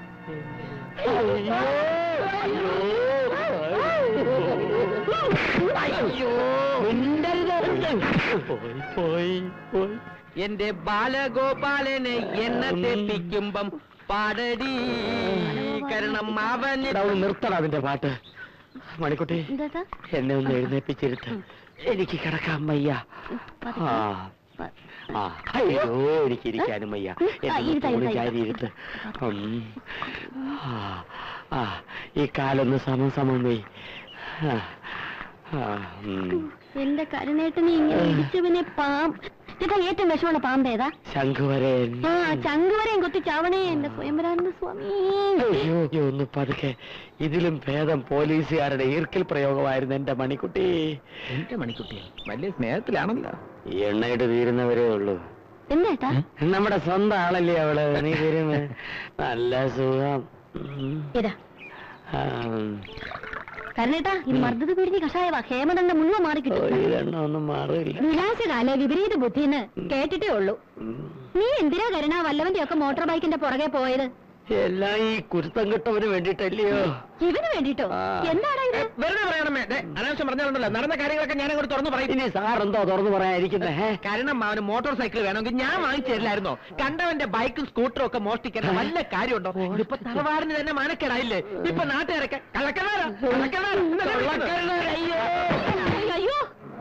Speaker 3: പോയി പോയി
Speaker 4: എന്റെ ബാലഗോപാലനെ എന്നെ തെപ്പിക്കുമ്പം പാടടി കാരണം അവന്
Speaker 3: ഒന്ന് നിർത്തണം അതിന്റെ പാട്ട് മണിക്കുട്ടി
Speaker 2: എന്താ
Speaker 3: എന്നെ ഒന്ന് എഴുന്നേപ്പിച്ചിരുത്ത് എനിക്ക് കിടക്കാൻ വയ്യ ആ ആ അയ്യോ എനിക്ക് ഇരിക്കാനും വയ്യ
Speaker 2: ആ, ഇരുത്താം,
Speaker 3: എന്നെ
Speaker 2: ഇരുത്താം,
Speaker 3: ചാരി ഇരുത്ത് ഉം. ആ, ആ ഈ കാലൊന്ന് സമം സമം വേ ആ, ആ, ഉം.
Speaker 2: എന്റെ കരുണേട്ടനെ ഇങ്ങനെ ഇടിച്ചവനെ പാം ചേട്ടാ ഏറ്റവും വിഷമുള്ള പാമ്പ് ഏതാ
Speaker 3: ശംഖുവരൻ
Speaker 2: ആ ചങ്കുവരെയും കൊത്തി ചാവണേ എന്റെ സ്വയംവരാനന്ദ സ്വാമി
Speaker 3: അയ്യോ അയ്യോ, ഒന്ന് പതുക്കെ ഇതിലും ഭേദം പോലീസുകാരുടെ ഈർക്കിൽ പ്രയോഗമായിരുന്നു എന്റെ മണിക്കുട്ടി
Speaker 4: എന്റെ മണിക്കുട്ടി വലിയ സ്നേഹത്തിലാണല്ലോ
Speaker 3: ഈ എണ്ണയിട്ട് തീരുന്നവരേ ഉള്ളൂ
Speaker 2: എന്താ
Speaker 3: നമ്മുടെ സ്വന്തം ആളല്ലേ അവള് നീ തരുമേ നല്ല സുഖം ഉം.
Speaker 2: ഇതാ
Speaker 3: ആ,
Speaker 2: കരുണേട്ടാ ഇത് മർദ്ദത പിടിച്ച് കഷായവാ ഹേമദണ്ഡ മുഴുവൻ മാറി
Speaker 3: ഓ,
Speaker 2: കിട്ടും
Speaker 3: ഇതെണ്ണ ഒന്നും മാറില്ല
Speaker 2: വിലാസകാല വിപരീത ബുദ്ധിന്ന് കേട്ടിട്ടേ ഉള്ളൂ
Speaker 3: ഉം.
Speaker 2: നീ എന്തിനാ കരുണ വല്ലവന്റെ ഒക്കെ മോട്ടോർ ബൈക്കിന്റെ പുറകെ പോയത്
Speaker 3: എല്ലാം ഈ കുരുത്തം കിട്ടവന് വേണ്ടിട്ടല്ലയോ
Speaker 2: ഇവന് വേണ്ടിട്ടോ
Speaker 3: ആ.
Speaker 2: എന്താടാ ഇത്
Speaker 4: വെറുതെ പറയണമേ ദേ, അനാവശ്യം പറഞ്ഞാലുണ്ടല്ലോ നടന്ന കാര്യങ്ങളൊക്കെ ഞാൻ അങ്ങോട്ട് തുറന്നു പറയും
Speaker 3: ഇനി സാറെന്തോ തുറന്നു പറയാനിരിക്കുന്നേ ഹേ?
Speaker 4: കാരണം അവന് മോട്ടോർ സൈക്കിൾ വേണമെങ്കിൽ ഞാൻ വാങ്ങിച്ചു തരില്ലായിരുന്നോ കണ്ടവന്റെ ബൈക്കും സ്കൂട്ടറും ഒക്കെ മോഷ്ടിക്കേണ്ട വല്ല കാര്യമുണ്ടോ ഇതിപ്പോ തറവാടിന് തന്നെ മാനക്കേടായില്ലേ ഇപ്പൊ നാട്ടുകാരൊക്കെ കള്ളക്കണ്ണാരാ കള്ളക്കണ്ണാരാ എന്നല്ലേ വിളിക്കുന്നത്?
Speaker 2: അയ്യോ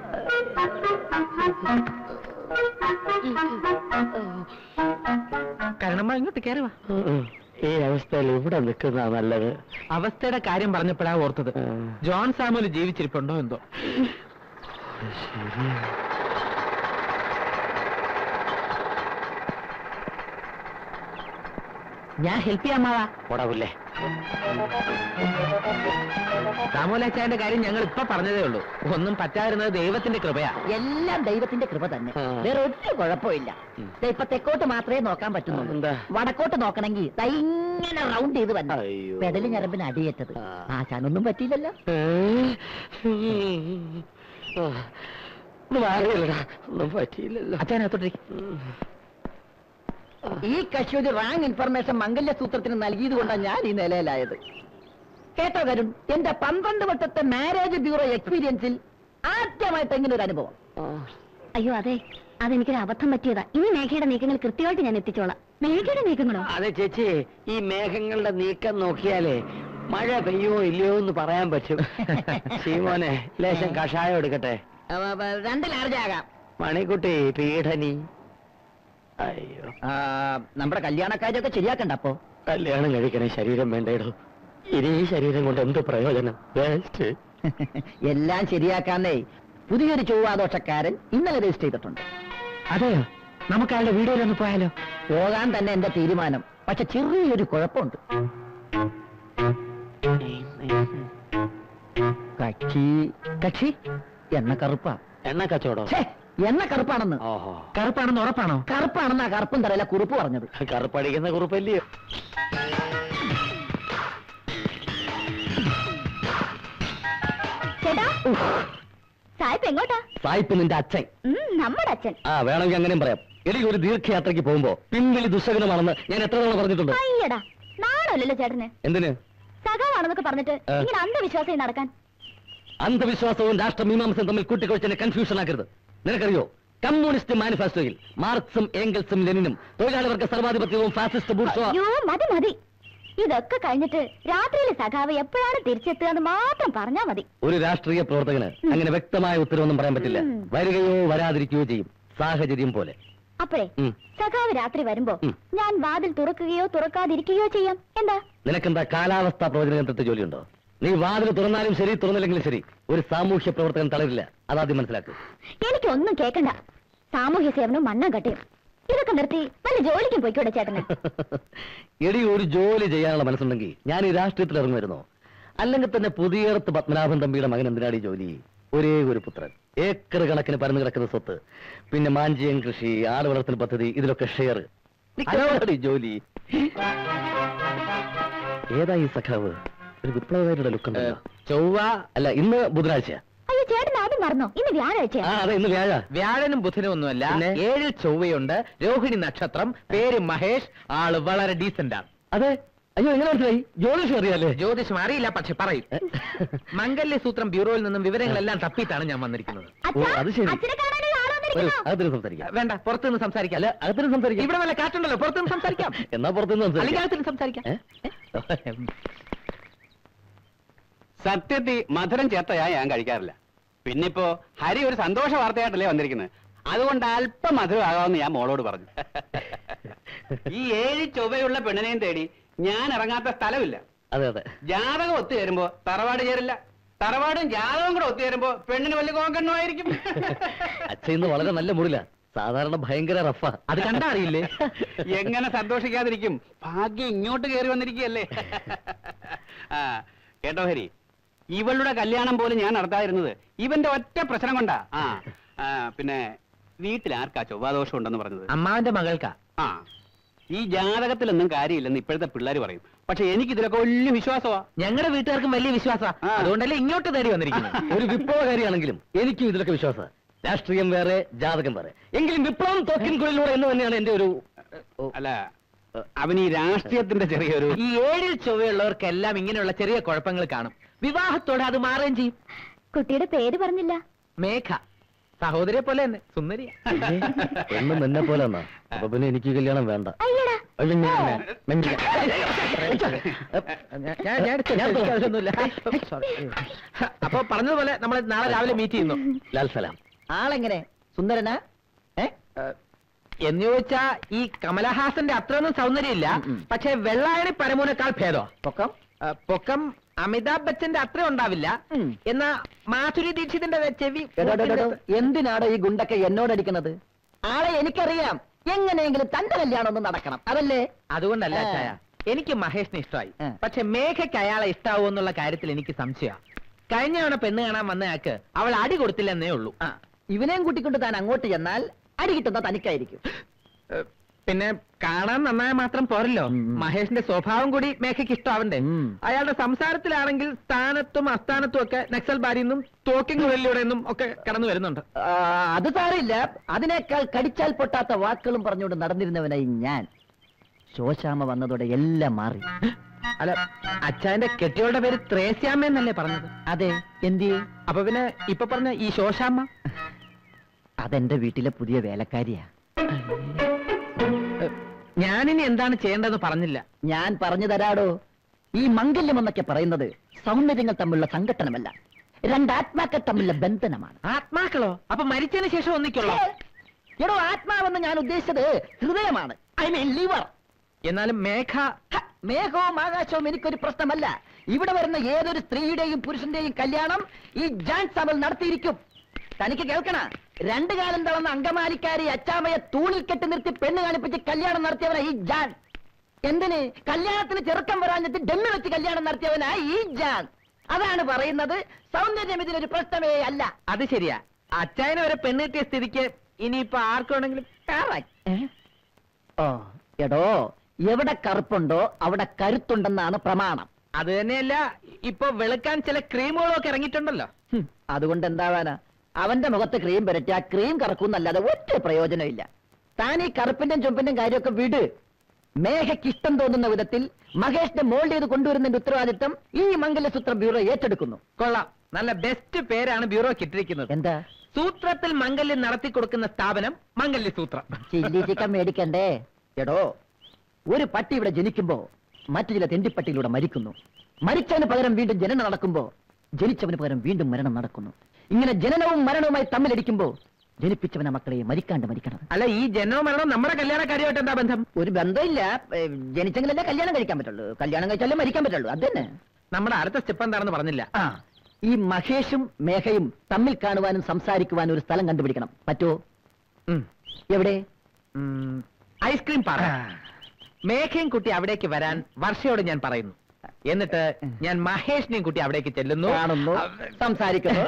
Speaker 4: കരണമ്മ ഇങ്ങോട്ട് കയറുക
Speaker 3: ഉം. ഈ അവസ്ഥയിൽ ഇവിടെ നിൽക്കുന്ന നല്ലത്
Speaker 4: അവസ്ഥയുടെ കാര്യം പറഞ്ഞപ്പോഴാ ഓർത്തത്
Speaker 3: ആ.
Speaker 4: ജോൺ സാമുൽ ജീവിച്ചിരിപ്പുണ്ടോ എന്തോ
Speaker 5: ഞാൻ ഹെൽപ്പ് ചെയ്യാമാവാ
Speaker 3: ഓടാവില്ലേ
Speaker 4: സാമൂലാച്ചാന്റെ കാര്യം ഞങ്ങൾ ഇപ്പൊ പറഞ്ഞതേ ഉള്ളൂ ഒന്നും പറ്റാതിരുന്നത് ദൈവത്തിന്റെ കൃപയാ
Speaker 5: എല്ലാം ദൈവത്തിന്റെ കൃപ തന്നെ
Speaker 3: ആ.
Speaker 5: വേറെ ഒരു കുഴപ്പമില്ല
Speaker 3: ഉം.
Speaker 5: ദേ ഇപ്പൊ തെക്കോട്ട് മാത്രമേ നോക്കാൻ പറ്റുന്നുള്ളൂ
Speaker 3: എന്താ?
Speaker 5: വടക്കോട്ട് നോക്കണമെങ്കിൽ ദാ ഇങ്ങനെ റൗണ്ട് ചെയ്ത് വന്നു
Speaker 3: അയ്യോ.
Speaker 5: പെടലി ഞരമ്പിന് അടിയേറ്റത്
Speaker 3: ആ.
Speaker 5: ആശാനൊന്നും പറ്റിയില്ലല്ലോ
Speaker 3: ഏ? ആ. ഒന്ന് മാറിയല്ലടാ ഒന്നും പറ്റിയില്ലല്ലോ
Speaker 4: അച്ഛനകത്തോട്ടിരിക്കും
Speaker 3: ഉം.
Speaker 5: ഈ കക്ഷി ഒരു റാങ് ഇൻഫർമേഷൻ മംഗല്യസൂത്രത്തിന് നൽകിയത് കൊണ്ടാണ് ഞാൻ ഈ നിലയിലായത് കേട്ടോ കരുൺ എന്റെ പന്ത്രണ്ട് വർഷത്തെ മാരേജ് ബ്യൂറോ എക്സ്പീരിയൻസിൽ ആദ്യമായിട്ട് എങ്ങനെ ഒരു അനുഭവം
Speaker 3: ആ.
Speaker 2: അയ്യോ അതെ അതെനിക്കൊരു അബദ്ധം പറ്റിയതാ ഇനി മേഘയുടെ നീക്കങ്ങൾ കൃത്യമായിട്ട് ഞാൻ എത്തിച്ചോളാം മേഘയുടെ നീക്കങ്ങളോ
Speaker 3: അതെ ചേച്ചി ഈ മേഘങ്ങളുടെ നീക്കം നോക്കിയാലേ മഴ പെയ്യോ ഇല്ലയോ എന്ന് പറയാൻ പറ്റും ശീമോനെ ലേശം കഷായം എടുക്കട്ടെ
Speaker 5: രണ്ട് ലാർജ് ആകാം
Speaker 3: മണിക്കുട്ടി പീഡനി അയ്യോ
Speaker 5: നമ്മുടെ കല്യാണക്കാരൊക്കെ ശരിയാക്കണ്ട അപ്പോ
Speaker 3: കല്യാണം കഴിക്കണ ശരീരം വേണ്ടേടോ ഇനി ഈ ശരീരം കൊണ്ട് എന്ത് പ്രയോജനം വേസ്റ്റ്
Speaker 5: എല്ലാം ശരിയാക്കാന്നേ പുതിയൊരു ചൊവ്വാദോഷക്കാരൻ ഇന്നലെ രജിസ്റ്റർ ചെയ്തിട്ടുണ്ട്
Speaker 4: അതെയോ നമുക്ക് അയാളുടെ വീഡിയോയിലൊന്ന് പോയാലോ
Speaker 5: പോകാൻ തന്നെ എന്റെ തീരുമാനം പക്ഷെ ചെറിയൊരു കുഴപ്പമുണ്ട് കക്ഷി കക്ഷി എണ്ണ കറുപ്പാ
Speaker 3: എണ്ണ കച്ചവടം
Speaker 5: ഛേ, എണ്ണ കറുപ്പാണെന്ന്
Speaker 3: ഓഹോ
Speaker 4: കറുപ്പാണെന്ന് ഉറപ്പാണോ
Speaker 5: കറുപ്പാണെന്നാ കറുപ്പും തറയില്ല കുറുപ്പ് പറഞ്ഞത്
Speaker 3: കറുപ്പടിക്കുന്ന കുറുപ്പല്ലയോ
Speaker 2: ചേട്ടാ സായിപ്പ് എങ്ങോട്ടാ
Speaker 1: സായിപ്പ് നിന്റെ അച്ഛൻ
Speaker 2: ഉം, നമ്മുടെ അച്ഛൻ
Speaker 1: ആ വേണമെങ്കിൽ അങ്ങനെയും പറയാം എനിക്ക് ഒരു ദീർഘയാത്രയ്ക്ക് പോകുമ്പോ പിൻവലി ദുസ്സകനമാണെന്ന് ഞാൻ എത്ര തവണ പറഞ്ഞിട്ടുണ്ട്
Speaker 2: അയ്യടാ നാണല്ലോ ചേട്ടന്
Speaker 1: എന്തിന്
Speaker 2: സഖാവാണെന്നൊക്കെ പറഞ്ഞിട്ട്
Speaker 1: ആ.
Speaker 2: ഇങ്ങനെ അന്ധവിശ്വാസം നടക്കാൻ
Speaker 1: അന്ധവിശ്വാസവും രാഷ്ട്രമീമാംസയും തമ്മിൽ കൂട്ടിക്കുഴച്ചതിനെ കൺഫ്യൂഷൻ ആക്കരുത് നിനക്കറിയോ കമ്മ്യൂണിസ്റ്റ് മാനിഫെസ്റ്റോയിൽ മാർക്സും ഏംഗൽസും ലെനിനും തൊഴിലാളി വർഗ സർവാധിപത്യവും ഫാസിസ്റ്റ് ബൂർഷോ
Speaker 2: അയ്യോ മതി മതി ഇതൊക്കെ കഴിഞ്ഞിട്ട് രാത്രിയിലെ സഖാവ് എപ്പോഴാണ് തിരിച്ചെത്തുക എന്ന് മാത്രം പറഞ്ഞാ മതി
Speaker 1: ഒരു രാഷ്ട്രീയ പ്രവർത്തകന് അങ്ങനെ വ്യക്തമായ ഉത്തരവൊന്നും പറയാൻ പറ്റില്ല
Speaker 2: ഉം.
Speaker 1: വരികയോ വരാതിരിക്കുകയോ ചെയ്യും സാഹചര്യം പോലെ
Speaker 2: അപ്പോഴേ
Speaker 1: ഉം.
Speaker 2: സഖാവ് രാത്രി വരുമ്പോ
Speaker 1: ഉം.
Speaker 2: ഞാൻ വാതിൽ തുറക്കുകയോ തുറക്കാതിരിക്കുകയോ ചെയ്യാം എന്താ
Speaker 1: നിനക്കെന്താ കാലാവസ്ഥാ പ്രവചന കേന്ദ്രത്തിൽ ജോലിയുണ്ടോ നീ വാതിൽ തുറന്നാലും ശരി തുറന്നില്ലെങ്കിലും ശരി ഒരു സാമൂഹ്യ പ്രവർത്തകൻ തളരില്ല അതാദ്യം മനസ്സിലാക്കുക
Speaker 2: എനിക്കൊന്നും കേക്കണ്ട സാമൂഹ്യ സേവനവും മണ്ണ കട്ടയും ഇതൊക്കെ നിർത്തി വല്ല ജോലിക്കും പോയിക്കൂടെ ചേട്ടന്
Speaker 5: എടി ഒരു ജോലി ചെയ്യാനുള്ള മനസ്സുണ്ടെങ്കിൽ ഞാൻ ഈ രാഷ്ട്രീയത്തിൽ ഇറങ്ങുമായിരുന്നോ അല്ലെങ്കിൽ തന്നെ പുതിയറത്ത് പത്മനാഭൻ തമ്പിയുടെ മകൻ എന്തിനാണ് ഈ ജോലി ഒരേ ഒരു പുത്രൻ ഏക്കർ കണക്കിന് പരന്നു കിടക്കുന്ന സ്വത്ത് പിന്നെ മാഞ്ചിയം കൃഷി ആട് വളർത്തൽ പദ്ധതി ഇതിലൊക്കെ ഷെയർ ജോലി ഏതാ ഈ സഖാവ് ഒരു വിപ്ലവകാരിയുടെ ലുക്ക് ഉണ്ടല്ലോ ചൊവ്വ അല്ല ഇന്ന് ബുധനാഴ്ച
Speaker 2: അയ്യോ ചേട്ടൻ ആദ്യം മറന്നോ ഇന്ന് വ്യാഴാഴ്ച
Speaker 5: ആ അതെ ഇന്ന് വ്യാഴ
Speaker 4: വ്യാഴനും ബുധനും ഒന്നുമല്ല
Speaker 5: പിന്നെ?
Speaker 4: ഏഴിൽ ചൊവ്വയുണ്ട് രോഹിണി നക്ഷത്രം പേര് മഹേഷ് ആള് വളരെ ഡീസന്റ് ആണ്
Speaker 5: അതെ അയ്യോ എങ്ങനെ മനസ്സിലായി ജ്യോതിഷം അറിയാലേ
Speaker 4: ജ്യോതിഷം അറിയില്ല പക്ഷെ പറയും മംഗല്യ സൂത്രം ബ്യൂറോയിൽ നിന്നും വിവരങ്ങളെല്ലാം തപ്പിയിട്ടാണ് ഞാൻ വന്നിരിക്കുന്നത്
Speaker 5: ഓ, അത് ശരി.
Speaker 2: അച്ഛനെ കാണാനൊരു ആള്
Speaker 5: വരൂ
Speaker 2: വന്നിരിക്കുന്നു.
Speaker 5: അകത്തിന് സംസാരിക്കാം
Speaker 4: വേണ്ട പുറത്തുനിന്ന് സംസാരിക്കാം
Speaker 5: അല്ല അകത്തിന് സംസാരിക്കാം
Speaker 4: ഇവിടെ വല്ല കാറ്റുണ്ടല്ലോ പുറത്തുനിന്ന് സംസാരിക്കാം
Speaker 5: എന്നാ പുറത്തുനിന്ന്
Speaker 4: അല്ലെങ്കിൽ
Speaker 5: സംസാരിക്കാം
Speaker 4: അകത്തുനിന്ന് സംസാരിക്കാം
Speaker 5: ഏ?
Speaker 1: സത്യത്തിൽ മധുരം ചേർത്തയാ ഞാൻ കഴിക്കാറില്ല പിന്നിപ്പോ ഹരി ഒരു സന്തോഷ വാർത്തയായിട്ടല്ലേ വന്നിരിക്കുന്നത് അതുകൊണ്ട് അല്പം മധുരമാകാമെന്ന് ഞാൻ മോളോട് പറഞ്ഞു ഈ ഏഴ് ചൊവ്വയുള്ള പെണ്ണിനെയും തേടി ഞാൻ ഇറങ്ങാത്ത സ്ഥലമില്ല
Speaker 5: അതെ അതെ
Speaker 1: ജാതകം ഒത്തുചേരുമ്പോ തറവാട് ചേരില്ല തറവാടും ജാതകം കൂടെ ഒത്തുചേരുമ്പോ പെണ്ണിന് വലിയ കോങ്കണ്ണമായിരിക്കും
Speaker 5: അച്ഛൻ ഇന്ന് വളരെ നല്ല മുടില സാധാരണ ഭയങ്കര റഫാ
Speaker 4: അത് കണ്ടാ അറിയില്ലേ
Speaker 1: എങ്ങനെ സന്തോഷിക്കാതിരിക്കും ഭാഗ്യം ഇങ്ങോട്ട് കയറി വന്നിരിക്കുകയല്ലേ ആ കേട്ടോ ഹരി ഇവളുടെ കല്യാണം പോലും ഞാൻ നടത്താതിരുന്നത് ഇവന്റെ ഒറ്റ പ്രശ്നം കൊണ്ടാ ആ ആ, പിന്നെ വീട്ടിൽ ആർക്കാ ചൊവ്വാദോഷം ഉണ്ടെന്ന് പറഞ്ഞത്
Speaker 4: അമ്മാവന്റെ മകൾക്കാ
Speaker 1: ആ ഈ ജാതകത്തിലൊന്നും കാര്യമില്ലെന്ന് ഇപ്പോഴത്തെ പിള്ളേർ പറയും പക്ഷെ എനിക്ക് ഇതിലൊക്കെ വലിയ വിശ്വാസമാ
Speaker 4: ഞങ്ങളുടെ വീട്ടുകാർക്കും വലിയ വിശ്വാസ
Speaker 1: ആ.
Speaker 4: അതുകൊണ്ടല്ലേ ഇങ്ങോട്ട് തേടി വന്നിരിക്കുന്നത്
Speaker 5: ഒരു വിപ്ലവകാരിയാണെങ്കിലും എനിക്കും ഇതിലൊക്കെ വിശ്വാസം രാഷ്ട്രീയം വേറെ ജാതകം വേറെ എങ്കിലും വിപ്ലവം തോക്കിൻകുള്ളിലൂടെ എന്ന് തന്നെയാണ് എന്റെ ഒരു ഓ,
Speaker 1: അല്ല അവൻ ഈ രാഷ്ട്രീയത്തിന്റെ ചെറിയൊരു
Speaker 4: ഈ ഏഴിൽ ചൊവ്വയുള്ളവർക്കെല്ലാം ഇങ്ങനെയുള്ള ചെറിയ കുഴപ്പങ്ങൾ കാണും വിവാഹത്തോടെ അത് മാറുകയും ചെയ്യും
Speaker 2: കുട്ടിയുടെ പേര് പറഞ്ഞില്ല
Speaker 4: മേഘ സഹോദരിയെ പോലെ തന്നെ സുന്ദരിയാ
Speaker 5: പെണ്ണ് നിന്നെ പോലെ എന്നാ അപ്പൊ പിന്നെ എനിക്ക് ഈ കല്യാണം വേണ്ട
Speaker 2: അയ്യടാ
Speaker 5: അയ്യോ, ഞാൻ- ഞാൻ- മെഞ്ചിക്ക.
Speaker 4: ഞാൻ- ഞാൻ- ഞാൻ എടുത്തു. എനിക്ക് അതിലൊന്നുമില്ല. Sorry. അപ്പൊ പറഞ്ഞതുപോലെ നമ്മൾ നാളെ രാവിലെ മീറ്റ് ചെയ്യുന്നു
Speaker 5: ലാൽ സലാം
Speaker 3: ആളെങ്ങനെ സുന്ദരനാ ഏ
Speaker 4: ഏഹ്, എന്ന് ചോദിച്ചാ ഈ കമലഹാസന്റെ അത്രയൊന്നും സൗന്ദര്യമില്ല
Speaker 3: ഉം, ഉം.
Speaker 4: പക്ഷെ വെള്ളായണി പരമൂനേക്കാൾ ഭേദം
Speaker 3: പൊക്കം
Speaker 4: പൊക്കം അമിതാഭ് ബച്ചന്റെ അത്ര ഉണ്ടാവില്ല
Speaker 3: ഉം.
Speaker 4: എന്നാ മാധുരി ദീക്ഷിതിന്റെ ചെവി
Speaker 3: എടോ, എടോ, എടോ, എന്തിനാടോ ഈ ഗുണ്ടൊക്കെ എന്നോടടിക്കുന്നത് ആളെ എനിക്കറിയാം എങ്ങനെയെങ്കിലും തന്റെ കല്യാണം ഒന്ന് നടക്കണം അതല്ലേ
Speaker 4: അതുകൊണ്ടല്ല
Speaker 3: ആ.
Speaker 4: ചായ എനിക്ക് മഹേഷിനെ ഇഷ്ടമായി
Speaker 3: ആ.
Speaker 4: പക്ഷെ മേഘയ്ക്ക് അയാളെ ഇഷ്ടാവോ എന്നുള്ള കാര്യത്തിൽ എനിക്ക് സംശയ കഴിഞ്ഞ തവണ പെണ്ണ് കാണാൻ വന്നയാൾക്ക് അവൾ അടി കൊടുത്തില്ലെന്നേ ഉള്ളൂ
Speaker 3: ആ ഇവനെയും കൂട്ടിക്കൊണ്ട് താൻ അങ്ങോട്ട് ചെന്നാൽ അടി കിട്ടുന്ന തനിക്കായിരിക്കും
Speaker 4: ഏഹ്, പിന്നെ കാണാൻ നന്നായ മാത്രം പോരല്ലോ
Speaker 3: ഉം.
Speaker 4: മഹേഷിന്റെ സ്വഭാവം കൂടി മേഘയ്ക്ക് ഇഷ്ടമാവണ്ടേ
Speaker 3: ഉം.
Speaker 4: അയാളുടെ സംസാരത്തിലാണെങ്കിൽ സ്ഥാനത്തും അസ്ഥാനത്തും ഒക്കെ നക്സൽ ബാരിന്നും തോക്കിംഗ് ഉള്ളിലൂടെ നിന്നും ഒക്കെ കടന്നു വരുന്നുണ്ട്
Speaker 3: ആ, അത് സാറില്ല അതിനേക്കാൾ കടിച്ചാൽ പൊട്ടാത്ത വാക്കുകളും പറഞ്ഞുകൊണ്ട് നടന്നിരുന്നവനായി ഞാൻ ശോശാമ വന്നതോടെ എല്ലാം മാറി
Speaker 4: അല്ല അച്ഛന്റെ കെട്ടിയോളുടെ പേര് ത്രേസ്യാമ്മ എന്നല്ലേ പറഞ്ഞത്
Speaker 3: അതെ എന്തിയെ
Speaker 4: അപ്പൊ പിന്നെ ഇപ്പൊ പറഞ്ഞ ഈ ശോശാമ്മ
Speaker 3: അതെന്റെ വീട്ടിലെ പുതിയ വേലക്കാരിയാ
Speaker 4: ഏഹ്, ഞാനിനി എന്താണ് ചെയ്യേണ്ടതെന്ന് പറഞ്ഞില്ല
Speaker 3: ഞാൻ പറഞ്ഞു തരാടോ ഈ മംഗല്യം എന്നൊക്കെ പറയുന്നത് സൗന്ദര്യങ്ങൾ തമ്മിലുള്ള സംഘട്ടനമല്ല രണ്ടാത്മാക്കൾ തമ്മിലുള്ള ബന്ധനമാണ്
Speaker 4: ആത്മാക്കളോ അപ്പൊ മരിച്ചതിന് ശേഷം ഒന്നിക്കുള്ളോ
Speaker 3: എടോ ആത്മാവെന്ന് ഞാൻ ഉദ്ദേശിച്ചത് ഹൃദയമാണ് ഐ മീൻ ലിവർ
Speaker 4: എന്നാലും മേഘ
Speaker 3: മേഘവും ആകാശവും എനിക്കൊരു പ്രശ്നമല്ല ഇവിടെ വരുന്ന ഏതൊരു സ്ത്രീയുടെയും പുരുഷന്റെയും കല്യാണം ഈ ജാൻ സഭൽ നടത്തിയിരിക്കും തനിക്ക് കേൾക്കണ രണ്ടു കാലം തളർന്ന അങ്കമാലിക്കാരി അച്ചാമയെ തൂണിൽ കെട്ടി നിർത്തി പെണ്ണ് കാണിപ്പിച്ച് കല്യാണം നടത്തിയവനാ ഈ ജാൻ എന്തിന് കല്യാണത്തിന് ചെറുക്കം വരാഞ്ഞിട്ട് ഡെമ്മി വെച്ച് കല്യാണം നടത്തിയവനാ ഈ ജാൻ അതാണ് പറയുന്നത് സൗന്ദര്യം ഇതിനൊരു പ്രശ്നമേ അല്ല
Speaker 4: അത് ശരിയാ അച്ചായനെ വരെ പെണ്ണ് കിട്ടിയ സ്ഥിതിക്ക് ഇനിയിപ്പൊ ആർക്കാണെങ്കിലും
Speaker 3: ഏ? ഓ എടോ എവിടെ കറുപ്പുണ്ടോ അവിടെ കരുത്തുണ്ടെന്നാണ് പ്രമാണം
Speaker 4: അത് തന്നെയല്ല ഇപ്പൊ വെളുക്കാൻ ചില ക്രീമുകളൊക്കെ ഇറങ്ങിയിട്ടുണ്ടല്ലോ
Speaker 3: ഹും, അതുകൊണ്ട് എന്താവാനാ അവന്റെ മുഖത്ത് ക്രീം പുരട്ടി ആ ക്രീം കറക്കുന്നല്ലാതെ ഒറ്റ പ്രയോജനമില്ല താൻ ഈ കറുപ്പിന്റെയും ചുമപ്പിന്റെയും കാര്യമൊക്കെ വിട് മേഘയ്ക്ക് ഇഷ്ടം തോന്നുന്ന വിധത്തിൽ മഹേഷിന്റെ മോൾഡ് ചെയ്ത് കൊണ്ടുവരുന്നതിന്റെ ഉത്തരവാദിത്തം ഈ മംഗലസൂത്ര ബ്യൂറോ ഏറ്റെടുക്കുന്നു
Speaker 4: കൊള്ളാം നല്ല ബെസ്റ്റ് പേരാണ് ബ്യൂറോ കിട്ടിയിരിക്കുന്നത്
Speaker 3: എന്താ
Speaker 4: സൂത്രത്തിൽ മംഗല്യം നടത്തി കൊടുക്കുന്ന സ്ഥാപനം മംഗല്യ സൂത്രം
Speaker 3: ചില്ലി ചിക്കൻ മേടിക്കണ്ടേ എടോ ഒരു പട്ടി ഇവിടെ ജനിക്കുമ്പോ മറ്റു ചില തെണ്ടിപ്പട്ടിയിലൂടെ മരിക്കുന്നു മരിച്ചവന് പകരം വീണ്ടും ജനനം നടക്കുമ്പോ ജനിച്ചവന് പകരം വീണ്ടും മരണം നടക്കുന്നു ഇങ്ങനെ ജനനവും മരണവുമായി തമ്മിലടിക്കുമ്പോ ജനിപ്പിച്ചവനെ മക്കളെ മരിക്കാണ്ട് മരിക്കണം
Speaker 4: അല്ല ഈ ജനവും മരണവും നമ്മുടെ കല്യാണ കാര്യമായിട്ട് എന്താ ബന്ധം
Speaker 3: ഒരു ബന്ധമില്ല ഏ, ജനിച്ചെങ്കിലല്ലേ കല്യാണം കഴിക്കാൻ പറ്റുള്ളൂ കല്യാണം കഴിച്ചാലേ മരിക്കാൻ പറ്റുള്ളൂ അത് തന്നെ
Speaker 4: നമ്മുടെ അടുത്ത സ്റ്റെപ്പ് എന്താണെന്ന് പറഞ്ഞില്ല
Speaker 3: ആ ഈ മഹേഷും മേഘയും തമ്മിൽ കാണുവാനും സംസാരിക്കുവാനും ഒരു സ്ഥലം കണ്ടുപിടിക്കണം പറ്റുമോ
Speaker 4: ഉം.
Speaker 3: എവിടെ
Speaker 4: ഐസ്ക്രീം പറ മേഘയും കുട്ടി അവിടേക്ക് വരാൻ വർഷയോട് ഞാൻ പറയുന്നു എന്നിട്ട് ഞാൻ മഹേഷിനെയും കുട്ടി അവിടേക്ക് ചെല്ലുന്നു
Speaker 5: കാണുന്നു സംസാരിക്കുന്നു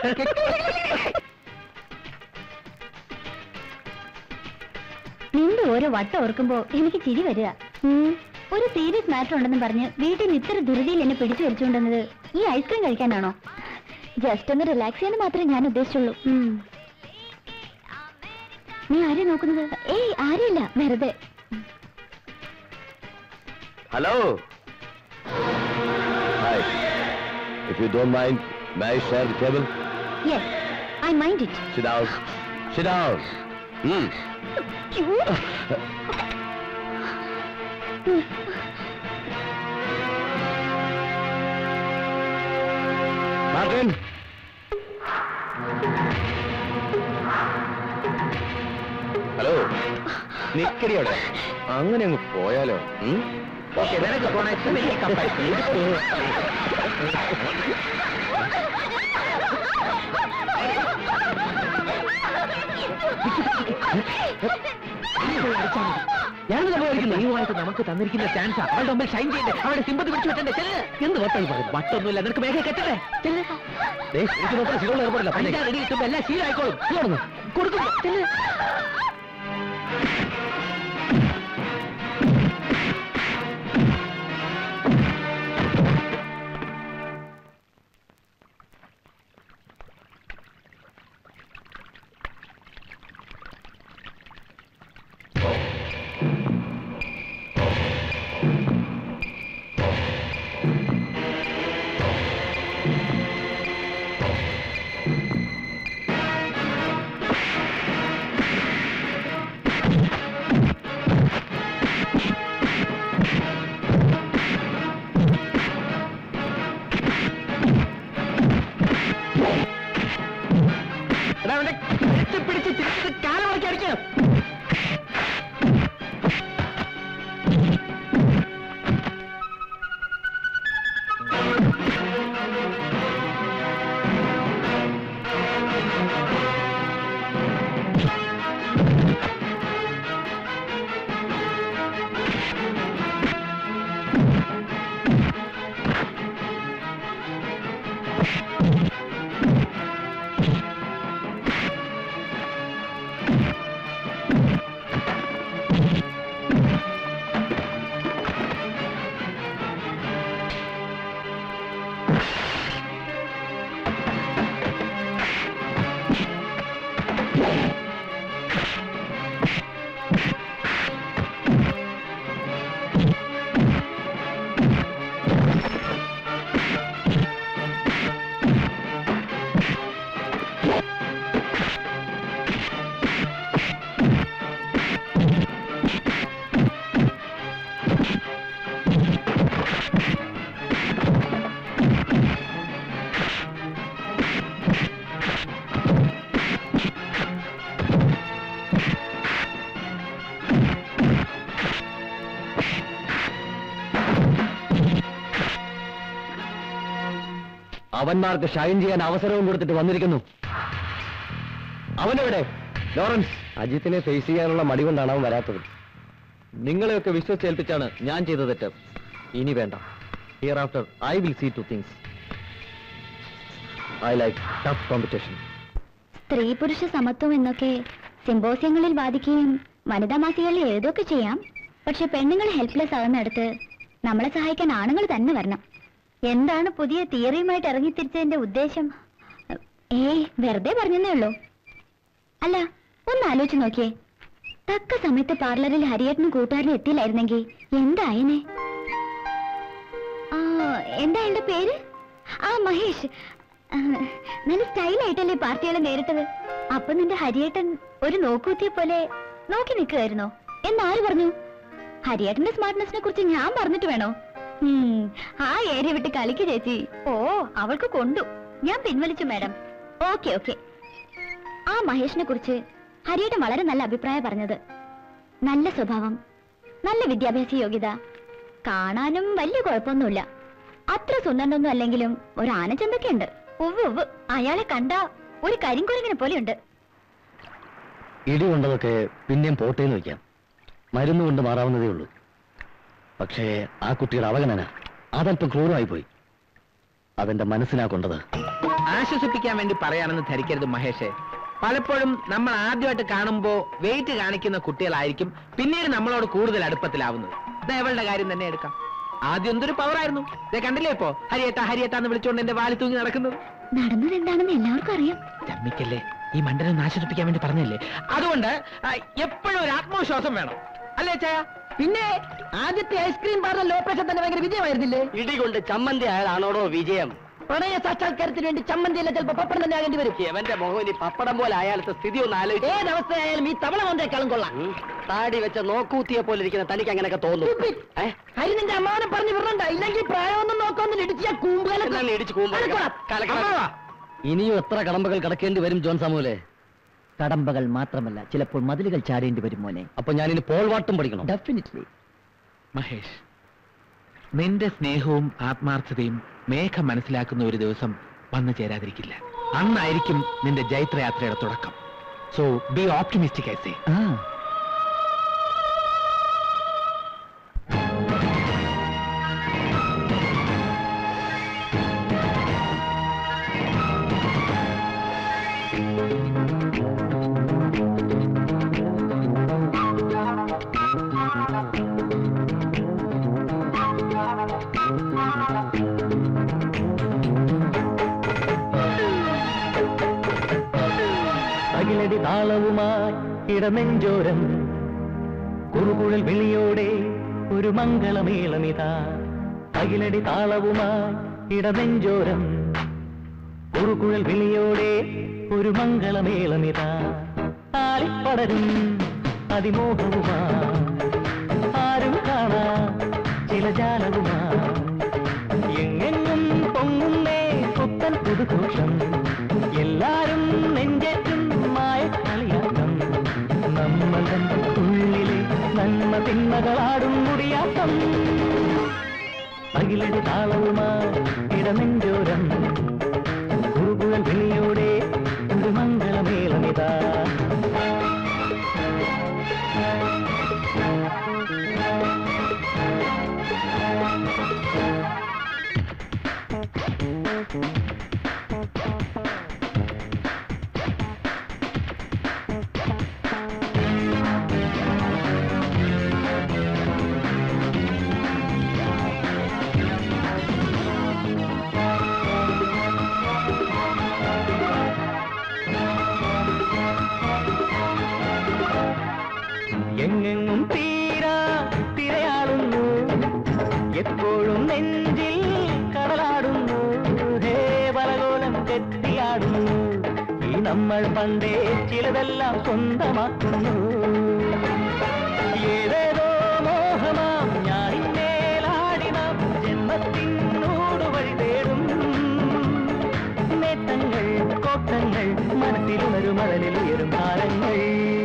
Speaker 2: നിന്റെ ഓരോ വട്ടം ഓർക്കുമ്പോ എനിക്ക് ചിരി വരിക ഉം. ഒരു സീരിയസ് മാറ്റർ ഉണ്ടെന്ന് പറഞ്ഞ് വീട്ടിൽ നിന്ന് ഇത്ര ധൃതിയിൽ എന്നെ പിടിച്ചു വലിച്ചുകൊണ്ടുവന്നത് ഈ ഐസ്ക്രീം കഴിക്കാനാണോ ജസ്റ്റ് ഒന്ന് റിലാക്സ് ചെയ്യാൻ മാത്രമേ ഞാൻ ഉദ്ദേശിച്ചുള്ളൂ ഉം. നീ ആരെയും നോക്കുന്നത് ഏയ് ആരെയില്ല വെറുതെ
Speaker 1: hello hi if you don't mind may share the table
Speaker 2: yes I mind it
Speaker 1: sit down sit down ഉം മാർട്ടിൻ ഹലോ നിക്കടി അവിടെ അങ്ങനെ അങ്ങ് പോയാലോ ഉം?
Speaker 4: ഓക്കെ നിനക്ക് പോണ വലിയ കപ്പായി ഞാനത് പോയിരിക്കുന്നു ഈ വായിട്ട് നമുക്ക് തന്നിരിക്കുന്ന ചാൻസ് അവളുടെ മുമ്പിൽ ഷൈൻ ചെയ്യണ്ടേ അവളുടെ സിമ്പതി പിടിച്ചു വെച്ചണ്ടേ ചെല്ല് എന്ത് വട്ടം പറയും വട്ടൊന്നുമില്ല നിനക്ക് മേഘ കെട്ടണ്ടേ ചെല്ല്
Speaker 1: ദേ, എനിക്ക് നോക്കാൻ ശീലമുള്ള ഏർപ്പാടില്ല. പറഞ്ഞേ.
Speaker 4: അഞ്ചാറ് അടി കിട്ടുമ്പോ എല്ലാം ശീലമായിക്കോളും തീർന്നു കൊടുക്കുന്നു ചെല്ല് എടാ അവന്റെ കഴുത്ത് പിടിച്ച് തിരിച്ച് കാലമടക്കി അടിക്കണം
Speaker 1: അവന്മാർക്ക് ഷൈൻ ചെയ്യാൻ അവസരവും കൊടുത്തിട്ട് വന്നിരിക്കുന്നു അവനെവിടെ ലോറൻസ് അജിത്തിനെ ഫേസ് ചെയ്യാനുള്ള മടി കൊണ്ടാണ് അവൻ വരാത്തത് നിങ്ങളെയൊക്കെ വിശ്വസിച്ചേൽപ്പിച്ചാണ് ഞാൻ ചെയ്ത തെറ്റ് ഇനി വേണ്ട hereafter I will see to things I like tough competition
Speaker 2: സ്ത്രീ പുരുഷ സമത്വം എന്നൊക്കെ സിമ്പോസിയങ്ങളിൽ വാദിക്കുകയും വനിതാ മാസികകളിൽ എഴുതുകയൊക്കെ ചെയ്യാം പക്ഷെ പെണ്ണുങ്ങൾ ഹെൽപ്ലെസ് ആകുന്നിടത്ത് നമ്മളെ സഹായിക്കാൻ ആണുങ്ങൾ തന്നെ വരണം എന്താണ് പുതിയ തിയറിയുമായിട്ട് ഇറങ്ങിത്തിരിച്ചതിന്റെ ഉദ്ദേശം ഏയ് വെറുതെ പറഞ്ഞതേ ഉള്ളൂ അല്ല ഒന്ന് ആലോചിച്ച് നോക്കിയേ തക്ക സമയത്ത് പാർലറിൽ ഹരിയേട്ടനും കൂട്ടുകാരനും എത്തിയില്ലായിരുന്നെങ്കിൽ എന്തായനെ ആ എന്താ എന്റെ പേര് ആ മഹേഷ് ആ, നല്ല സ്റ്റൈലായിട്ടല്ലേ പാർട്ടികളെ നേരിട്ടത് അപ്പൊ നിന്റെ ഹരിയേട്ടൻ ഒരു നോക്കൂത്തിയെ പോലെ നോക്കി നിൽക്കുകയായിരുന്നോ എന്നാര് പറഞ്ഞു ഹരിയേട്ടന്റെ സ്മാർട്ട്നെസിനെ കുറിച്ച് ഞാൻ പറഞ്ഞിട്ട് വേണോ ഉം, ആ ഏരിയ വിട്ട് കളിക്ക് ചേച്ചി ഓ അവൾക്ക് കൊണ്ടു ഞാൻ പിൻവലിച്ചു മാഡം ഓക്കെ ഓക്കെ ആ മഹേഷിനെ കുറിച്ച് ഹരിയേട്ടൻ വളരെ നല്ല അഭിപ്രായം പറഞ്ഞത് നല്ല സ്വഭാവം നല്ല വിദ്യാഭ്യാസ യോഗ്യത കാണാനും വലിയ കുഴപ്പമൊന്നുമില്ല അത്ര സുന്ദരനൊന്നും അല്ലെങ്കിലും ഒരു ആനച്ചന്തൊക്കെ ഉണ്ട് ഉവ്വ് ഉവ്വ് അയാളെ കണ്ട ഒരു കരിങ്കുരങ്ങിനെ പോലെയുണ്ട്
Speaker 1: ഇടി കൊണ്ടതൊക്കെ പിന്നെയും പോട്ടേന്ന് വെക്കാം
Speaker 5: മരുന്ന് കൊണ്ട് മാറാവുന്നതേ ഉള്ളൂ പക്ഷേ ആ കുട്ടിയുടെ അവഗണന അതല്പം ക്രൂരമായി പോയി അതെന്റെ മനസ്സിനാ കൊണ്ടത്
Speaker 4: ആശ്വസിപ്പിക്കാൻ വേണ്ടി പറയാണെന്ന് ധരിക്കരുത് മഹേഷേ പലപ്പോഴും നമ്മൾ ആദ്യമായിട്ട് കാണുമ്പോ വെയിറ്റ് കാണിക്കുന്ന കുട്ടികളായിരിക്കും പിന്നീട് നമ്മളോട് കൂടുതൽ അടുപ്പത്തിലാവുന്നത് ദേവളുടെ കാര്യം തന്നെ എടുക്കാം ആദ്യം എന്തൊരു പവറായിരുന്നു ദേ കണ്ടില്ലേ ഇപ്പോ ഹരിയേട്ട ഹരിയേട്ട എന്ന് വിളിച്ചുകൊണ്ട് എന്റെ വാലി തൂങ്ങി നടക്കുന്നത്
Speaker 2: നടന്നത് എന്താണെന്ന് എല്ലാവർക്കും അറിയാം
Speaker 4: ചമ്മിക്കല്ലേ ഈ മണ്ടനെ ഒന്ന് ആശ്വസിപ്പിക്കാൻ വേണ്ടി പറഞ്ഞല്ലേ അതുകൊണ്ട് ആ, എപ്പോഴും ഒരു ആത്മവിശ്വാസം വേണം അല്ലേ ചായ
Speaker 5: പിന്നെ ആദ്യത്തെ ഐസ്ക്രീം പാർലർ ഓപ്പറേഷൻ തന്നെ ഭയങ്കര വിജയമായിരുന്നില്ലേ
Speaker 3: ഇടികൊണ്ട് ചമ്മന്തി ആയതാണോടോ വിജയം
Speaker 5: പ്രണയ സാക്ഷാത്കാരത്തിന് വേണ്ടി ചമ്മന്തിയല്ല ചിലപ്പോ പപ്പടം തന്നെ ആകേണ്ടി വരും
Speaker 3: എവന്റെ മുഖം ഇനി പപ്പടം പോലെ അയാളത്തെ സ്ഥിതി ഒന്ന് ആലോചിച്ച്
Speaker 5: ഏതവസ്ഥയായാലും ഈ തവള വന്നേക്കാളും കൊള്ളാം
Speaker 3: ഉം. താടി വെച്ച നോക്കൂത്തിയെ പോലെ ഇരിക്കുന്ന തനിക്ക് അങ്ങനെയൊക്കെ തോന്നും
Speaker 5: Stupid.
Speaker 3: ഏ?
Speaker 5: ഹരി നിന്റെ അമ്മാവനെ പറഞ്ഞു വിടണ്ട ഇല്ലെങ്കിൽ പ്രായമൊന്നും നോക്കൊന്നും ഇടിച്ച് ഞാൻ
Speaker 3: എന്നാ നീ ഇടിച്ച് കൂമ്പ് കലക്കണം.
Speaker 5: ഇനിയും എത്ര കടമ്പകൾ കടക്കേണ്ടി വരും ജോൺ സാമുലെ കടമ്പകൾ മാത്രമല്ല ചിലപ്പോൾ മതിലുകൾ ചാടേണ്ടി വരും മോനെ അപ്പൊ ഞാനിനി പോൾ വാട്ടും പഠിക്കണം ഡെഫിനറ്റ്ലി
Speaker 4: മഹേഷ് നിന്റെ സ്നേഹവും ആത്മാർത്ഥതയും മേഘ മനസ്സിലാക്കുന്ന ഒരു ദിവസം വന്നു ചേരാതിരിക്കില്ല അന്നായിരിക്കും നിന്റെ ജൈത്രയാത്രയുടെ തുടക്കം so be optimistic I say
Speaker 5: ആ അകിലടി താളവുമായി ഇടനെഞ്ചോരം കുറുകുഴൽ വിളിയോടെ ഒരു മംഗളമേളമിതാ അകിലടി താളവുമായി ഇടനെഞ്ചോരം കുറുകുഴൽ വിളിയോടെ ഒരു മംഗളമേളമിതാ ആളിപ്പടരും അതിമോഹവുമാ ആരും കാണാ ചില ജാലവുമാ എങ്ങെങ്ങും പൊങ്ങുന്നേ പുത്തൻ പുതുഘോഷം എല്ലാരും നെഞ്ചേറ്റും മായ കളിയാട്ടം നമ്മൾ തന്റെ ഉള്ളിലെ നന്മ തിന്മകളാടും മുടിയാട്ടം അകിലടി താളവുമായി ഇടനെഞ്ചോരം കുറുകുഴൽ വിളിയോടെ ഒരു മംഗളമേളമിതാ എങ്ങെങ്ങും തീരാ തിരയാടുന്നു എപ്പോഴും നെഞ്ചിൽ കടലാടുന്നു ഹേ ബലകോലം കെട്ടിയാടുന്നു ഈ നമ്മൾ പണ്ടേ ചിലതെല്ലാം സ്വന്തമാക്കുന്നു ഏതേതോ മോഹമാം ഞാനിന്നേലാടി നാം ജന്മത്തിനോട് വഴി തേടും നേട്ടങ്ങൾ കോട്ടങ്ങൾ മനസ്സിലുണരും മഴലിൽ ഉയരും കാലങ്ങൾ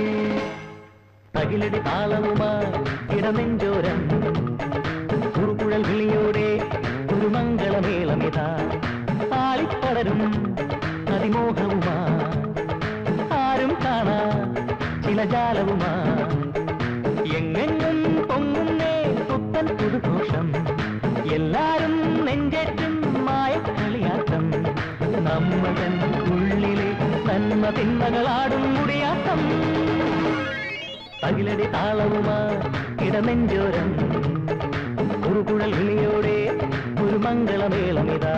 Speaker 5: തകിലടി താളവുമായി ഇടനെഞ്ചോരം കുറുകുഴൽ വിളിയോടെ ഒരു മംഗളമേളമിതാ ആളിപ്പടരും അതിമോഹവുമാ ആരും കാണാ ചില ജാലവുമാ എങ്ങെങ്ങും പൊങ്ങുന്നേ പുത്തൻ പുതുഘോഷം എല്ലാരും നെഞ്ചേറ്റും മായ കളിയാട്ടം നമ്മൾ തൻ ഉള്ളിലെ നന്മ തിന്മകളാടും മുടിയാട്ടം തകിലടി താളവുമായി ഇടനെഞ്ചോരം കുറുകുഴൽ വിളിയോടെ ഒരു മംഗളമേളമിതാ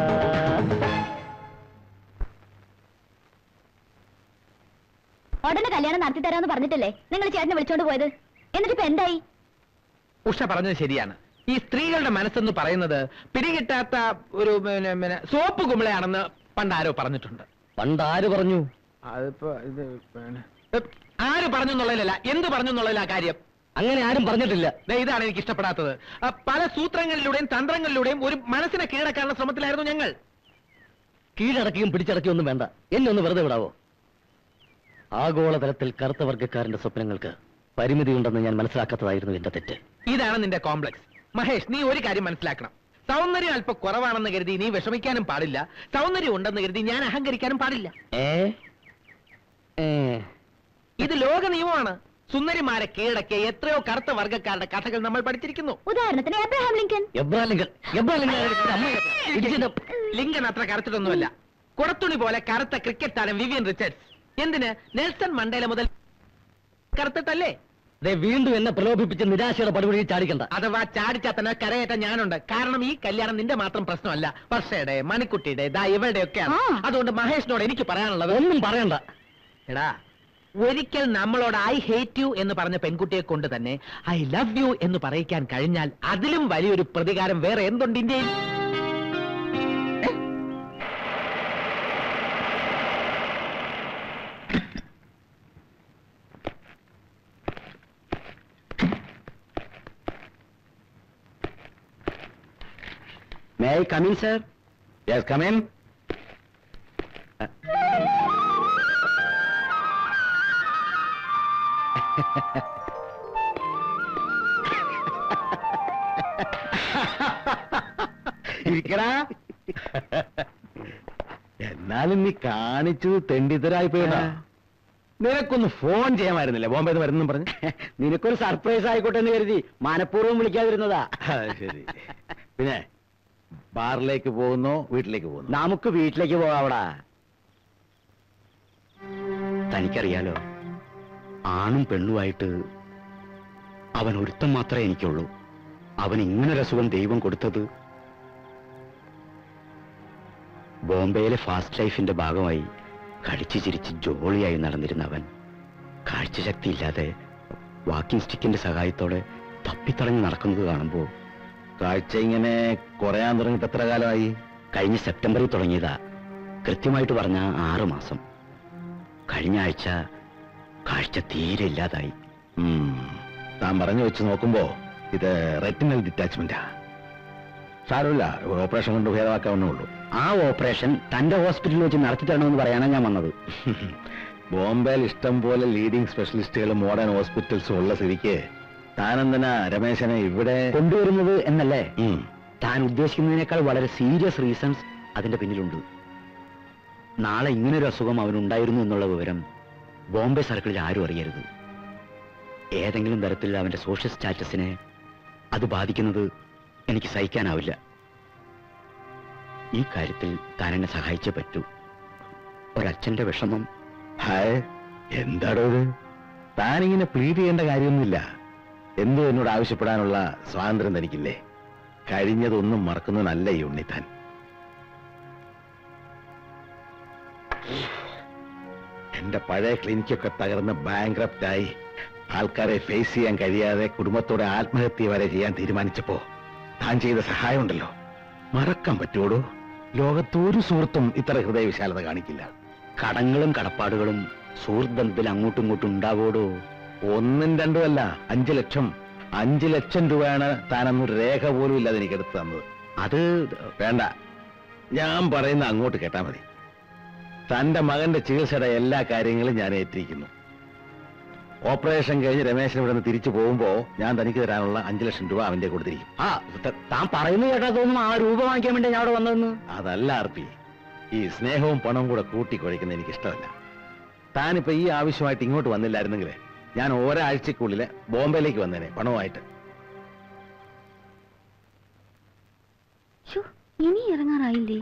Speaker 2: ഉടനെ കല്യാണം നടത്തി തരാന്ന് പറഞ്ഞിട്ടല്ലേ നിങ്ങൾ ചേട്ടനെ വിളിച്ചോണ്ട് പോയത് എന്നിട്ട് ഇപ്പൊ എന്തായി
Speaker 4: ഉഷ പറഞ്ഞത് ശരിയാണ് ഈ സ്ത്രീകളുടെ മനസ്സെന്ന് പറയുന്നത് പിടികിട്ടാത്ത ഒരു പിന്നെ, പിന്നെ, സോപ്പ് കുമിളയാണെന്ന് പണ്ട് ആരോ പറഞ്ഞിട്ടുണ്ട്
Speaker 5: പണ്ട് ആര് പറഞ്ഞു
Speaker 4: അതിപ്പോ ഇത് പിന്നെ, ഏ, ആര് പറഞ്ഞു എന്നുള്ളതിലല്ല എന്ത് പറഞ്ഞു എന്നുള്ളതിലാ കാര്യം
Speaker 5: അങ്ങനെ ആരും പറഞ്ഞിട്ടില്ല
Speaker 4: ദേ, ഇതാണ് എനിക്ക് ഇഷ്ടപ്പെടാത്തത് ആ, പല സൂത്രങ്ങളിലൂടെയും തന്ത്രങ്ങളിലൂടെയും ഒരു മനസ്സിനെ കീഴടക്കാനുള്ള ശ്രമത്തിലായിരുന്നു ഞങ്ങൾ
Speaker 5: കീഴടക്കിയും പിടിച്ചടക്കിയും ഒന്നും വേണ്ട എന്നെ ഒന്ന് വെറുതെ വിടാവോ ആഗോളതലത്തിൽ കറുത്ത വർഗ്ഗക്കാരന്റെ സ്വപ്നങ്ങൾക്ക് പരിമിതിയുണ്ടെന്ന് ഞാൻ മനസ്സിലാക്കാത്തതായിരുന്നു എന്റെ തെറ്റ്
Speaker 4: ഇതാണ് നിന്റെ കോംപ്ലക്സ് മഹേഷ് നീ ഒരു കാര്യം മനസ്സിലാക്കണം സൗന്ദര്യം അല്പം കുറവാണെന്ന് കരുതി നീ വിഷമിക്കാനും പാടില്ല സൗന്ദര്യം ഉണ്ടെന്ന് കരുതി ഞാൻ അഹങ്കരിക്കാനും പാടില്ല
Speaker 5: ഏ ഏ
Speaker 4: ഇത് ലോക നിയമമാണ് സുന്ദരിമാരെ കീഴടക്കിയ എത്രയോ കറുത്ത വർഗ്ഗക്കാരുടെ കഥകൾ നമ്മൾ പഠിച്ചിരിക്കുന്നു
Speaker 2: ഉദാഹരണത്തിന് എബ്രഹാം ലിങ്കൻ
Speaker 4: ലിങ്കൻ അത്ര കറുത്തിട്ടൊന്നുമല്ല കുടത്തുണി പോലെ കറുത്ത ക്രിക്കറ്റ് താരം വിവിയൻ റിച്ചർഡ്സ് എന്തിന് നെൽസൺ മണ്ടേല മുതൽ കറുത്തിട്ടല്ലേ
Speaker 3: വീണ്ടും എന്നെ പ്രലോഭിപ്പിച്ച് നിരാശയുടെ പടുപടി ചാടിക്കണ്ട
Speaker 4: അഥവാ ചാടിച്ചാത്തന കരയേറ്റ ഞാനുണ്ട് കാരണം ഈ കല്യാണം നിന്റെ മാത്രം പ്രശ്നമല്ല വർഷയുടെ മണിക്കുട്ടിയുടെ ദാ ഇവരുടെ ഒക്കെയാണ്
Speaker 2: ആ.
Speaker 4: അതുകൊണ്ട് മഹേഷിനോട് എനിക്ക് പറയാനുള്ളത്
Speaker 3: ഒന്നും പറയണ്ട
Speaker 4: എടാ ഒരിക്കൽ നമ്മളോട് ഐ ഹേറ്റ് യു എന്ന് പറഞ്ഞ പെൺകുട്ടിയെ കൊണ്ട് തന്നെ ഐ ലവ് യു എന്ന് പറയിക്കാൻ കഴിഞ്ഞാൽ അതിലും വലിയൊരു പ്രതികാരം വേറെ എന്തുണ്ട് ഇന്ത്യയിൽ
Speaker 1: may I come in sir yes come in ഇരിക്കടാ എന്നാലും നീ കാണിച്ചത് തെണ്ടിത്തരായി പോയതാ നിനക്കൊന്ന് ഫോൺ ചെയ്യാമായിരുന്നില്ലേ ബോംബെ വരുന്നു പറഞ്ഞു
Speaker 3: നിനക്കൊരു സർപ്രൈസ് ആയിക്കോട്ടെ എന്ന് കരുതി മനഃപൂർവ്വം വിളിക്കാതിരുന്നതാ
Speaker 1: ശരി പിന്നെ ബാറിലേക്ക് പോകുന്നോ വീട്ടിലേക്ക് പോകുന്നു
Speaker 3: നമുക്ക് വീട്ടിലേക്ക് പോകാവടാ
Speaker 7: തനിക്കറിയാലോ ആണും പെണ്ണുമായിട്ട് അവൻ ഒരുത്തം മാത്രമേ എനിക്കുള്ളൂ അവൻ ഇങ്ങനൊരു അസുഖം ദൈവം കൊടുത്തത് ബോംബെയിലെ ഫാസ്റ്റ് ലൈഫിന്റെ ഭാഗമായി കടിച്ചു ചിരിച്ച് ജോളിയായി നടന്നിരുന്ന അവൻ കാഴ്ചശക്തി ഇല്ലാതെ വാക്കിംഗ് സ്റ്റിക്കിന്റെ സഹായത്തോടെ തപ്പിത്തടഞ്ഞ് നടക്കുന്നത് കാണുമ്പോൾ
Speaker 1: കാഴ്ച ഇങ്ങനെ കുറയാൻ തുടങ്ങിയിട്ട് എത്ര കാലമായി
Speaker 7: കഴിഞ്ഞ സെപ്റ്റംബറിൽ തുടങ്ങിയതാ കൃത്യമായിട്ട് പറഞ്ഞ ആറു മാസം കഴിഞ്ഞ ആഴ്ച കാഴ്ച തീരെ ഇല്ലാതായി
Speaker 1: ഉം. താൻ പറഞ്ഞു വെച്ച് നോക്കുമ്പോ ഇത് റെറ്റിനൽ ഡിറ്റാച്ച്മെന്റാ സാരമില്ല ഓപ്പറേഷൻ കൊണ്ട് ഭേദമാക്കാവുന്നേ ഉള്ളൂ
Speaker 7: ആ ഓപ്പറേഷൻ തന്റെ ഹോസ്പിറ്റലിൽ വെച്ച് നടത്തി തരണമെന്ന് പറയാനാണ് ഞാൻ വന്നത്
Speaker 1: ബോംബെയിൽ ഇഷ്ടം പോലെ ലീഡിംഗ് സ്പെഷ്യലിസ്റ്റുകളും മോഡേൺ ഹോസ്പിറ്റൽസും ഉള്ള സ്ഥിതിക്ക് താനെന്തിനാ രമേശനെ ഇവിടെ
Speaker 7: കൊണ്ടുവരുന്നത് എന്നല്ലേ
Speaker 1: ഉം.
Speaker 7: താൻ ഉദ്ദേശിക്കുന്നതിനേക്കാൾ വളരെ സീരിയസ് റീസൺസ് അതിന്റെ പിന്നിലുണ്ട് നാളെ ഇങ്ങനൊരു അസുഖം അവനുണ്ടായിരുന്നു എന്നുള്ള വിവരം ബോംബെ സർക്കിളിൽ ആരും അറിയരുത് ഏതെങ്കിലും തരത്തിൽ അവന്റെ സോഷ്യൽ സ്റ്റാറ്റസിനെ അത് ബാധിക്കുന്നത് എനിക്ക് സഹിക്കാനാവില്ല ഈ കാര്യത്തിൽ താൻ എന്നെ സഹായിച്ചേ പറ്റൂ ഒരച്ഛന്റെ വിഷമം
Speaker 1: ഹായ് എന്താടോ ഇത് താനിങ്ങനെ പ്ലീഡ് ചെയ്യേണ്ട കാര്യമൊന്നുമില്ല എന്തോ എന്നോട് ആവശ്യപ്പെടാനുള്ള സ്വാതന്ത്ര്യം തനിക്കില്ലേ കഴിഞ്ഞതൊന്നും മറക്കുന്നതല്ല ഈ ഉണ്ണിത്താൻ എന്റെ പഴയ ക്ലിനിക്കൊക്കെ തകർന്ന് ബാങ്ക്രപ്റ്റ് ആയി ആൾക്കാരെ ഫേസ് ചെയ്യാൻ കഴിയാതെ കുടുംബത്തോടെ ആത്മഹത്യ വരെ ചെയ്യാൻ തീരുമാനിച്ചപ്പോ താൻ ചെയ്ത സഹായമുണ്ടല്ലോ മറക്കാൻ പറ്റുമോടോ ലോകത്തൊരു സുഹൃത്തും ഇത്ര ഹൃദയവിശാലത കാണിക്കില്ല
Speaker 7: കടങ്ങളും കടപ്പാടുകളും സുഹൃത്ത് ബന്ധത്തിൽ അങ്ങോട്ടും ഇങ്ങോട്ടും ഉണ്ടാവോടോ
Speaker 1: ഒന്നും രണ്ടും അല്ല അഞ്ചു ലക്ഷം അഞ്ചു ലക്ഷം രൂപയാണ് താനന്ന് ഒരു രേഖ പോലും ഇല്ലാതെ എനിക്ക് എടുത്തു തന്നത്
Speaker 7: അത്
Speaker 1: വേണ്ട ഞാൻ പറയുന്ന അങ്ങോട്ട് കേട്ടാ മതി തന്റെ മകന്റെ ചികിത്സയുടെ എല്ലാ കാര്യങ്ങളും ഞാൻ ഏറ്റിരിക്കുന്നു ഓപ്പറേഷൻ കഴിഞ്ഞ് രമേശൻ ഇവിടെ നിന്ന് തിരിച്ചു പോകുമ്പോ ഞാൻ തനിക്ക് തരാനുള്ള അഞ്ചു ലക്ഷം രൂപ അവന്റെ കൊടുത്തിരിക്കും
Speaker 7: ആ ത- താൻ പറയുന്നത് കേട്ടാ തോന്നുന്നു ആ രൂപ വാങ്ങിക്കാൻ വേണ്ടി ഞാൻ അവിടെ വന്നതെന്ന്
Speaker 1: അതല്ല ആർപ്പി ഈ സ്നേഹവും പണവും കൂടെ കൂട്ടിക്കുഴയ്ക്കുന്നത് എനിക്ക് ഇഷ്ടമല്ല താനിപ്പോ ഈ ആവശ്യമായിട്ട് ഇങ്ങോട്ട് വന്നില്ലായിരുന്നെങ്കിൽ ഞാൻ ഒരാഴ്ചക്കുള്ളിൽ ബോംബെയിലേക്ക് വന്നേനെ പണവുമായിട്ട്
Speaker 2: ശ്ശോ, ഇനി ഇറങ്ങാറായില്ലേ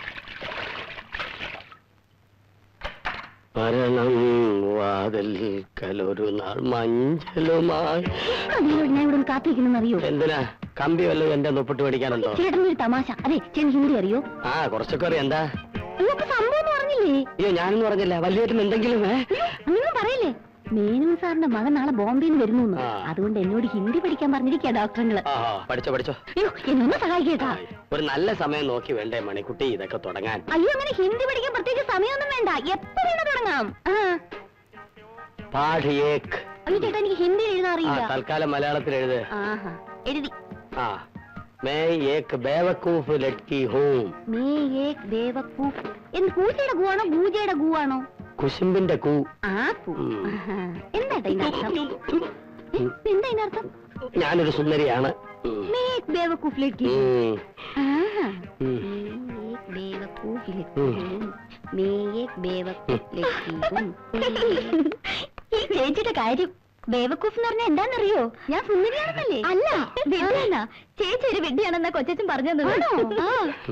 Speaker 3: മരണം വാതിൽക്കലൊരു നാൾ മഞ്ചലുമായി
Speaker 2: അതിനോട് ഞാൻ ഇവിടെ കാത്തിരിക്കുന്നു അറിയോ
Speaker 3: എന്തിനാ കമ്പി വല്ലതും എന്റെ നൊപ്പിട്ട് മേടിക്കാനുണ്ടോ
Speaker 2: ചേട്ടൻ്റെ ഒരു തമാശ അതെ ചേട്ടൻ ഹിന്ദി അറിയോ
Speaker 3: ആ കുറച്ചൊക്കെ അറിയാം എന്താ
Speaker 2: അയ്യോ അപ്പൊ സംഭവം ഒന്നും പറഞ്ഞില്ലേ
Speaker 3: അയ്യോ ഞാനൊന്നും പറഞ്ഞില്ല വലിയേട്ടൻ എന്തെങ്കിലും ഏ
Speaker 2: അങ്ങനെ പറയല്ലേ മേനോൻ സാറിന്റെ മകൻ നാളെ ബോംബെയിൽ നിന്ന് വരുന്നു
Speaker 3: ആ.
Speaker 2: അതുകൊണ്ട് എന്നോട് ഹിന്ദി പഠിക്കാൻ പറഞ്ഞിരിക്കുക ഡോക്ടറുകള്
Speaker 3: ആ ആ, പഠിച്ചോ പഠിച്ചോ
Speaker 2: അയ്യോ എന്നൊന്ന് സഹായിക്കേട്ടാ
Speaker 3: ഒരു നല്ല സമയം നോക്കി വേണ്ടേ മണിക്കുട്ടി ഇതൊക്കെ തുടങ്ങാൻ
Speaker 2: അയ്യോ അങ്ങനെ ഹിന്ദി പഠിക്കാൻ പ്രത്യേകിച്ച് സമയമൊന്നും വേണ്ട എപ്പോ വേണം തുടങ്ങാം ആ
Speaker 3: പാഠിയേക്ക്
Speaker 2: അയ്യോ ചേട്ടാ എനിക്ക് ഹിന്ദി എഴുതാൻ
Speaker 3: ആ
Speaker 2: അറിയില്ല
Speaker 3: തൽക്കാലം മലയാളത്തിൽ എഴുത്
Speaker 2: ആഹാ എഴുതി
Speaker 3: ആ മേ ഏക്ക് ബേവക്കൂഫ് ലട്കി ഹൂം
Speaker 2: മേ ഏക് ബേവക്കൂഫ് എന്ത് പൂച്ചയുടെ ഗു ആണോ പൂജയുടെ ഗു ആണോ
Speaker 3: കുശുമ്പിന്റെ കൂ
Speaker 2: ആ പൂ
Speaker 3: ഉം.
Speaker 2: ആഹാ. എന്താ ഇതിന്റെ അർത്ഥം ഏ, എന്താ ഇതിന്റെ അർത്ഥം
Speaker 3: ഞാനൊരു സുന്ദരിയാണ് ഉം.
Speaker 2: മേ ഏക് ബേവക്കൂഫ് ലഡ്കി
Speaker 3: ഉം.
Speaker 2: ആഹാ
Speaker 3: ഉം.
Speaker 2: मैं एक बेवकूफ लड़की हूँ मैं एक बेवकूफ लड़की हूँ ഈ ചേച്ചിയുടെ കാര്യം ബേവക്കൂഫ് എന്ന് പറഞ്ഞാൽ എന്താണെന്നറിയോ ഞാൻ സുന്ദരിയാണെന്നല്ലേ അല്ല വിഡ്ഢിയാണെന്നാ ചേച്ചി ഒരു വിഡ്ഢിയാണെന്നാ കൊച്ചച്ഛൻ പറഞ്ഞു തന്നത്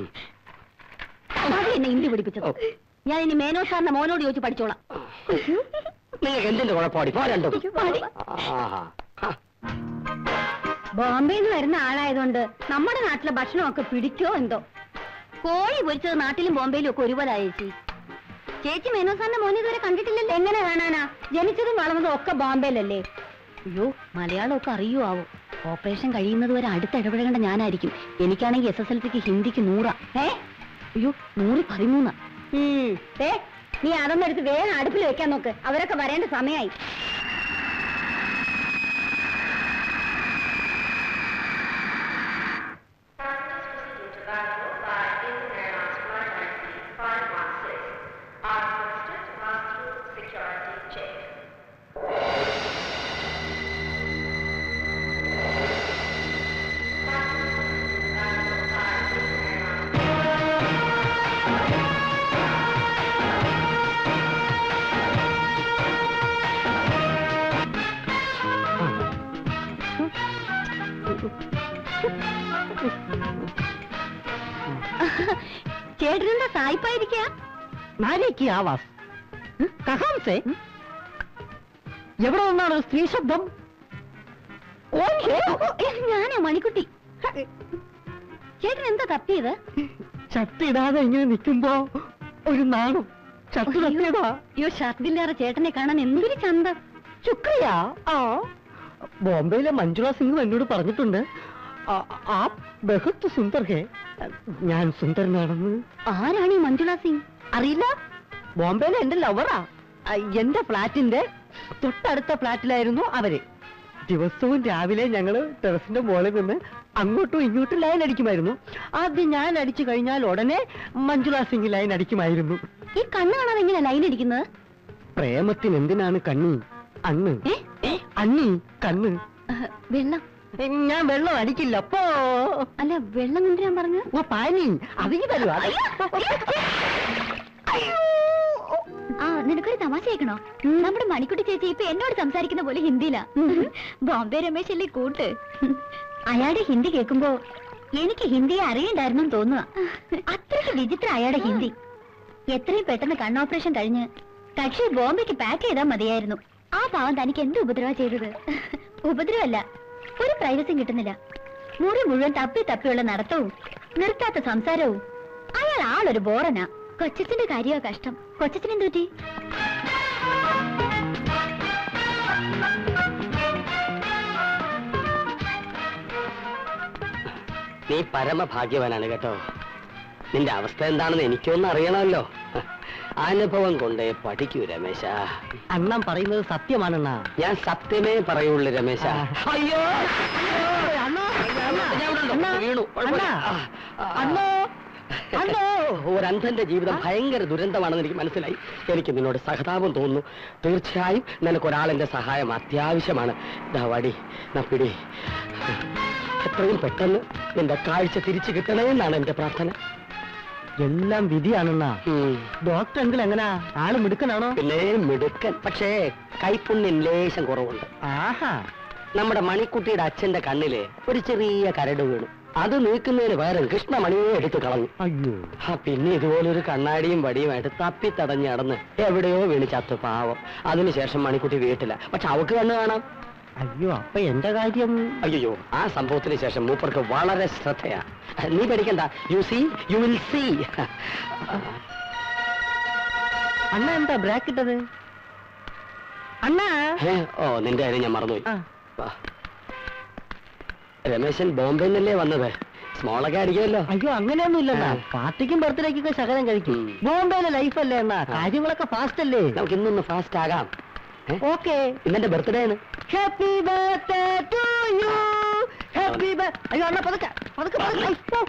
Speaker 2: അത് എന്നെ ഹിന്ദി പഠിപ്പിച്ചത് ഞാൻ ഇനി മേനോ സാറിന്റെ മോനോട് ചോദിച്ച് പഠിച്ചോളാം
Speaker 3: നിങ്ങൾക്ക് എന്തിന്റെ കുഴപ്പമാടി പോ രണ്ടും
Speaker 2: പാടി.
Speaker 3: ആഹാ. ആ.
Speaker 2: ബോംബെയിൽ നിന്ന് വരുന്ന ആളായതുകൊണ്ട് നമ്മുടെ നാട്ടിലെ ഭക്ഷണമൊക്കെ പിടിക്കോ എന്തോ കോഴി പൊരിച്ചത് നാട്ടിലും ബോംബെയിലും ഒക്കെ ഒരുപോലെ ചേച്ചി ചേച്ചി മേനോസാറിന്റെ മോനെ ഇതുവരെ കണ്ടിട്ടില്ലല്ലോ എങ്ങനെ കാണാനാ ജനിച്ചതും വളർന്നതും ഒക്കെ ബോംബെയിലല്ലേ അയ്യോ മലയാളമൊക്കെ അറിയോ ആവോ ഓപ്പറേഷൻ കഴിയുന്നത് വരെ അടുത്ത് ഇടപെടേണ്ട ഞാനായിരിക്കും എനിക്കാണെങ്കിൽ എസ് എസ് എൽ സിക്ക് ഹിന്ദിക്ക് നൂറാ ഏ അയ്യോ നൂറ് പതിമൂന്നാ ഏ നീ അതൊന്നും എടുത്ത് വേഗം അടുപ്പിൽ വെക്കാൻ നോക്ക് അവരൊക്കെ വരേണ്ട സമയമായി ചേട്ടനെന്താ സായിപ്പായിരിക്കാ
Speaker 5: നാരേക്ക് ആവാസ് കഹാം സേ എവിടെ നിന്നാണ് സ്ത്രീ ശബ്ദം
Speaker 2: ഞാനാ മണിക്കുട്ടി ചേട്ടൻ എന്താ തപ്പിയത്
Speaker 5: ചട്ടിടാതെ ഇങ്ങനെ നിൽക്കുമ്പോ ഒരു നാണും ചട്ടി തട്ടിയതാ
Speaker 2: അയ്യോ ഷർട്ടില്ലാതെ ചേട്ടനെ കാണാൻ എന്തൊരു ചന്തം
Speaker 5: ശുക്രിയ ആ ബോംബെയിലെ മഞ്ജുള സിംഗ് എന്നോട് പറഞ്ഞിട്ടുണ്ട് ആ- ആ ബഹുത്ത് സുന്ദർ ഹേ ഞാൻ സുന്ദരനാണെന്ന്
Speaker 2: ആരാണ് ഈ മഞ്ജുള സിംഗ്
Speaker 5: അറിയില്ല ബോംബെയിലെ എന്റെ ലവറാ ആ, എന്റെ ഫ്ലാറ്റിന്റെ തൊട്ടടുത്ത ഫ്ലാറ്റിലായിരുന്നു അവര് ദിവസവും രാവിലെ ഞങ്ങള് ടെറസിന്റെ മുകളിൽ നിന്ന് അങ്ങോട്ടും ഇങ്ങോട്ടും ലൈൻ അടിക്കുമായിരുന്നു ആദ്യം ഞാൻ അടിച്ചു കഴിഞ്ഞാൽ ഉടനെ മഞ്ജുള സിംഗ് ലൈൻ അടിക്കുമായിരുന്നു
Speaker 2: ഈ കണ്ണ് കാണാതെ എങ്ങനെ ലൈൻ അടിക്കുന്നത്
Speaker 5: പ്രേമത്തിന് എന്തിനാണ് കണ്ണി അണ്ണ്
Speaker 2: ഏ?
Speaker 5: അണ്ണി കണ്ണ്
Speaker 2: അഹ്, വെള്ളം
Speaker 5: ഞാൻ വെള്ളം അടിക്കില്ല അപ്പോ
Speaker 2: അല്ല വെള്ളം കൊണ്ടുവരാൻ പറഞ്ഞു
Speaker 5: ഓ പാനി അതിന് തരുവാ
Speaker 2: ആ നിനക്കൊരു തമാശ കേൾക്കണോ നമ്മുടെ മണിക്കുട്ടി ചേച്ചി ഇപ്പൊ എന്നോട് സംസാരിക്കുന്ന പോലെ ഹിന്ദിയിലാ ബോംബെ രമേശ് അല്ലേ കൂട്ട് അയാളുടെ ഹിന്ദി കേൾക്കുമ്പോ എനിക്ക് ഹിന്ദിയെ അറിയണ്ടായിരുന്നു തോന്നുക അത്രയ്ക്ക് വിചിത്ര അയാളുടെ ഹിന്ദി എത്രയും പെട്ടെന്ന് കണ്ണോപ്പറേഷൻ കഴിഞ്ഞ് കക്ഷി ബോംബെക്ക് പാക്ക് ചെയ്താൽ മതിയായിരുന്നു ആ പാവം തനിക്ക് എന്ത് ഉപദ്രവ ചെയ്തത് ഉപദ്രവല്ല ഒരു പ്രൈവസിയും കിട്ടുന്നില്ല മുറി മുഴുവൻ തപ്പി തപ്പിയുള്ള നടത്തവും നിർത്താത്ത സംസാരവും അയാൾ ആളൊരു ബോറനാ കൊച്ചത്തിന്റെ കാര്യമാ കഷ്ടം കൊച്ചത്തിന് എന്ത് പറ്റി
Speaker 3: നീ പരമഭാഗ്യവാനാണ് കേട്ടോ നിന്റെ അവസ്ഥ എന്താണെന്ന് എനിക്കൊന്നും അറിയണമല്ലോ അനുഭവം കൊണ്ടേ പഠിക്കൂ രമേശ
Speaker 5: അണ്ണൻ പറയുന്നത് സത്യമാണെന്നാ
Speaker 3: ഞാൻ സത്യമേ പറയുള്ളൂ രമേശ അയ്യോ
Speaker 5: അണ്ണാ,
Speaker 3: ഞാൻ ഇവിടെ ഉണ്ടോ?
Speaker 5: അണ്ണാ,
Speaker 3: വീണു കുഴപ്പമില്ല.
Speaker 5: അണ്ണാ,
Speaker 3: ആ, ആ.
Speaker 5: അണ്ണോ, അണ്ണോ.
Speaker 3: ഒരു അന്ധന്റെ ജീവിതം ഭയങ്കര ദുരന്തമാണെന്ന് എനിക്ക് മനസ്സിലായി എനിക്ക് നിന്നോട് സഹതാപം തോന്നുന്നു തീർച്ചയായും നിനക്ക് ഒരാളിന്റെ സഹായം അത്യാവശ്യമാണ് ദാ വടി നാ പിടി എത്രയും പെട്ടെന്ന് നിന്റെ കാഴ്ച തിരിച്ചു കിട്ടണേ എന്നാണ് എന്റെ പ്രാർത്ഥന
Speaker 5: എല്ലാം വിധിയാണെന്നാ
Speaker 3: ഉം.
Speaker 5: ഡോക്ടർ എങ്കിൽ എങ്ങനാ ആള് മിടുക്കനാണോ
Speaker 3: പിന്നെ മിടുക്കൻ പക്ഷേ കൈപ്പുണ്യം ലേശം കുറവുണ്ട്
Speaker 5: ആഹാ
Speaker 3: നമ്മുടെ മണിക്കുട്ടിയുടെ അച്ഛന്റെ കണ്ണില് ഒരു ചെറിയ കരട് വീണു അത് നീക്കുന്നതിന് പകരം കൃഷ്ണമണിയെ എടുത്ത് കളഞ്ഞു
Speaker 5: അയ്യോ
Speaker 3: ആ പിന്നെ ഇതുപോലൊരു കണ്ണാടിയും വടിയുമായിട്ട് തപ്പി തടഞ്ഞ് നടന്ന് എവിടെയോ വീണ് ചത്തു പാവം അതിനുശേഷം മണിക്കുട്ടി വീട്ടില പക്ഷെ അവക്ക് കണ്ണ് കാണാം
Speaker 5: അയ്യോ അപ്പൊ എന്റെ കാര്യം
Speaker 3: അയ്യോ ആ സംഭവത്തിന് ശേഷം മൂപ്പർക്ക് വളരെ ശ്രദ്ധയാ നീ പേടിക്കണ്ട you see you will see
Speaker 5: അണ്ണ എന്താ ബ്രാക്ക് ഇട്ടത് അണ്ണാ
Speaker 3: ഓ നിന്റെ കാര്യം ഞാൻ മറന്നുപോയി
Speaker 5: ആ.
Speaker 3: വാ. രമേശൻ ബോംബെയിൽ നിന്നല്ലേ വന്നത് സ്മോളൊക്കെ അടിക്കുമല്ലോ
Speaker 5: അയ്യോ അങ്ങനെയൊന്നും ഇല്ലെന്നാ
Speaker 3: ആ.
Speaker 5: പാർട്ടിക്കും ബർത്ത്ഡേക്കൊക്കെ ശകലം കഴിക്കും
Speaker 3: ഉം.
Speaker 5: ബോംബെയിലെ ലൈഫ് അല്ലേ എന്നാ കാര്യങ്ങളൊക്കെ ഫാസ്റ്റ് അല്ലേ
Speaker 3: നമുക്ക് ഇന്നൊന്ന് ഫാസ്റ്റ് ആകാം ഏ?
Speaker 5: ഓക്കെ
Speaker 3: ഇന്നെന്റെ ബർത്ത്ഡേ ആണ്
Speaker 5: happy birthday to you happy അയ്യോ അണ്ണ പതുക്കെ പതുക്കെ പതുക്കെ അയ്യോ.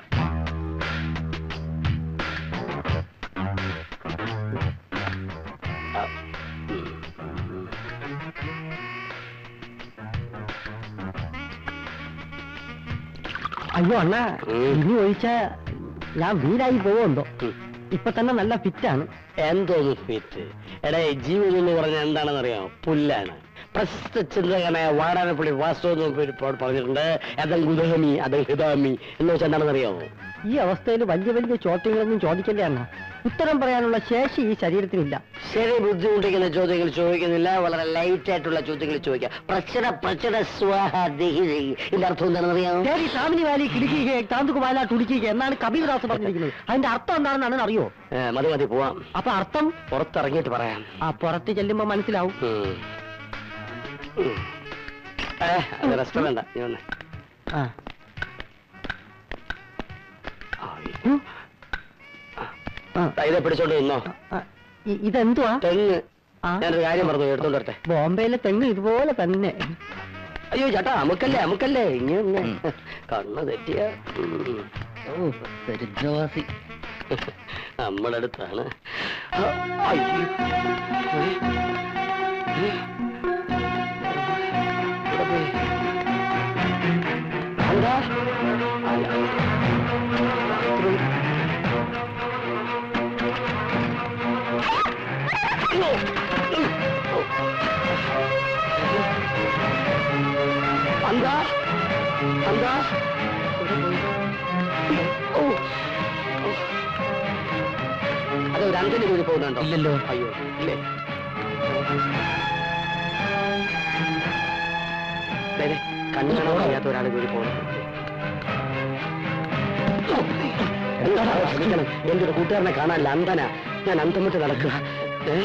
Speaker 5: അയ്യോ അണ്ണ
Speaker 3: ഉം.
Speaker 5: ഇനി ഒഴിച്ച ഞാൻ വീരായി പോവുണ്ടോ
Speaker 3: ഉം.
Speaker 5: ഇപ്പൊ തന്നെ നല്ല ഫിറ്റാണ്
Speaker 3: എന്തോന്ന് ഫിറ്റ് എടാ ജീവിതം എന്ന് പറഞ്ഞാൽ എന്താണെന്ന് അറിയാമോ പുല്ലാണ് പ്രശസ്ത ചിന്തകനായ വാടാനപ്പള്ളി വാസ്തു എന്ന് പേര് ഇപ്പോൾ പറഞ്ഞിട്ടുണ്ട് അതം ഗുദഹമി അതം ഹിതാമി എന്ന് വെച്ചാൽ എന്താണെന്ന് അറിയാമോ
Speaker 5: ഈ അവസ്ഥയിൽ വലിയ വലിയ ചോദ്യങ്ങളൊന്നും ചോദിക്കണ്ടേ അണ്ണ ഉത്തരം പറയാനുള്ള ശേഷി ഈ ശരീരത്തിനില്ല
Speaker 3: ശരി ബുദ്ധിമുട്ടിക്കുന്ന ചോദ്യങ്ങൾ ചോദിക്കുന്നില്ല വളരെ ലൈറ്റ് ആയിട്ടുള്ള ചോദ്യങ്ങൾ ചോദിക്കാം പ്രച്ചട പ്രച്ചട സ്വാഹ ദേഹി ദേഹി ഇതിന്റെ അർത്ഥം എന്താണെന്ന് അറിയാമോ
Speaker 5: ശരി സാമിനി വാലി കിടുക്കുക താന്തുക്ക് വാല തുടിക്കുക എന്നാണ് കബീർദാസ് പറഞ്ഞിരിക്കുന്നത് അതിന്റെ അർത്ഥം എന്താണെന്നാണ് അറിയോ
Speaker 3: ഏ, മതി മതി പോവാം
Speaker 5: അപ്പൊ അർത്ഥം
Speaker 3: പുറത്തിറങ്ങിയിട്ട് പറയാം
Speaker 5: ആ പുറത്ത് ചെല്ലുമ്പോ മനസ്സിലാവും
Speaker 3: ഉം. ഉം. ഏ, അത് റെസ്റ്റോറൻ്റാ നീ വന്നേ
Speaker 5: ആ
Speaker 3: അയ്യോ. ദാ ഇതെ പിടിച്ചോണ്ട് നിന്നോ
Speaker 5: ആ, ഇ- ഇതെന്തുവാ
Speaker 3: തെങ്ങ്
Speaker 5: ആ.
Speaker 3: ഞാനൊരു കാര്യം പറഞ്ഞു എടുത്തോണ്ട് വരട്ടെ
Speaker 5: ബോംബെയിലെ തെങ്ങ് ഇതുപോലെ തന്നെ
Speaker 3: അയ്യോ ചേട്ടാ അമുക്കല്ലേ അമുക്കല്ലേ ഇങ്ങനെ കണ്ണ് തെറ്റിയ ഉം.
Speaker 5: ഓ ദരിദ്രവാസി
Speaker 3: നമ്മുടെ അടുത്താണ് ആ, അയ്യോ. ഏ? ഏ? ഇവിടെ പോയി. എന്താ അല്ല. ബാത്റൂം. അയ്യോ. ഓ. എന്താ എന്താ ഇവിടെ പോയി. ഓ ഓ. അത് ഒരു അഞ്ചിന് കൂടി പോകുന്നുണ്ടോ
Speaker 5: ഇല്ലല്ലോ.
Speaker 3: അയ്യോ ഇല്ലേ ദേ, ദേ, കണ്ണ് കാണാൻ വയ്യാത്ത ഒരാൾ കൂടി പോകുന്നു എന്താണ് ക്ഷമിക്കണം എന്റെ ഒരു കൂട്ടുകാരനെ കാണാനില്ല അന്തന ഞാൻ അന്തം വിട്ട് നടക്കുക ഏ?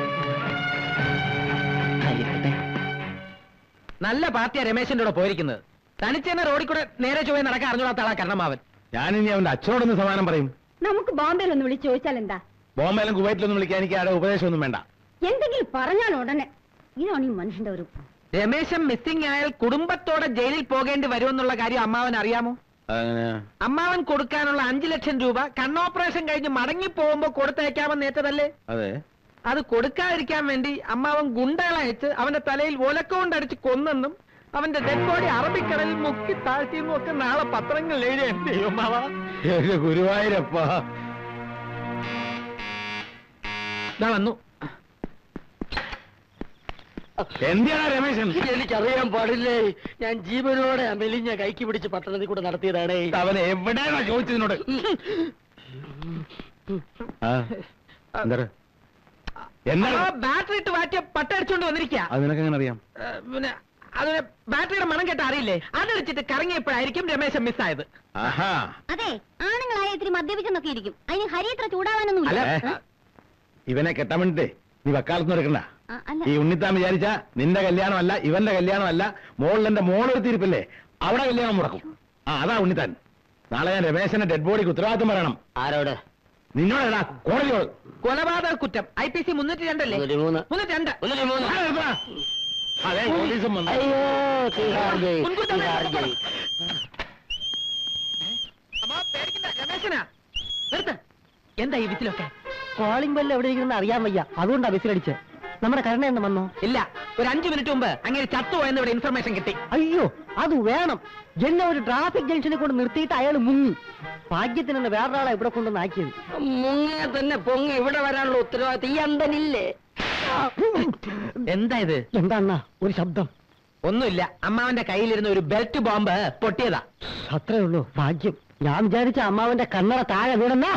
Speaker 5: ആയിരിക്കട്ടെ.
Speaker 4: നല്ല പാർട്ടിയാ രമേശിന്റെ കൂടെ പോയിരിക്കുന്നത് തനിച്ചെന്നെ റോഡിൽ കൂടെ നേരെ ചൊവ്വേ നടക്കാൻ അറിഞ്ഞൂടാത്ത ആളാ കരണമാവൻ
Speaker 8: ഞാനിനി അവന്റെ അച്ഛനോടൊന്ന് സമാനം പറയും
Speaker 2: നമുക്ക് ബോംബെയിൽ ഒന്ന് വിളിച്ചു ചോദിച്ചാൽ എന്താ
Speaker 8: ബോംബെയിലും കുവൈറ്റിലൊന്നും വിളിക്കാൻ എനിക്ക് ആരുടെ ഉപദേശമൊന്നും വേണ്ട
Speaker 2: എന്തെങ്കിലും പറഞ്ഞാൽ ഉടനെ ഇതാണ് ഈ മനുഷ്യന്റെ ഒരു
Speaker 4: രമേശൻ മിസ്സിംഗ് ആയാൽ കുടുംബത്തോടെ ജയിലിൽ പോകേണ്ടി വരുമെന്നുള്ള കാര്യം അമ്മാവൻ അറിയാമോ
Speaker 8: അങ്ങനെ
Speaker 4: അമ്മാവൻ കൊടുക്കാനുള്ള അഞ്ചു ലക്ഷം രൂപ കണ്ണോപ്പറേഷൻ കഴിഞ്ഞ് മടങ്ങി പോകുമ്പോ കൊടുത്തയക്കാമെന്ന് ഏറ്റതല്ലേ
Speaker 8: അതെ
Speaker 4: അത് കൊടുക്കാതിരിക്കാൻ വേണ്ടി അമ്മാവൻ ഗുണ്ടകളയച്ച് അവന്റെ തലയിൽ ഒലക്കൊണ്ടടിച്ച് കൊന്നെന്നും അവന്റെ ഡെഡ് ബോഡി അറബിക്കടലിൽ മുക്കി താഴ്ത്തിയെന്നും ഒക്കെ നാളെ പത്രങ്ങളിൽ എഴുതിയ എന്ത് ചെയ്യും അമ്മാവ
Speaker 8: ഏക ഗുരുവായൂരപ്പ
Speaker 4: ഇതാ വന്നു
Speaker 8: എന്തിനാ രമേശൻ
Speaker 3: എനിക്കറിയാൻ പാടില്ലേ ഞാൻ ജീവനോടെ ആ മെലിഞ്ഞ കൈക്ക് പിടിച്ച് പട്ടണത്തിൽ കൂടെ നടത്തിയതാണേ
Speaker 8: അവൻ എവിടെയാണോ ചോദിച്ചതിനോട് ആ, എന്താ എന്താണ്
Speaker 4: ബാറ്ററി ഇട്ട് മാറ്റിയ പട്ടടിച്ചോണ്ട് വന്നിരിക്കുക
Speaker 8: അത് നിനക്കെങ്ങനെ അറിയാം
Speaker 4: പിന്നെ അതിന് ബാറ്ററിയുടെ മണം കേട്ട അറിയില്ലേ അതടിച്ചിട്ട് കറങ്ങിയപ്പോഴായിരിക്കും രമേശൻ മിസ്സായത്
Speaker 8: ആഹാ
Speaker 2: അതെ ആണുങ്ങളായ ഇത്തിരി മദ്യപിച്ചെന്നൊക്കെ ഇരിക്കും അതിന് ഹരി ഇത്ര ചൂടാവാനൊന്നും
Speaker 4: അല്ല
Speaker 8: ഏ? ഇവനെ കെട്ടാൻ വേണ്ടിട്ടേ നീ വക്കാലത്ത് എടുക്കണ്ട
Speaker 2: അല്ല
Speaker 8: ഈ ഉണ്ണിത്താൻ വിചാരിച്ച നിന്റെ കല്യാണമല്ല ഇവന്റെ കല്യാണമല്ല മോളിൽ എന്റെ മോളെടുത്തിരിപ്പില്ലേ അവിടെ കല്യാണം മുടക്കും ആ അതാ ഉണ്ണിത്താൻ നാളെ ഞാൻ രമേശന്റെ ഡെഡ് ബോഡിക്ക് ഉത്തരവാദിത്വം പറയണം
Speaker 3: ആരോട്
Speaker 8: നിന്നോടെടാ കോടതിയോട്
Speaker 4: കൊലപാതക കുറ്റം ഐ പി സി മുന്നൂറ്റി രണ്ടല്ലേ
Speaker 3: മുന്നൂറ്റി മൂന്ന്.
Speaker 4: മുന്നൂറ്റി രണ്ട്
Speaker 3: മുന്നൂറ്റി മൂന്ന്.
Speaker 8: ആ, നിർത്തടാ. അതെ പോലീസും വന്നു
Speaker 3: അയ്യോ തിഹാർ ജയിൽ,
Speaker 4: മുൻകൂർ
Speaker 3: തിഹാർ ജയിൽ.
Speaker 4: അമ്മാ, പേടിക്കണ്ട, രമേശനാ നിർത്ത് എന്താ ഈ വിസിലൊക്കെ
Speaker 5: കോളിംഗ് ബെല്ല് എവിടെ ഇരിക്കുന്ന അറിയാൻ വയ്യ അതുകൊണ്ടാ ബസ്സിലടിച്ച് നമ്മുടെ കരുണ എണ്ണം വന്നോ
Speaker 4: ഇല്ല ഒരു അഞ്ചു മിനിറ്റ് മുമ്പ് അങ്ങനെ ചത്തുപോയെന്ന് ഇവിടെ ഇൻഫർമേഷൻ കിട്ടി
Speaker 5: അയ്യോ അത് വേണം എന്നെ ഒരു ട്രാഫിക് ജംഗ്ഷനിൽ കൊണ്ട് നിർത്തിയിട്ട് അയാൾ മുങ്ങി ഭാഗ്യത്തിന് എന്നെ വേറൊരാളെ ഇവിടെ കൊണ്ടുവന്ന് ആക്കിയത്
Speaker 3: മുങ്ങിയ തന്നെ പൊങ്ങി ഇവിടെ വരാനുള്ള ഉത്തരവാദിത്തം ഈ അന്തനില്ലേ
Speaker 4: എന്താ ഇത്
Speaker 5: എന്താ അണ്ണാ ഒരു ശബ്ദം
Speaker 4: ഒന്നുമില്ല അമ്മാവന്റെ കയ്യിലിരുന്ന ഒരു ബെൽറ്റ് ബോംബ് പൊട്ടിയതാ
Speaker 5: അത്രേ ഉള്ളൂ ഭാഗ്യം ഞാൻ വിചാരിച്ച അമ്മാവന്റെ കണ്ണട താഴെ വീണെന്നാ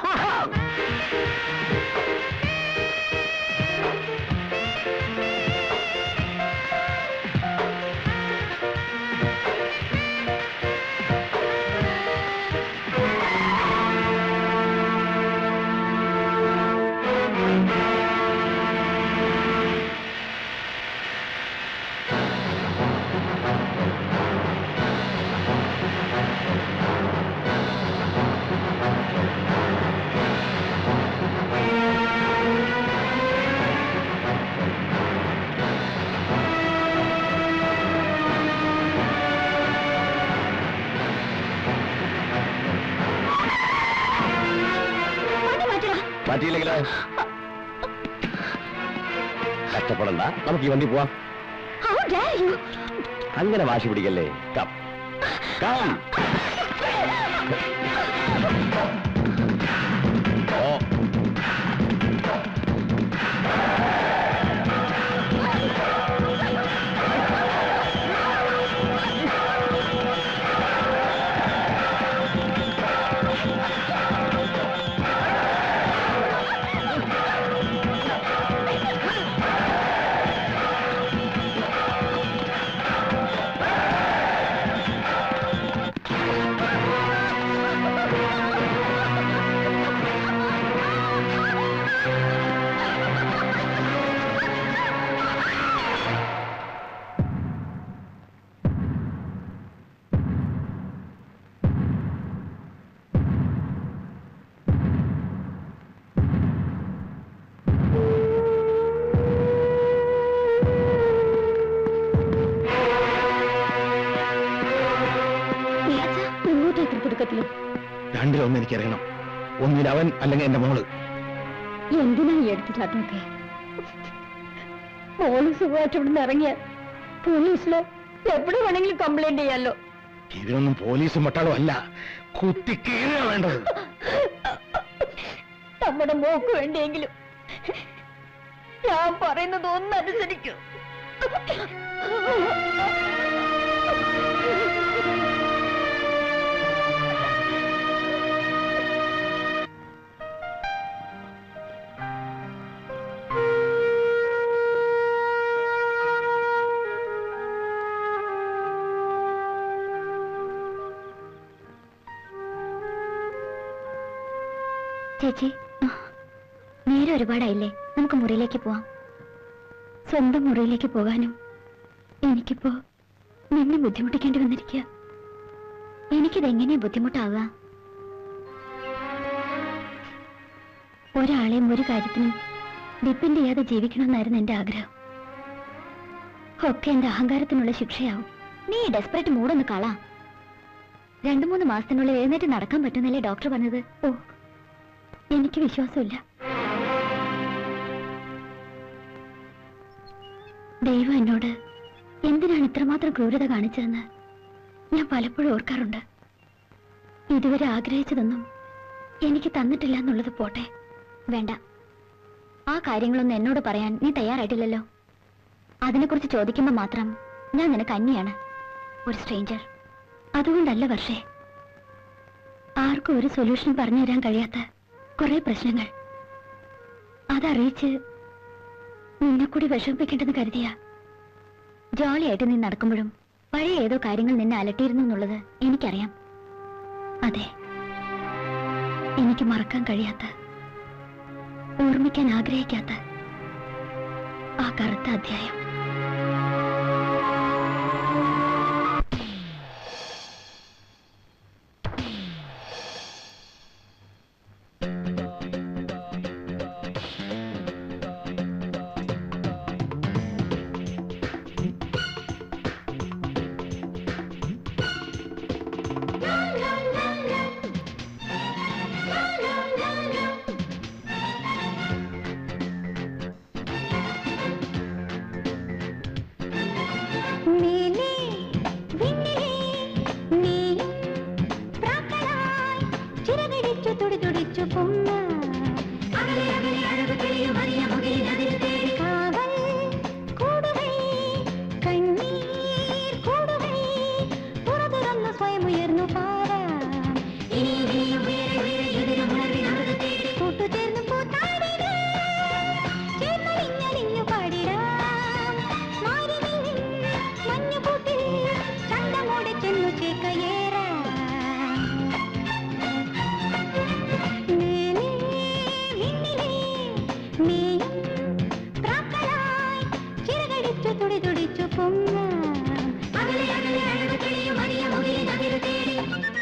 Speaker 8: പറ്റിയില്ലെങ്കിലോ കഷ്ടപ്പെടണ്ട നമുക്ക് ഈ വണ്ടി പോവാം
Speaker 2: How dare you?
Speaker 8: അങ്ങനെ വാശി പിടിക്കല്ലേ കം കം ഓ
Speaker 2: ഒക്കത്തില്ല
Speaker 8: രണ്ടിലൊന്നും എനിക്കറിയണം ഒന്നിൽ അവൻ അല്ലെങ്കിൽ എന്റെ മോള്
Speaker 2: എന്തിനാ ഈ എടുത്തു ചാട്ടമൊക്കെ മോള് സുഖമായിട്ട് ഇവിടുന്ന് ഇറങ്ങിയ പോലീസിലോ എവിടെ വേണമെങ്കിലും കംപ്ലൈന്റ് ചെയ്യാലോ
Speaker 8: ഇതിനൊന്നും പോലീസും പട്ടാളും അല്ല കുത്തിക്കേറുക വേണ്ടത്
Speaker 2: നമ്മുടെ മോക്ക് വേണ്ടിയെങ്കിലും ഞാൻ പറയുന്നത് ഒന്നനുസരിക്കൂ ചേച്ചി നേരെ ഒരുപാടായില്ലേ നമുക്ക് മുറിയിലേക്ക് പോവാം സ്വന്തം മുറിയിലേക്ക് പോകാനും എനിക്കിപ്പോ നിന്നെ ബുദ്ധിമുട്ടിക്കേണ്ടി വന്നിരിക്കുക എനിക്കിതെങ്ങനെയാ ബുദ്ധിമുട്ടാവുക ഒരാളെയും ഒരു കാര്യത്തിനും ഡിപ്പെൻഡ് ചെയ്യാതെ ജീവിക്കണമെന്നായിരുന്നു എന്റെ ആഗ്രഹം ഒക്കെ എന്റെ അഹങ്കാരത്തിനുള്ള ശിക്ഷയാവും നീ ഡെസ്പറേറ്റ് മൂടൊന്ന് കളാ രണ്ടു മൂന്ന് മാസത്തിനുള്ളിൽ എഴുന്നേറ്റ് നടക്കാൻ പറ്റുന്നല്ലേ ഡോക്ടർ പറഞ്ഞത് ഓ എനിക്ക് വിശ്വാസമില്ല ദൈവം എന്നോട് എന്തിനാണ് ഇത്രമാത്രം ക്രൂരത കാണിച്ചതെന്ന് ഞാൻ പലപ്പോഴും ഓർക്കാറുണ്ട് ഇതുവരെ ആഗ്രഹിച്ചതൊന്നും എനിക്ക് തന്നിട്ടില്ല എന്നുള്ളത് പോട്ടെ വേണ്ട ആ കാര്യങ്ങളൊന്നും എന്നോട് പറയാൻ നീ തയ്യാറായിട്ടില്ലല്ലോ അതിനെക്കുറിച്ച് ചോദിക്കുമ്പോൾ മാത്രം ഞാൻ നിനക്ക് അന്യാണ് ഒരു സ്ട്രേഞ്ചർ അതുകൊണ്ടല്ല വർഷേ ആർക്കും ഒരു സൊല്യൂഷൻ പറഞ്ഞു തരാൻ കഴിയാത്ത കുറെ പ്രശ്നങ്ങൾ അതറിയിച്ച് നിന്നെ കൂടി വിഷമിപ്പിക്കേണ്ടെന്ന് കരുതിയ ജോളിയായിട്ട് നീ നടക്കുമ്പോഴും പഴയ ഏതോ കാര്യങ്ങൾ നിന്നെ അലട്ടിയിരുന്നു എന്നുള്ളത് എനിക്കറിയാം അതെ എനിക്ക് മറക്കാൻ കഴിയാത്ത ഓർമ്മിക്കാൻ ആഗ്രഹിക്കാത്ത ആ കറുത്ത അധ്യായം സ്വയമുയർന്നു പാരാം ഇനിയും ഇനിയും വേറെ വേറെ ഇതിനും ഉണർവിനമൃത തേടി കൂട്ടുചേർന്ന് കൂത്താടിടാം ചേർന്നലിഞ്ഞലിഞ്ഞു പാടിടാം മാരിവില്ലിൻ മഞ്ഞുകൂട്ടിൽ ചന്തമോടെ ചെന്നു ചേക്കയേറാം മേലേ വിണ്ണിലേ നീയും പ്രാക്കളായി ചിറകടിച്ചു തുടി തുടിച്ചു പൊങ്ങാം അകലെ അകലെ അഴകു തെളിയും വലിയ മുകിലിൻ അതിരു തേടി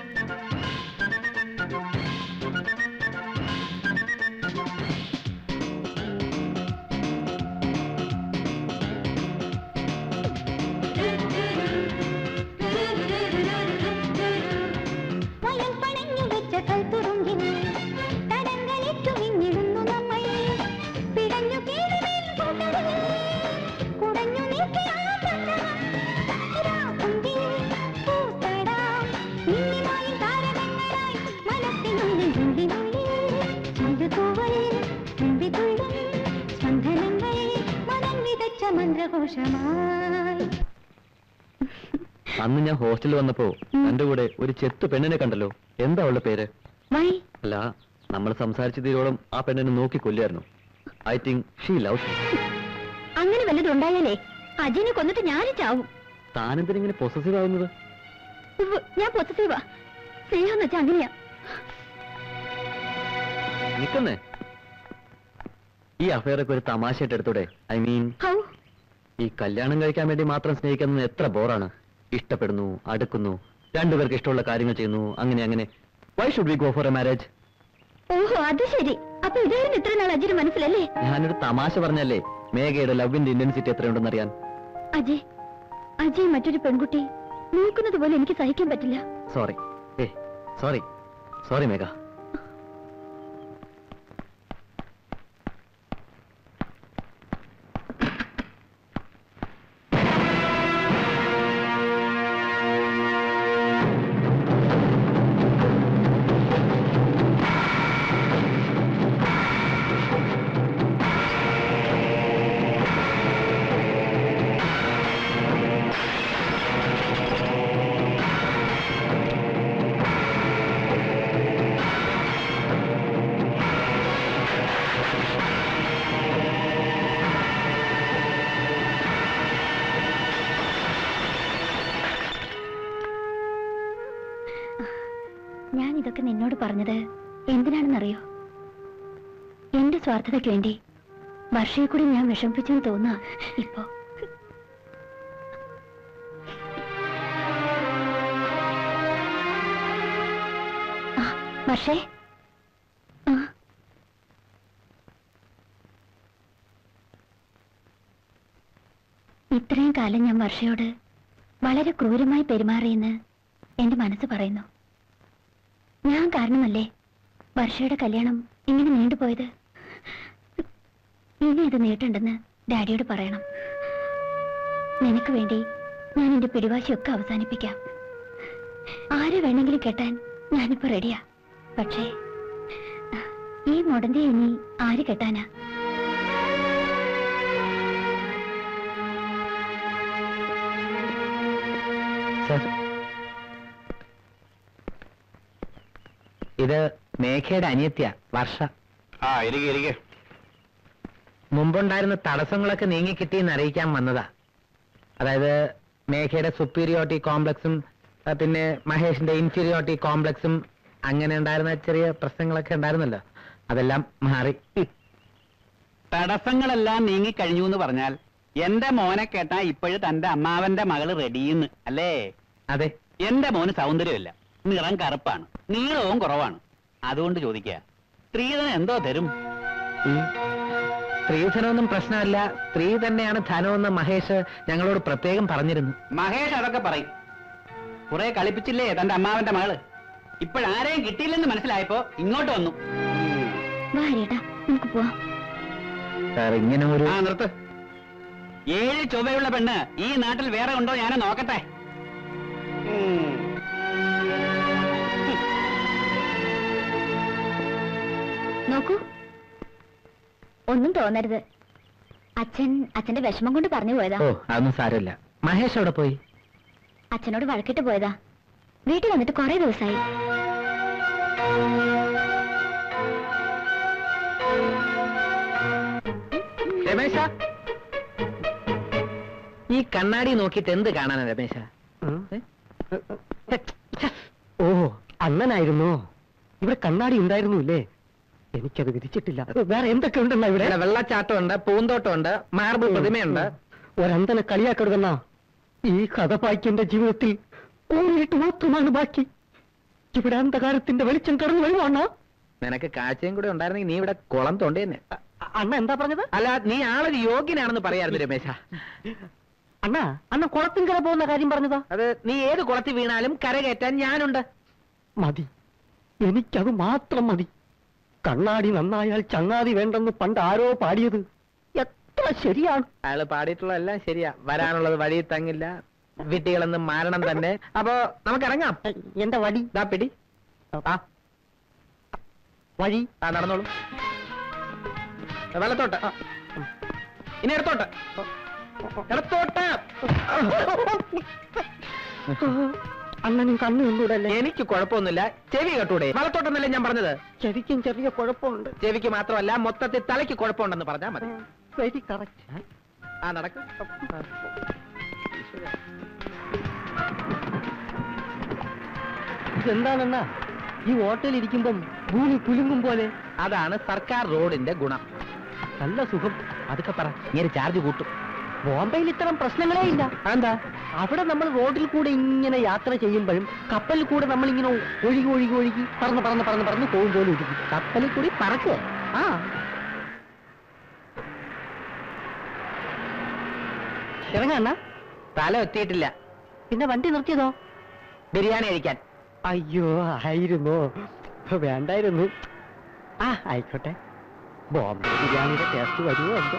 Speaker 2: വയൽ പണഞ്ഞു വെച്ച കൽത്തുറുങ്കിൽ തടങ്കലിട്ടു മിന്നിടുന്നു നമ്മൾ പിടഞ്ഞു കീഴുമേൽ കൂട്ടരിൽ കുടഞ്ഞു നീക്കിയ ആ ചന്ദ്രൻ. രാപ്പുങ്കിൽ പൂത്തടാം മിന്നിമായും താരകങ്ങളായി മനസ്സിനുള്ളിൽ ഉള്ളിനുള്ളിൽ ചിന്തുതൂവലിൽ തുമ്പിതുള്ളും സ്പന്ദനങ്ങൾ മനം വിതച്ച മന്ത്രഘോഷമായി
Speaker 7: അന്ന് ഞാൻ ഹോസ്റ്റലിൽ വന്നപ്പോ എന്റെ കൂടെ ഒരു ചെത്തു പെണ്ണിനെ കണ്ടല്ലോ എന്താ അവളുടെ പേര്
Speaker 2: വൈ
Speaker 7: അല്ല നമ്മൾ സംസാരിച്ച തീരോളം ആ പെണ്ണിനെ നോക്കി കൊല്ലായിരുന്നു ഐ തിങ്ക് ഷീ ലവ്
Speaker 2: അങ്ങനെ വല്ലതും ഉണ്ടായാലേ അജയനെ കൊന്നിട്ട് ഞാനും ചാവും
Speaker 7: താനെന്തിനിങ്ങനെ പൊസസീവ് ആവുന്നത്
Speaker 2: ഉവ്വ്, ഞാൻ പൊസസീവാ സ്നേഹം എന്ന് വെച്ചാ അങ്ങനെയാ
Speaker 7: നിക്കുന്നേ ഈ അഫയറൊക്കെ ഒരു തമാശയായിട്ട് എടുത്തൂടെ ഐ മീൻ
Speaker 2: ഹൗ
Speaker 7: ഈ കല്യാണം കഴിക്കാൻ വേണ്ടി മാത്രം സ്നേഹിക്കുന്നത് എത്ര ബോറാണ് ഇഷ്ടപ്പെടുന്നു അടുക്കുന്നു രണ്ടുപേർക്ക് ഇഷ്ടമുള്ള കാര്യങ്ങൾ ചെയ്യുന്നു അങ്ങനെ അങ്ങനെ why should we go for a marriage
Speaker 2: ഓഹോ അത് ശരി അപ്പൊ ഇതായിരുന്നു ഇത്ര നാൾ അജയന് മനസ്സിലല്ലേ
Speaker 7: ഞാനൊരു തമാശ പറഞ്ഞല്ലേ മേഘയുടെ ലവിന്റെ ഇന്റൻസിറ്റി എത്രയുണ്ടെന്ന് അറിയാൻ സോറി സോറി മേഘ
Speaker 2: ഞാൻ ഇതൊക്കെ നിന്നോട് പറഞ്ഞത് എന്തിനാണെന്നറിയോ എന്റെ സ്വാർത്ഥതയ്ക്ക് വേണ്ടി വർഷയെ കൂടി ഞാൻ വിഷമിപ്പിച്ചെന്ന് തോന്നുക ഇപ്പോ ആ, വർഷേ ആ. ഇത്രയും കാലം ഞാൻ വർഷയോട് വളരെ ക്രൂരമായി പെരുമാറിയെന്ന് എന്റെ മനസ്സ് പറയുന്നു ഞാൻ കാരണമല്ലേ വർഷയുടെ കല്യാണം ഇങ്ങനെ നീണ്ടുപോയത് ഇനി ഇത് നീട്ടണ്ടെന്ന് ഡാഡിയോട് പറയണം നിനക്ക് വേണ്ടി ഞാൻ എന്റെ പിടിവാശിയൊക്കെ അവസാനിപ്പിക്കാം ആരെ വേണമെങ്കിലും കെട്ടാൻ ഞാനിപ്പോ റെഡിയാ പക്ഷേ ഈ മുടന്റെ ഇനി ആര് കെട്ടാനാ
Speaker 4: സർ ഇത് മേഘയുടെ അനിയത്യ വർഷ
Speaker 8: ആ ഇരിക്കെ ഇരിക്കെ
Speaker 4: മുമ്പുണ്ടായിരുന്ന തടസ്സങ്ങളൊക്കെ നീങ്ങി കിട്ടിയെന്ന് അറിയിക്കാൻ വന്നതാ അതായത് മേഘയുടെ സുപ്പീരിയോറിറ്റി കോംപ്ലക്സും ആ, പിന്നെ മഹേഷിന്റെ ഇൻഫീരിയോറിറ്റി കോംപ്ലക്സും അങ്ങനെ ഉണ്ടായിരുന്ന ചെറിയ പ്രശ്നങ്ങളൊക്കെ ഉണ്ടായിരുന്നല്ലോ അതെല്ലാം മാറി
Speaker 9: തടസ്സങ്ങളെല്ലാം നീങ്ങിക്കഴിഞ്ഞു എന്ന് പറഞ്ഞാൽ എന്റെ മോനെ കേട്ടാ ഇപ്പോഴും തന്റെ അമ്മാവന്റെ മകള് റെഡിയെന്ന് അല്ലേ
Speaker 4: അതെ
Speaker 9: എന്റെ മോന് സൗന്ദര്യമില്ല നിറം കറുപ്പാണ് നീളവും കുറവാണ് അതുകൊണ്ട് ചോദിക്കുക സ്ത്രീധനം എന്തോ തരും
Speaker 4: ഉം. സ്ത്രീധനമൊന്നും പ്രശ്നമല്ല സ്ത്രീ തന്നെയാണ് ധനമെന്ന് മഹേഷ് ഞങ്ങളോട് പ്രത്യേകം പറഞ്ഞിരുന്നു
Speaker 9: മഹേഷ് അതൊക്കെ പറയും കുറെ കളിപ്പിച്ചില്ലേ തന്റെ അമ്മാവന്റെ മകള് ഇപ്പോഴാരെയും കിട്ടിയില്ലെന്ന് മനസ്സിലായപ്പോ ഇങ്ങോട്ട് വന്നു
Speaker 2: വാ ഹരിയേട്ടാ നമുക്ക് പോവാം
Speaker 4: സാർ ഇങ്ങനെ ഒരു
Speaker 9: ആ നിർത്ത് ഏഴ് ചൊവ്വയുള്ള പെണ്ണ് ഈ നാട്ടിൽ വേറെ ഉണ്ടോ ഞാൻ നോക്കട്ടെ
Speaker 2: നോക്കൂ ഒന്നും തോന്നരുത് അച്ഛൻ അച്ഛന്റെ വിഷമം കൊണ്ട് പറഞ്ഞു പോയതാ
Speaker 4: ഓ അതൊന്നും സാരമില്ല മഹേഷ് അവിടെ പോയി
Speaker 2: അച്ഛനോട് വഴക്കിട്ട് പോയതാ വീട്ടിൽ വന്നിട്ട് കുറെ ദിവസമായി
Speaker 4: രമേശ ഈ കണ്ണാടി നോക്കിയിട്ട് എന്ത് കാണാനാ രമേശ
Speaker 3: ഓ അണ്ണനായിരുന്നോ ഇവിടെ കണ്ണാടി ഉണ്ടായിരുന്നു ഇല്ലേ എനിക്കത് വിധിച്ചിട്ടില്ല വേറെ എന്തൊക്കെ ഉണ്ടെന്നാ ഇവിടെ
Speaker 4: ഇവിടെ വെള്ളച്ചാട്ടമുണ്ട് പൂന്തോട്ടമുണ്ട് മാർബിൾ പ്രതിമയുണ്ട്
Speaker 3: ഒരന്തനെ കളിയാക്കരുതെന്നാ ഈ കഥ പായ്ക്കെന്റെ ജീവിതത്തിൽ ഓരിട്ട് മാത്രമാണ് ബാക്കി ഇവിടെ അന്ധകാരത്തിന്റെ വെളിച്ചം കടന്നു വരുവാണോ
Speaker 4: നിനക്ക് കാഴ്ചയും കൂടെ ഉണ്ടായിരുന്നെങ്കിൽ നീ ഇവിടെ കുളം തോണ്ടി തന്നെ
Speaker 3: അണ്ണ എന്താ പറഞ്ഞത്
Speaker 4: അല്ല നീ ആളൊരു യോഗ്യനാണെന്ന് പറയായിരുന്നു രമേശ
Speaker 3: അണ്ണ അണ്ണ കുളത്തിൻകര പോകുന്ന കാര്യം പറഞ്ഞതാ
Speaker 4: അത് നീ ഏത് കുളത്തിൽ വീണാലും കരകയറ്റാൻ ഞാനുണ്ട്
Speaker 3: മതി എനിക്കത് മാത്രം മതി കണ്ണാടി നന്നായാൽ ചങ്ങാതി വേണ്ടെന്ന് പണ്ട് ആരോ പാടിയത് എത്ര ശരിയാണ്
Speaker 4: അയാള് പാടിയിട്ടുള്ള എല്ലാം ശരിയാ വരാനുള്ളത് വഴി തങ്ങില്ല വിട്ടികളെന്ന് മാരണം തന്നെ അപ്പോ നമുക്ക് ഇറങ്ങാം
Speaker 3: എന്റെ വടി
Speaker 4: ദാ പിടി ആ
Speaker 3: വഴി
Speaker 4: ആ നടന്നോളൂ വലത്തോട്ട് ആ. ഇനി ഇടത്തോട്ട് ഇടത്തോട്ട്
Speaker 3: അണ്ണനും കണ്ണു കണ്ടൂടല്ലേ
Speaker 4: എനിക്ക് കുഴപ്പമൊന്നുമില്ല ചെവി കേട്ടൂടെ വലത്തോട്ടെന്നല്ലേ ഞാൻ പറഞ്ഞത്
Speaker 3: ചെവിക്കും ചെറിയ കുഴപ്പമുണ്ട്
Speaker 4: ചെവിക്ക് മാത്രമല്ല മൊത്തത്തിൽ തലയ്ക്ക് കുഴപ്പമുണ്ടെന്ന് പറഞ്ഞാൽ മതി
Speaker 3: വെരി കറക്റ്റ്
Speaker 4: ആ നടക്കും
Speaker 3: ഇതെന്താണെന്നാ ഈ ഹോട്ടലിൽ ഇരിക്കുമ്പം ഭൂമി കുലുങ്ങും പോലെ
Speaker 4: അതാണ് സർക്കാർ റോഡിന്റെ ഗുണം
Speaker 3: നല്ല സുഖം
Speaker 4: അതൊക്കെ പറ ഇങ്ങനെ ചാർജ് കൂട്ടും
Speaker 3: ബോംബെയിൽ ഇത്തരം പ്രശ്നങ്ങളേ ഇല്ല
Speaker 4: എന്താ
Speaker 3: അവിടെ നമ്മൾ റോഡിൽ കൂടെ ഇങ്ങനെ യാത്ര ചെയ്യുമ്പോഴും കപ്പലിൽ കൂടെ നമ്മൾ ഇങ്ങനെ ഒഴുകി ഒഴുകി ഒഴുകി പറന്ന് പറന്ന് പറന്ന് പറന്ന് പോകും പോലെ ഇരിക്കും
Speaker 4: കപ്പലിൽ കൂടി പറക്കുക
Speaker 3: ആ ഇറങ്ങാ
Speaker 4: തല എത്തിയിട്ടില്ല
Speaker 3: പിന്നെ വണ്ടി നിർത്തിയതോ
Speaker 4: ബിരിയാണി കഴിക്കാൻ
Speaker 3: അയ്യോ ആയിരുന്നോ വേണ്ടായിരുന്നു ആ ആയിക്കോട്ടെ ബോംബെ ബിരിയാണിയുടെ ടേസ്റ്റ് വരുമോ എന്തോ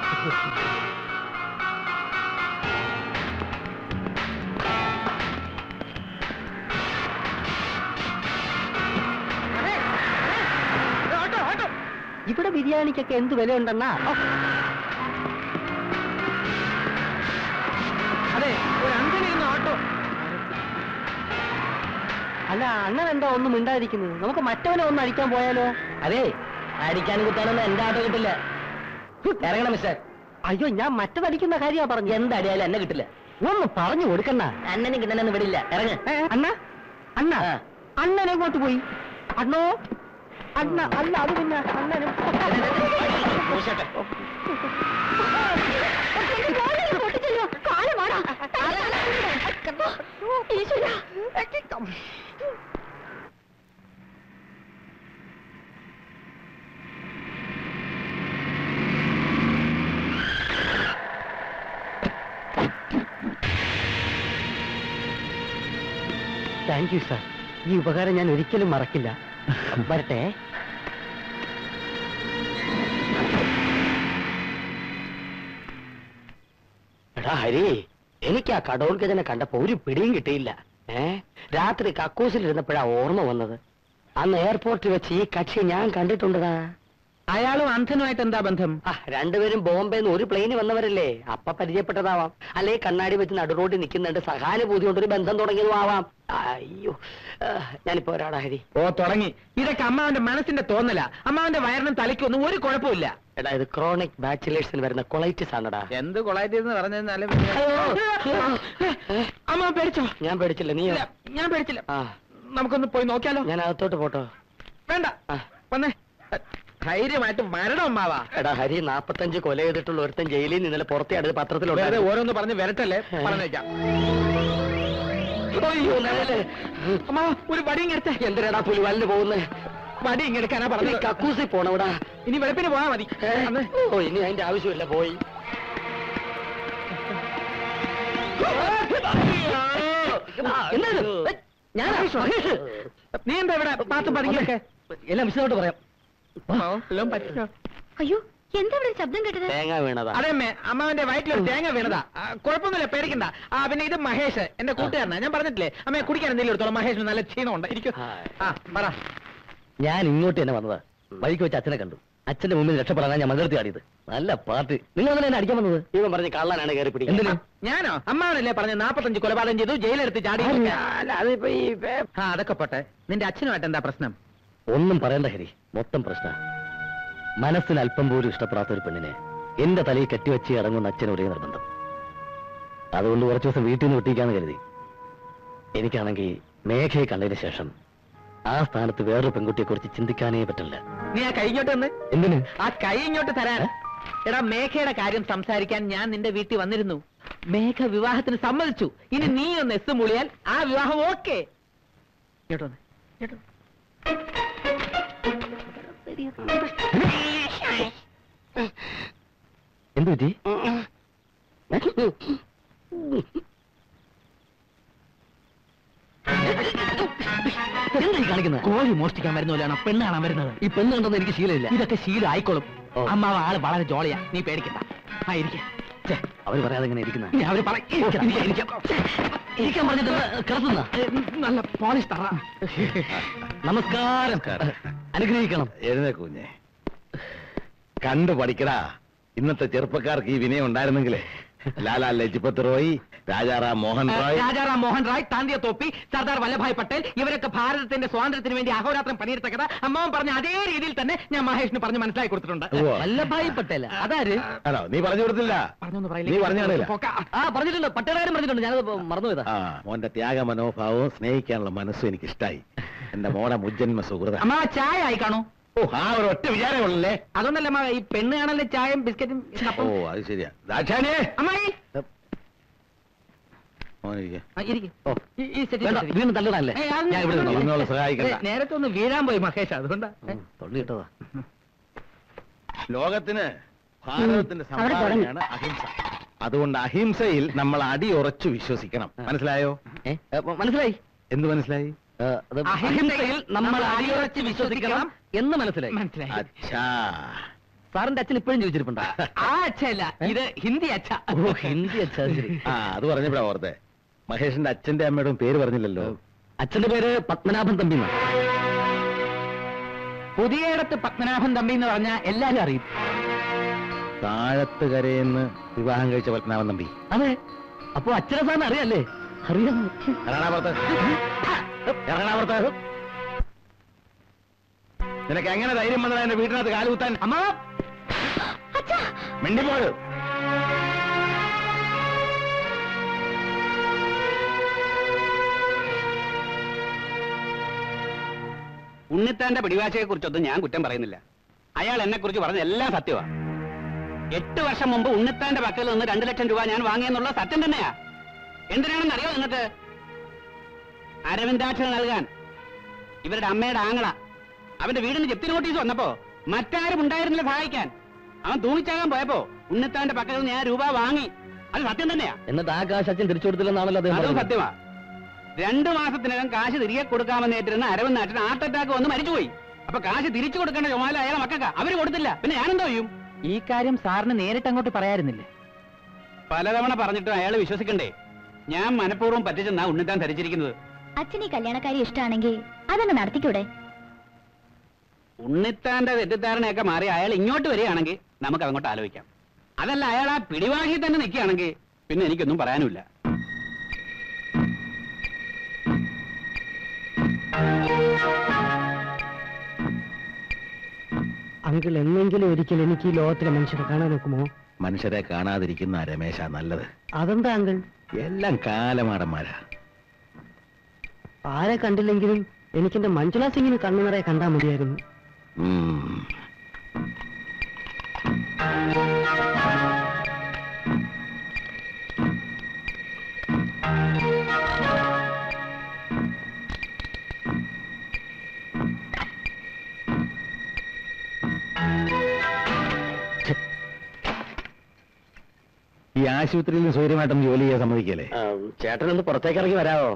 Speaker 3: ഇവിടെ ബിരിയാണിക്കൊക്കെ എന്ത് വില ഉണ്ടെന്നാ ഓ,
Speaker 4: അതെ ഒരു അഞ്ചലിരുന്ന ഓട്ടോ
Speaker 3: അല്ല അണ്ണൻ എന്താ ഒന്നും മിണ്ടാതിരിക്കുന്നത് നമുക്ക് മറ്റവനെ ഒന്ന് അടിക്കാൻ പോയാലോ അതെ അടിക്കാൻ കുത്താനൊന്നും എന്റെ ആട്ടോ കിട്ടില്ല ഇറങ്ങണം മിസ്റ്റർ അയ്യോ ഞാൻ മറ്റതടിക്കുന്ന കാര്യമാ പറഞ്ഞു എന്തടിയാലും എന്നെ കിട്ടില്ല ഒന്ന് പറഞ്ഞു കൊടുക്കണ്ണ അണ്ണനും കിട്ടണെന്ന് വിടില്ല ഇറങ്ങ അണ്ണ അണ്ണ അണ്ണൻ എങ്ങോട്ട് പോയി അണ്ണോ അണ്ണ അല്ല അത് പിന്നെ അണ്ണനും താങ്ക് യു സാർ ഈ ഉപകാരം ഞാൻ ഒരിക്കലും മറക്കില്ല വരട്ടെ എടാ ഹരി എനിക്ക് ആ കടോൾ ഗജനെ കണ്ടപ്പോ ഒരു പിടിയും കിട്ടിയില്ല ഏ രാത്രി കക്കൂസിലിരുന്നപ്പോഴാ ഓർമ്മ വന്നത് അന്ന് എയർപോർട്ടിൽ വെച്ച് ഈ കക്ഷി ഞാൻ കണ്ടിട്ടുണ്ടതാ
Speaker 4: അയാളും അന്ധനുമായിട്ട് എന്താ ബന്ധം
Speaker 3: ആ രണ്ടുപേരും ബോംബെന്ന് ഒരു പ്ലെയിന് വന്നവരല്ലേ അപ്പ പരിചയപ്പെട്ടതാവാം അല്ലെ കണ്ണാടി വെച്ച് നടുറോഡിൽ നിൽക്കുന്നുണ്ട് സഹാനുഭൂതി കൊണ്ട് ഒരു ബന്ധം തുടങ്ങിയതും ആവാം അയ്യോ ആ, ഞാനിപ്പോ ഒരാടാ ഹരി
Speaker 4: ഓ തുടങ്ങി ഇതൊക്കെ അമ്മാവന്റെ മനസ്സിന്റെ തോന്നല അമ്മാവന്റെ വയറിനും തലയ്ക്കൊന്നും ഒരു കുഴപ്പമില്ല
Speaker 3: എടാ ഇത് ക്രോണിക് ബാച്ചിലേഴ്സിന് വരുന്ന കൊളൈറ്റിസ് ആണടാ
Speaker 4: എന്ത് കൊളായിട്ടെന്ന് പറഞ്ഞാലും
Speaker 3: അയ്യോ.
Speaker 4: അമ്മ പേടിച്ചോ
Speaker 3: ഞാൻ പേടിച്ചില്ല നീ
Speaker 4: ഇല്ല, ഞാൻ പേടിച്ചില്ല
Speaker 3: ആ
Speaker 4: നമുക്കൊന്ന് പോയി നോക്കിയാലോ
Speaker 3: ഞാൻ അകത്തോട്ട് പോട്ടോ
Speaker 4: വേണ്ട
Speaker 3: ആ.
Speaker 4: വന്നേ ധൈര്യമായിട്ട് മരണം അമ്മാവാ
Speaker 3: എടാ ഹരി നാപ്പത്തഞ്ച് കൊല ചെയ്തിട്ടുള്ള ഒരുത്തൻ ജയിലിൽ നിന്ന് ഇന്നലെ പുറത്തെടുത്ത്
Speaker 4: വേറെ
Speaker 3: പത്രത്തിലുണ്ട്
Speaker 4: ഓരോന്ന് പറഞ്ഞ് വരട്ടല്ലേ പറഞ്ഞേക്കാം
Speaker 3: അയ്യോ നിഴല്.
Speaker 4: അമ്മ ഒരു വടി ഇങ്ങെടുത്തേ
Speaker 3: എന്തിനാടാ പുലിവാലിന് പോകുന്നത്
Speaker 4: വടി ഇങ്ങെടുക്കാനാ
Speaker 3: നീ
Speaker 4: പറഞ്ഞത്
Speaker 3: കക്കൂസി പോണവിടാ
Speaker 4: ഇനി വെളുപ്പിന് പോയാ മതി
Speaker 3: ഏ?
Speaker 4: അന്ന്
Speaker 3: ഓ ഇനി അതിന്റെ ആവശ്യമില്ല പോയി എന്നത് ഞാൻ
Speaker 4: നീ എന്താ ഇവിടെ പാത്ത് പതുങ്ങിയൊക്കെ
Speaker 3: എല്ലാം വിശദമായിട്ട് പറയാം
Speaker 4: എല്ലാം പറ്റില്ല
Speaker 2: അയ്യോ എന്താ ഇവിടെ ശബ്ദം കേട്ടത്
Speaker 3: തേങ്ങ വീണതാ
Speaker 4: അതെ അമ്മേ അമ്മാവന്റെ വയറ്റിലൊരു തേങ്ങ വീണതാ ആ, കുഴപ്പമൊന്നുമില്ല പേടിക്കണ്ട ആ പിന്നെ ഇത് മഹേഷ് എന്റെ കൂട്ടുകാരനാ ഞാൻ പറഞ്ഞിട്ടില്ലേ അമ്മേ കുടിക്കാൻ എന്തെങ്കിലും എടുത്തോളാം മഹേഷിന് നല്ല ക്ഷീണമുണ്ട് ഇരിക്കും
Speaker 3: ഹായ്.
Speaker 4: ആ പറ
Speaker 3: ഞാൻ ഇങ്ങോട്ട് തന്നെ വന്നതാ വഴിക്ക് വെച്ച് അച്ഛനെ കണ്ടു അച്ഛന്റെ മുമ്പിൽ രക്ഷപ്പെടാനാണ് ഞാൻ മകർത്തി ആടിയത് നല്ല പാർട്ടി നിങ്ങൾ അങ്ങനെ എന്നെ അടിക്കാൻ വന്നത് ഇവൻ പറഞ്ഞ് കള്ളനാണ് കയറി പിടിക്കുന്നത്
Speaker 4: ഞാനോ അമ്മാവനല്ലേ പറഞ്ഞ നാപ്പത്തഞ്ച് കൊലപാതകം ചെയ്തു ജയിലെടുത്ത് ചാടി
Speaker 3: അല്ല അതിപ്പോ ഈ
Speaker 4: ആ അതൊക്കെ പോട്ടെ നിന്റെ അച്ഛനുമായിട്ട് എന്താ പ്രശ്നം
Speaker 3: ഒന്നും പറയണ്ട ഹരി മൊത്തം പ്രശ്ന മനസ്സിന് അല്പം പോലും ഇഷ്ടപ്പെടാത്ത ഒരു പെണ്ണിനെ എന്റെ തലയിൽ കെട്ടിവെച്ച് ഇറങ്ങുന്ന അച്ഛൻ ഒരേ നിർബന്ധം അതുകൊണ്ട് കുറച്ചു ദിവസം വീട്ടിൽ നിന്ന് വിട്ടിരിക്കാന്ന് കരുതി എനിക്കാണെങ്കിൽ മേഘയെ കണ്ടതിന് ശേഷം ആ സ്ഥാനത്ത് വേറൊരു പെൺകുട്ടിയെ കുറിച്ച് ചിന്തിക്കാനേ പറ്റില്ല
Speaker 4: നീ ആ കൈ ഇങ്ങോട്ട് വന്ന്
Speaker 3: എന്തിന്
Speaker 4: ആ കൈ ഇങ്ങോട്ട് തരാൻ എടാ മേഘയുടെ കാര്യം സംസാരിക്കാൻ ഞാൻ നിന്റെ വീട്ടിൽ വന്നിരുന്നു മേഘ വിവാഹത്തിന് സമ്മതിച്ചു ഇനി നീ ഒന്ന് എസ് മൂളിയാൽ ആ വിവാഹം ഓക്കെ ഇങ്ങോട്ട് വന്ന് ഇങ്ങോട്ട് വന്ന്.
Speaker 3: എന്തു പറ്റി കാണിക്കുന്നത്
Speaker 4: കോഴി മോഷ്ടിക്കാൻ വരുന്ന പോലെയാണ് പെണ്ണ് കാണാൻ വരുന്നത്
Speaker 3: ഈ പെണ്ണ് കണ്ടെന്ന് എനിക്ക് ശീലമില്ല
Speaker 4: ഇതൊക്കെ ശീലം ആയിക്കോളും
Speaker 3: ഓ.
Speaker 4: അമ്മാവ് ആള് വളരെ ജോളിയാ നീ പേടിക്കണ്ട ആ ഇരിക്കാം
Speaker 3: അവര് പറയാതെ ഇങ്ങനെ ഇരിക്കുന്ന
Speaker 4: ഇനി അവര് പറ ഇരിക്കാം, ഇരിക്കാം, ഇരിക്കാം.
Speaker 3: ഇരിക്കാൻ പറഞ്ഞിട്ട് കിടത്തുന്ന
Speaker 4: ഏ, നല്ല പോളിഷ് തറ
Speaker 3: നമസ്കാരം അനുഗ്രഹിക്കണം
Speaker 8: എഴുന്നേ കുഞ്ഞെ കണ്ടു പഠിക്കടാ ഇന്നത്തെ ചെറുപ്പക്കാർക്ക് ഈ വിനയം ഉണ്ടായിരുന്നെങ്കിലേ ലാലാ ലജ്പത് റോയ് രാജാറാം മോഹൻ റോയ്
Speaker 4: രാജാറാം മോഹൻ റായ് താന്തിയ തോപ്പി സർദാർ വല്ലഭായ് പട്ടേൽ ഇവരൊക്കെ ഭാരതത്തിന്റെ സ്വാതന്ത്ര്യത്തിന് വേണ്ടി അഹോരാത്രം പണിയെടുത്ത കഥ അമ്മാവൻ പറഞ്ഞ അതേ രീതിയിൽ തന്നെ ഞാൻ മഹേഷിന് പറഞ്ഞ് മനസ്സിലാക്കി കൊടുത്തിട്ടുണ്ട്
Speaker 8: ഉവ്വ.
Speaker 3: വല്ലഭായി പട്ടേല അതാര്
Speaker 8: ആണോ നീ പറഞ്ഞു കൊടുത്തില്ല
Speaker 4: പറഞ്ഞൊന്ന്
Speaker 8: നീ
Speaker 4: പറയില്ലേ
Speaker 8: പറഞ്ഞു കാണില്ല
Speaker 4: പോക്കാ.
Speaker 3: ആ പറഞ്ഞിട്ടുണ്ട് പട്ടേലാരും പറഞ്ഞിട്ടുണ്ട് ഞാനത് മറന്നുപോയതാ
Speaker 8: ആ മോന്റെ ത്യാഗ മനോഭാവവും സ്നേഹിക്കാനുള്ള മനസ്സും എനിക്ക് ഇഷ്ടായി എന്റെ മോനെ മുജ്ജന്മ സുഹൃത
Speaker 4: അമ്മാവ ചായ ആയി കാണൂ
Speaker 8: ഓ ആ ഒരു ഒറ്റ വിചാരമുള്ളേ
Speaker 4: അതൊന്നല്ല അമ്മാവ ഈ പെണ്ണ് കാണല്ലേ ചായയും ബിസ്ക്കറ്റും
Speaker 8: ഓ
Speaker 4: കപ്പും.
Speaker 8: അത് ശരിയാ ദാക്ഷായണേ
Speaker 4: അമ്മായി
Speaker 8: മോനിരിക്കെ
Speaker 4: ആ, ഇരിക്ക്.
Speaker 8: ഓ.
Speaker 4: ഈ- ഈ സെറ്റിൽ
Speaker 3: വേണ്ട
Speaker 4: ഇരിക്ക്.
Speaker 3: വീണ്ടും തള്ളിടാനല്ലേ
Speaker 4: ഏയ്, അത്
Speaker 3: ഞാൻ ഇവിടെ
Speaker 4: വേണ്ട.
Speaker 3: നിന്നോളാം.
Speaker 8: ഇരുന്നോളാം, സഹായിക്കണ്ട.
Speaker 4: ഏ, നേരത്തെ ഒന്ന് വീഴാൻ പോയി മഹേഷ് അതുകൊണ്ടാ ഏ.
Speaker 3: തൊള്ളി കിട്ടതാ
Speaker 8: ലോകത്തിന് ഭാരതത്തിന്റെ സംഭാവനയാണ് അഹിംസ അതുകൊണ്ട് അഹിംസയിൽ നമ്മൾ അടിയുറച്ചു വിശ്വസിക്കണം മനസ്സിലായോ
Speaker 3: ഏ, ഏ, മനസ്സിലായി
Speaker 8: എന്ത് മനസ്സിലായി
Speaker 3: അഹിംസയിൽ നമ്മൾ അടിയുറച്ച് വിശ്വസിക്കണം എന്ന് മനസ്സിലായി
Speaker 4: മനസ്സിലായി
Speaker 8: അച്ഛാ
Speaker 3: സാറിന്റെ അച്ഛൻ ഇപ്പോഴും ജീവിച്ചിരിപ്പുണ്ടോ
Speaker 4: ആ അച്ഛല്ല ഇത് ഹിന്ദി അച്ഛ
Speaker 3: ഓ ഹിന്ദി അച്ഛാ ശരി
Speaker 8: ആ അത് പറഞ്ഞപ്പോഴാ ഓർത്തെ മഹേഷിന്റെ അച്ഛന്റെ അമ്മയുടെ പേര് പറഞ്ഞില്ലല്ലോ
Speaker 3: അച്ഛന്റെ പേര് പത്മനാഭൻ തമ്പി എന്നാ.
Speaker 4: പുതിയയിടത്ത് പത്മനാഭൻ തമ്പി എന്ന് പറഞ്ഞാൽ എല്ലാരും അറിയും
Speaker 8: താഴത്ത് കരയെന്ന് വിവാഹം കഴിച്ച പത്മനാഭൻ തമ്പി
Speaker 3: അതെ അപ്പൊ അച്ഛനെ സാറിന് അറിയാല്ലേ അറിയാം
Speaker 8: എറണാകുളത്ത് എറണാകുളത്ത് നിനക്ക് എങ്ങനെ ധൈര്യം വന്നതാ എന്റെ വീട്ടിനകത്ത് കാലുകുത്താൻ
Speaker 4: അമ്മ
Speaker 8: മിണ്ടിപ്പോട്
Speaker 9: ഉണ്ണിത്താന്റെ പിടിവാശയെ കുറിച്ചൊന്നും ഞാൻ കുറ്റം പറയുന്നില്ല അയാൾ എന്നെ കുറിച്ച് പറഞ്ഞ എല്ലാം സത്യമാണ് എട്ട് വർഷം മുമ്പ് ഉണ്ണിത്താന്റെ പക്കൽ നിന്ന് രണ്ടു ലക്ഷം രൂപ ഞാൻ വാങ്ങിയെന്നുള്ള സത്യം തന്നെയാ എന്തിനാണെന്ന് അറിയോ നിങ്ങൾക്ക് അരവിന്ദാക്ഷന് നൽകാൻ ഇവരുടെ അമ്മയുടെ ആങ്ങള അവന്റെ വീടിന് ജപ്തി നോട്ടീസ് വന്നപ്പോ മറ്റാരും ഉണ്ടായിരുന്നില്ല സഹായിക്കാൻ അവൻ തൂങ്ങിച്ചാകാൻ പോയപ്പോ ഉണ്ണിത്താന്റെ പക്കൽ നിന്ന് ഞാൻ രൂപ വാങ്ങി അത് സത്യം തന്നെയാ
Speaker 3: എന്നിട്ട് ആ കാശ് അച്ഛൻ തിരിച്ചു കൊടുത്തില്ലെന്നാണല്ലോ അദ്ദേഹം
Speaker 9: അതും
Speaker 3: പറഞ്ഞത്.
Speaker 9: സത്യമാ രണ്ടു മാസത്തിനകം കാശ് തിരികെ കൊടുക്കാമെന്ന് ഏറ്റിരുന്ന അരവിന്ദ് നാട്ടിന് ഹാർട്ട് അറ്റാക്ക് വന്ന് മരിച്ചുപോയി അപ്പൊ കാശ് തിരിച്ചു കൊടുക്കേണ്ട ചുമതല അയാളെ മക്കൾക്ക അവര് കൊടുത്തില്ല പിന്നെ ഞാനെന്തോ ചെയ്യും
Speaker 4: ഈ കാര്യം സാറിന് നേരിട്ട് അങ്ങോട്ട് പറയായിരുന്നില്ലേ
Speaker 9: പലതവണ പറഞ്ഞിട്ടും അയാൾ വിശ്വസിക്കണ്ടേ ഞാൻ മനഃപൂർവ്വം പറ്റിച്ചെന്നാ ഉണ്ണിത്താൻ ധരിച്ചിരിക്കുന്നത്
Speaker 2: അച്ഛൻ ഈ കല്യാണക്കാരി ഇഷ്ടമാണെങ്കിൽ അതങ്ങ് നടത്തിക്കൂടെ
Speaker 9: ഉണ്ണിത്താന്റെ തെറ്റിദ്ധാരണയൊക്കെ മാറി അയാൾ ഇങ്ങോട്ട് വരികയാണെങ്കിൽ നമുക്ക് അങ്ങോട്ട് ആലോചിക്കാം അതല്ല അയാൾ ആ പിടിവാശി തന്നെ നിൽക്കുകയാണെങ്കിൽ പിന്നെ എനിക്കൊന്നും പറയാനുമില്ല
Speaker 3: അങ്കിൾ എന്നെങ്കിലും ഒരിക്കൽ എനിക്ക് ഈ ലോകത്തിലെ മനുഷ്യരെ കാണാൻ നോക്കുമോ
Speaker 8: മനുഷ്യരെ കാണാതിരിക്കുന്ന രമേശ നല്ലത്
Speaker 3: അതെന്താ അങ്കിൾ
Speaker 8: എല്ലാം കാലമാടന്മാരാ
Speaker 3: ആരെ കണ്ടില്ലെങ്കിലും എനിക്കെന്റെ മഞ്ജുള സിംഗിന് കണ്ണു നിറയെ കണ്ടാൽ മതിയായിരുന്നു
Speaker 8: ഉം. ഈ ആശുപത്രിയിൽ സൗകര്യമായിട്ടൊന്ന് ജോലി ചെയ്യാൻ സമ്മതിക്കല്ലേ
Speaker 3: ചേട്ടനൊന്ന് പുറത്തേക്ക് ഇറങ്ങി വരാവോ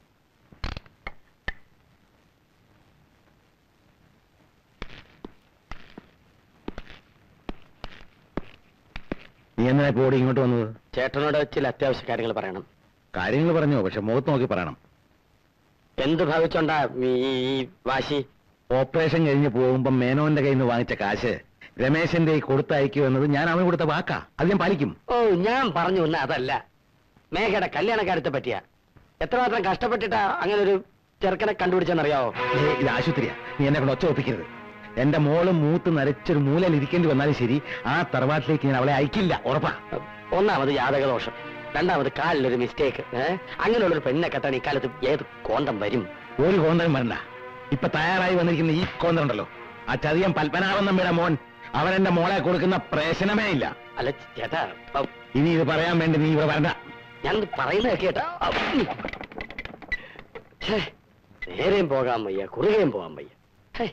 Speaker 8: നീ എന്തിനാ ഇപ്പോൾ ഓടി ഇങ്ങോട്ട് വന്നത്
Speaker 3: ചേട്ടനോട് ചില അത്യാവശ്യ കാര്യങ്ങൾ പറയണം
Speaker 8: കാര്യങ്ങൾ പറഞ്ഞോ പക്ഷെ മുഖത്ത് നോക്കി പറയണം
Speaker 3: എന്ത് ഭാവിച്ചോണ്ടാ ഈ ഈ വാശി
Speaker 8: ഓപ്പറേഷൻ കഴിഞ്ഞ് പോകുമ്പോ മേനോന്റെ കയ്യിൽ നിന്ന് വാങ്ങിച്ച കാശ് രമേശന്റെ കയ്യിൽ കൊടുത്തയക്കൂ എന്നത് ഞാൻ അവന് കൊടുത്ത വാക്കാ അത് ഞാൻ പാലിക്കും
Speaker 3: ഓ ഞാൻ പറഞ്ഞു വന്ന അതല്ല മേഘയുടെ കല്യാണക്കാര്യത്തെ പറ്റിയാ എത്രമാത്രം കഷ്ടപ്പെട്ടിട്ടാ അങ്ങനെ ഒരു ചെറുക്കനെ കണ്ടുപിടിച്ചെന്നറിയാവോ
Speaker 8: ഏ, ഇത് ആശുപത്രിയാ നീ എന്നെ കൊണ്ട് ഒച്ച ഒപ്പിക്കരുത് എന്റെ മോളും മൂത്ത് നരച്ചൊരു മൂലയിൽ ഇരിക്കേണ്ടി വന്നാലും ശരി ആ തറവാട്ടിലേക്ക് ഞാൻ അവളെ അയക്കില്ല ഉറപ്പാ
Speaker 3: ഒന്നാമത് ജാതകദോഷം രണ്ടാമത് കാലിലൊരു മിസ്റ്റേക്ക് അങ്ങനെയുള്ളൊരു പെണ്ണെ കെട്ടാൻ ഇക്കാലത്ത് ഏത് കോണ്ടം വരും
Speaker 8: ഒരു കോന്തരം വരണ്ട ഇപ്പൊ തയ്യാറായി വന്നിരിക്കുന്ന ഈ കോന്തറുണ്ടല്ലോ ആ ചതിയൻ പത്മനാഭൻ നമ്പിയുടെ മോൻ അവൻ എന്റെ മോളെ കൊടുക്കുന്ന പ്രശ്നമേ ഇല്ല
Speaker 3: അല്ല ചേട്ടാ ഔ,
Speaker 8: ഇനി ഇത് പറയാൻ വേണ്ടി നീ ഇവിടെ വരണ്ട
Speaker 3: ഞാൻ പറയുന്നത് കേട്ടാ ഔ, ഉം. ഛേ, നേരെയും പോകാൻ വയ്യ കുറുകയും പോകാൻ വയ്യ ഹേ.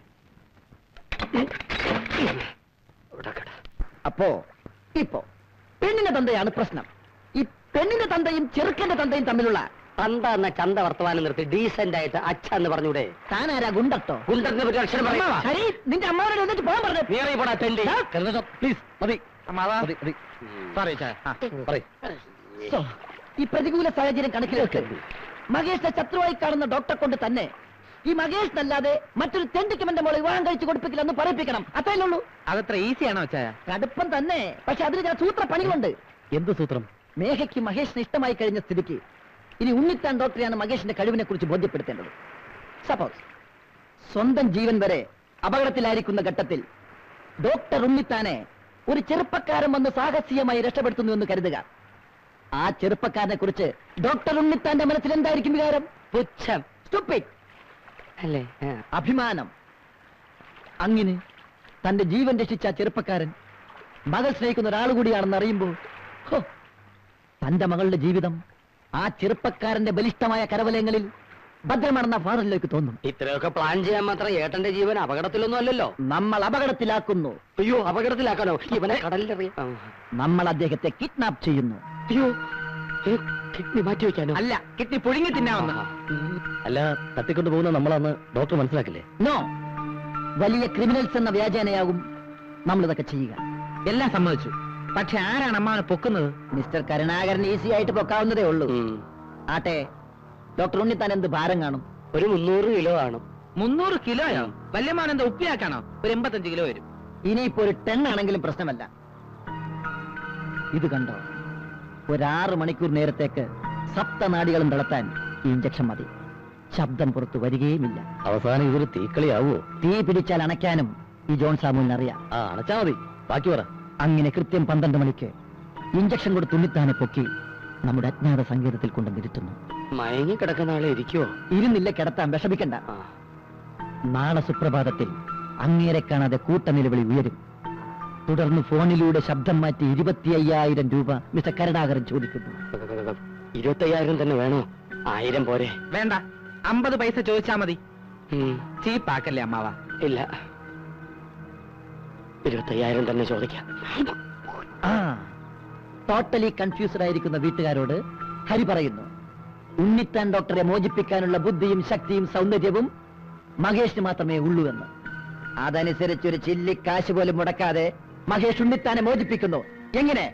Speaker 3: ഇവിടെ കട
Speaker 5: അപ്പോ ഇപ്പോ പെണ്ണിന്റെ തന്തയാണ് പ്രശ്നം ഈ പെണ്ണിന്റെ തന്തയും ചെറുക്കന്റെ തന്തയും തമ്മിലുള്ള
Speaker 3: തന്ത എന്ന ചന്ത വർത്തമാനം നിർത്തി ഡീസന്റ് ആയിട്ട് അച്ഛ എന്ന് പറഞ്ഞൂടെ
Speaker 5: താനാരാ ഗുണ്ടട്ടോ
Speaker 3: ഗുണ്ടറിനെ പറ്റി അക്ഷരം പറയും
Speaker 5: ഹരി, നിന്റെ അമ്മാവനോട് എന്നിട്ട് പോകാൻ പറഞ്ഞു
Speaker 3: നീ ഇറങ്ങി പോടാ തെണ്ടി
Speaker 8: പ്ലീസ് മതി മതി മതി സോറി പറയും
Speaker 5: സോ, ഈ പ്രതികൂല സാഹചര്യം കണക്കിലെടുത്ത് മഹേഷിനെ ശത്രുവായി കാണുന്ന ഡോക്ടറെ കൊണ്ട് തന്നെ ഈ മഹേഷിനല്ലാതെ മറ്റൊരു തെണ്ടിക്കും എന്റെ മോളെ വിവാഹം കഴിച്ചു കൊടുപ്പിക്കില്ലെന്ന് പറയിപ്പിക്കണം അത്രയല്ലേ ഉള്ളൂ
Speaker 4: അതത്ര ഈസിയാണോ ചായ
Speaker 5: കടുപ്പം തന്നെ പക്ഷെ അതിന് ഞാൻ സൂത്ര പണികളുണ്ട്
Speaker 8: എന്ത് സൂത്രം
Speaker 5: മേഘയ്ക്ക് മഹേഷിന് ഇഷ്ടമായി കഴിഞ്ഞ സ്ഥിതിക്ക് ഇനി ഉണ്ണിത്താൻ ഡോക്ടറെയാണ് മഹേഷിന്റെ കഴിവിനെ കുറിച്ച് ബോധ്യപ്പെടുത്തേണ്ടത് സപ്പോസ് സ്വന്തം ജീവൻ വരെ അപകടത്തിലായിരിക്കുന്ന ഘട്ടത്തിൽ ഡോക്ടർ ഉണ്ണിത്താനെ ഒരു ചെറുപ്പക്കാരൻ വന്ന് സാഹസികമായി രക്ഷപ്പെടുത്തുന്നു എന്ന് കരുതുക ആ ചെറുപ്പക്കാരനെ കുറിച്ച് ഡോക്ടർ ഉണ്ണിത്താന്റെ മനസ്സിൽ എന്തായിരിക്കും വികാരം
Speaker 3: പുച്ഛം
Speaker 5: Stupid.
Speaker 3: അല്ലേ ആ.
Speaker 5: അഭിമാനം അങ്ങനെ തന്റെ ജീവൻ രക്ഷിച്ച ആ ചെറുപ്പക്കാരൻ മകൾ സ്നേഹിക്കുന്ന ഒരാൾ കൂടിയാണെന്ന് അറിയുമ്പോൾ ഹോ, തന്റെ മകളുടെ ജീവിതം ആ ചെറുപ്പക്കാരന്റെ ബലിഷ്ഠമായ കരവലയങ്ങളിൽ ഭദ്രമാണെന്ന ഫാദറിലേക്ക് തോന്നും
Speaker 3: ഇത്രയൊക്കെ പ്ലാൻ ചെയ്യാൻ മാത്രം ഏട്ടന്റെ ജീവൻ അപകടത്തിലൊന്നും അല്ലല്ലോ
Speaker 5: നമ്മൾ അപകടത്തിലാക്കുന്നു
Speaker 3: അയ്യോ അപകടത്തിലാക്കാനോ ഇവനെ കടലിലെറിയാം
Speaker 5: നമ്മൾ അദ്ദേഹത്തെ കിഡ്നാപ്പ് ചെയ്യുന്നു
Speaker 3: അയ്യോ കിഡ്നി മാറ്റി വെക്കാനോ
Speaker 4: അല്ല കിഡ്നി പുഴുങ്ങി തിന്നാവുന്ന
Speaker 5: അല്ല തട്ടിക്കൊണ്ട് പോകുന്ന നമ്മളന്ന് ഡോക്ടർ മനസ്സിലാക്കില്ലേ നോ വലിയ ക്രിമിനൽസ് എന്ന വ്യാജേനയാകും നമ്മൾ ഇതൊക്കെ ചെയ്യുക
Speaker 4: എല്ലാം സമ്മതിച്ചു പക്ഷെ ആരാണ് അമ്മാവനെ പൊക്കുന്നത്
Speaker 5: മിസ്റ്റർ കരുണാകരൻ ഈസി ആയിട്ട് പൊക്കാവുന്നതേ ഉള്ളൂ
Speaker 3: ഉം.
Speaker 5: ആട്ടെ ഡോക്ടർ ഉണ്ണിത്താൻ എന്ത് ഭാരം കാണും
Speaker 3: ഒരു മുന്നൂറ് കിലോ ആണ്
Speaker 4: മുന്നൂറ് കിലോയോ വല്യമാൻ എന്താ ഉപ്പിയാക്കാണോ ഒരു എൺപത്തഞ്ച് കിലോ വരും
Speaker 5: ഇനിയിപ്പോ ഒരു ടെൻ ആണെങ്കിലും പ്രശ്നമല്ല ഇത് കണ്ടോ ഒരാറ് മണിക്കൂർ നേരത്തേക്ക് സപ്തനാടികളും തളർത്താൻ ഈ ഇഞ്ചക്ഷൻ മതി ശബ്ദം പുറത്തു വരികയുമില്ല
Speaker 7: അവസാനം ഇതൊരു തീക്കളിയാവോ
Speaker 5: തീ പിടിച്ചാൽ അണയ്ക്കാനും ഈ ജോൺ സാമുവിന് അറിയാം
Speaker 7: ആ അണച്ചാ മതി ബാക്കി പറ
Speaker 5: അങ്ങനെ കൃത്യം പന്ത്രണ്ട് മണിക്ക് ഇഞ്ചക്ഷൻ കൊടുത്ത് ഉണ്ണിത്താനെ പൊക്കി നമ്മുടെ അജ്ഞാത സങ്കേതത്തിൽ കൊണ്ട് നിർത്തുന്നു
Speaker 3: മയങ്ങി കിടക്കുന്ന ആളെ ഇരിക്കുവോ
Speaker 5: ഇരുന്നില്ല കിടത്താൻ വിഷമിക്കണ്ട
Speaker 3: ആ.
Speaker 5: നാളെ സുപ്രഭാതത്തിൽ അങ്ങേരെ കാണാതെ കൂട്ടനിലവിളി ഉയരും തുടർന്ന് ഫോണിലൂടെ ശബ്ദം മാറ്റി ഇരുപത്തി അയ്യായിരം രൂപ മിസ്റ്റർ കരുണാകരൻ ചോദിക്കുന്നു
Speaker 3: ഇരുപത്തയ്യായിരം തന്നെ വേണോ ആയിരം പോരെ
Speaker 4: വേണ്ട അമ്പത് പൈസ ചോദിച്ചാ മതി
Speaker 3: ഉം.
Speaker 4: ചീപ്പാക്കല്ലേ അമ്മാവ
Speaker 3: ഇല്ല ഇരുപത്തയ്യായിരം തന്നെ ചോദിക്കാം
Speaker 5: ആ ടോട്ടലി കൺഫ്യൂസ്ഡ് ആയിരിക്കുന്ന വീട്ടുകാരോട് ഹരി പറയുന്നു ഉണ്ണിത്താൻ ഡോക്ടറെ മോചിപ്പിക്കാനുള്ള ബുദ്ധിയും ശക്തിയും സൗന്ദര്യവും മഹേഷിന് മാത്രമേ ഉള്ളൂ എന്ന് അതനുസരിച്ച് ഒരു ചില്ലി കാശ് പോലും മുടക്കാതെ മഹേഷ് ഉണ്ണിത്താനെ മോചിപ്പിക്കുന്നു എങ്ങനെ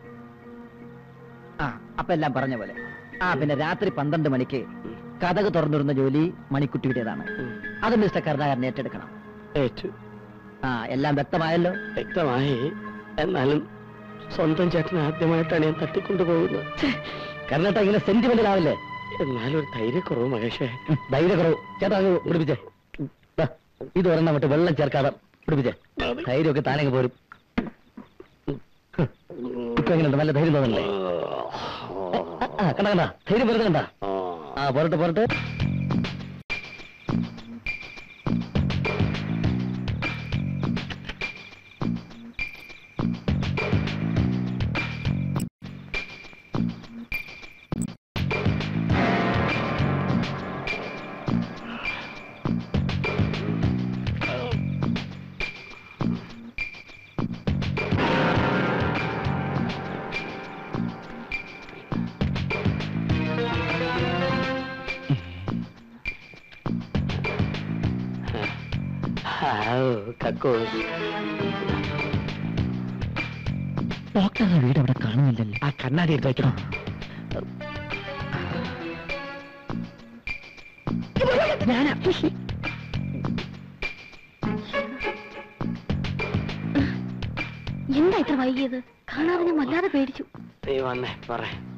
Speaker 5: ആ അപ്പൊ എല്ലാം പറഞ്ഞ പോലെ ആ പിന്നെ രാത്രി പന്ത്രണ്ട് മണിക്ക് കഥക് തുറന്നിരുന്ന ജോലി മണിക്കുട്ടിയുടേതാണ് അത് മിസ്റ്റർ കരുണാകരൻ ഏറ്റെടുക്കണം
Speaker 3: ഏറ്റു
Speaker 5: ആ എല്ലാം വ്യക്തമായല്ലോ
Speaker 3: വ്യക്തമായി എന്നാലും സ്വന്തം ചേട്ടനെ ആദ്യമായിട്ടാണ് ഞാൻ തട്ടിക്കൊണ്ടു പോകുന്നത്
Speaker 5: കർണാട്ടക ഇങ്ങനെ സെന്റിമെന്റൽ ആവില്ലേ
Speaker 3: എന്നാലും ഒരു ധൈര്യക്കുറവ് മഹേഷേ
Speaker 5: ഉം, ധൈര്യക്കുറവ് ചേട്ടാ അങ്ങ് പിടിപ്പിച്ചേ ദാ, ഇത് ഒരെണ്ണം വിട്ട് വെള്ളം ചേർക്കാതെ പിടിപ്പിച്ചേ ധൈര്യമൊക്കെ താനങ്ങ് പോരും ഇപ്പൊ എങ്ങനെയുണ്ട് നല്ല ധൈര്യം തോന്നല്ലേ ആ കണ്ട കണ്ട ധൈര്യം വരുന്നത് കണ്ട ആ പോരട്ടെ പോരട്ടെ
Speaker 3: കക്കൂസ്
Speaker 5: ഡോക്ടറുടെ വീട് അവിടെ കാണുന്നില്ലല്ലോ
Speaker 8: ആ കണ്ണാടി എടുത്ത് വെക്കണം
Speaker 5: ഞാനാ
Speaker 2: എന്താ ഇത്ര വൈകിയത് കാണാതെ ഞാൻ വല്ലാതെ പേടിച്ചു
Speaker 3: നീ വന്നേ പറ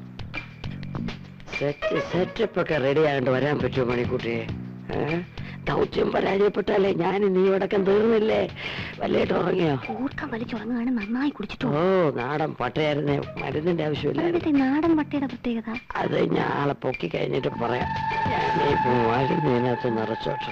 Speaker 3: സെറ്റ് സെറ്റപ്പ് ഒക്കെ റെഡി ആയിട്ട് വരാൻ പറ്റുമോ മണിക്കുട്ടിയെ ഏ? ദൗത്യം പരാജയപ്പെട്ടാലേ ഞാൻ നീ അടക്കം തീർന്നില്ലേ വല്ലേട്ട് ഉറങ്ങിയോ
Speaker 2: ഊർക്കം വലിച്ചുറങ്ങുകയാണ് നന്നായി കുടിച്ചിട്ടു
Speaker 3: ഓ നാടൻ പട്ടയായിരുന്നേ മരുന്നിന്റെ ആവശ്യമില്ല
Speaker 2: എന്നിട്ട് ഈ നാടൻ പട്ടിയുടെ പ്രത്യേകത
Speaker 3: അത് ഞാൻ ആളെ പൊക്കി കഴിഞ്ഞിട്ട് പറയാം ഞാനിപ്പോ മരുന്നിനകത്ത് നിറച്ചോട്ടെ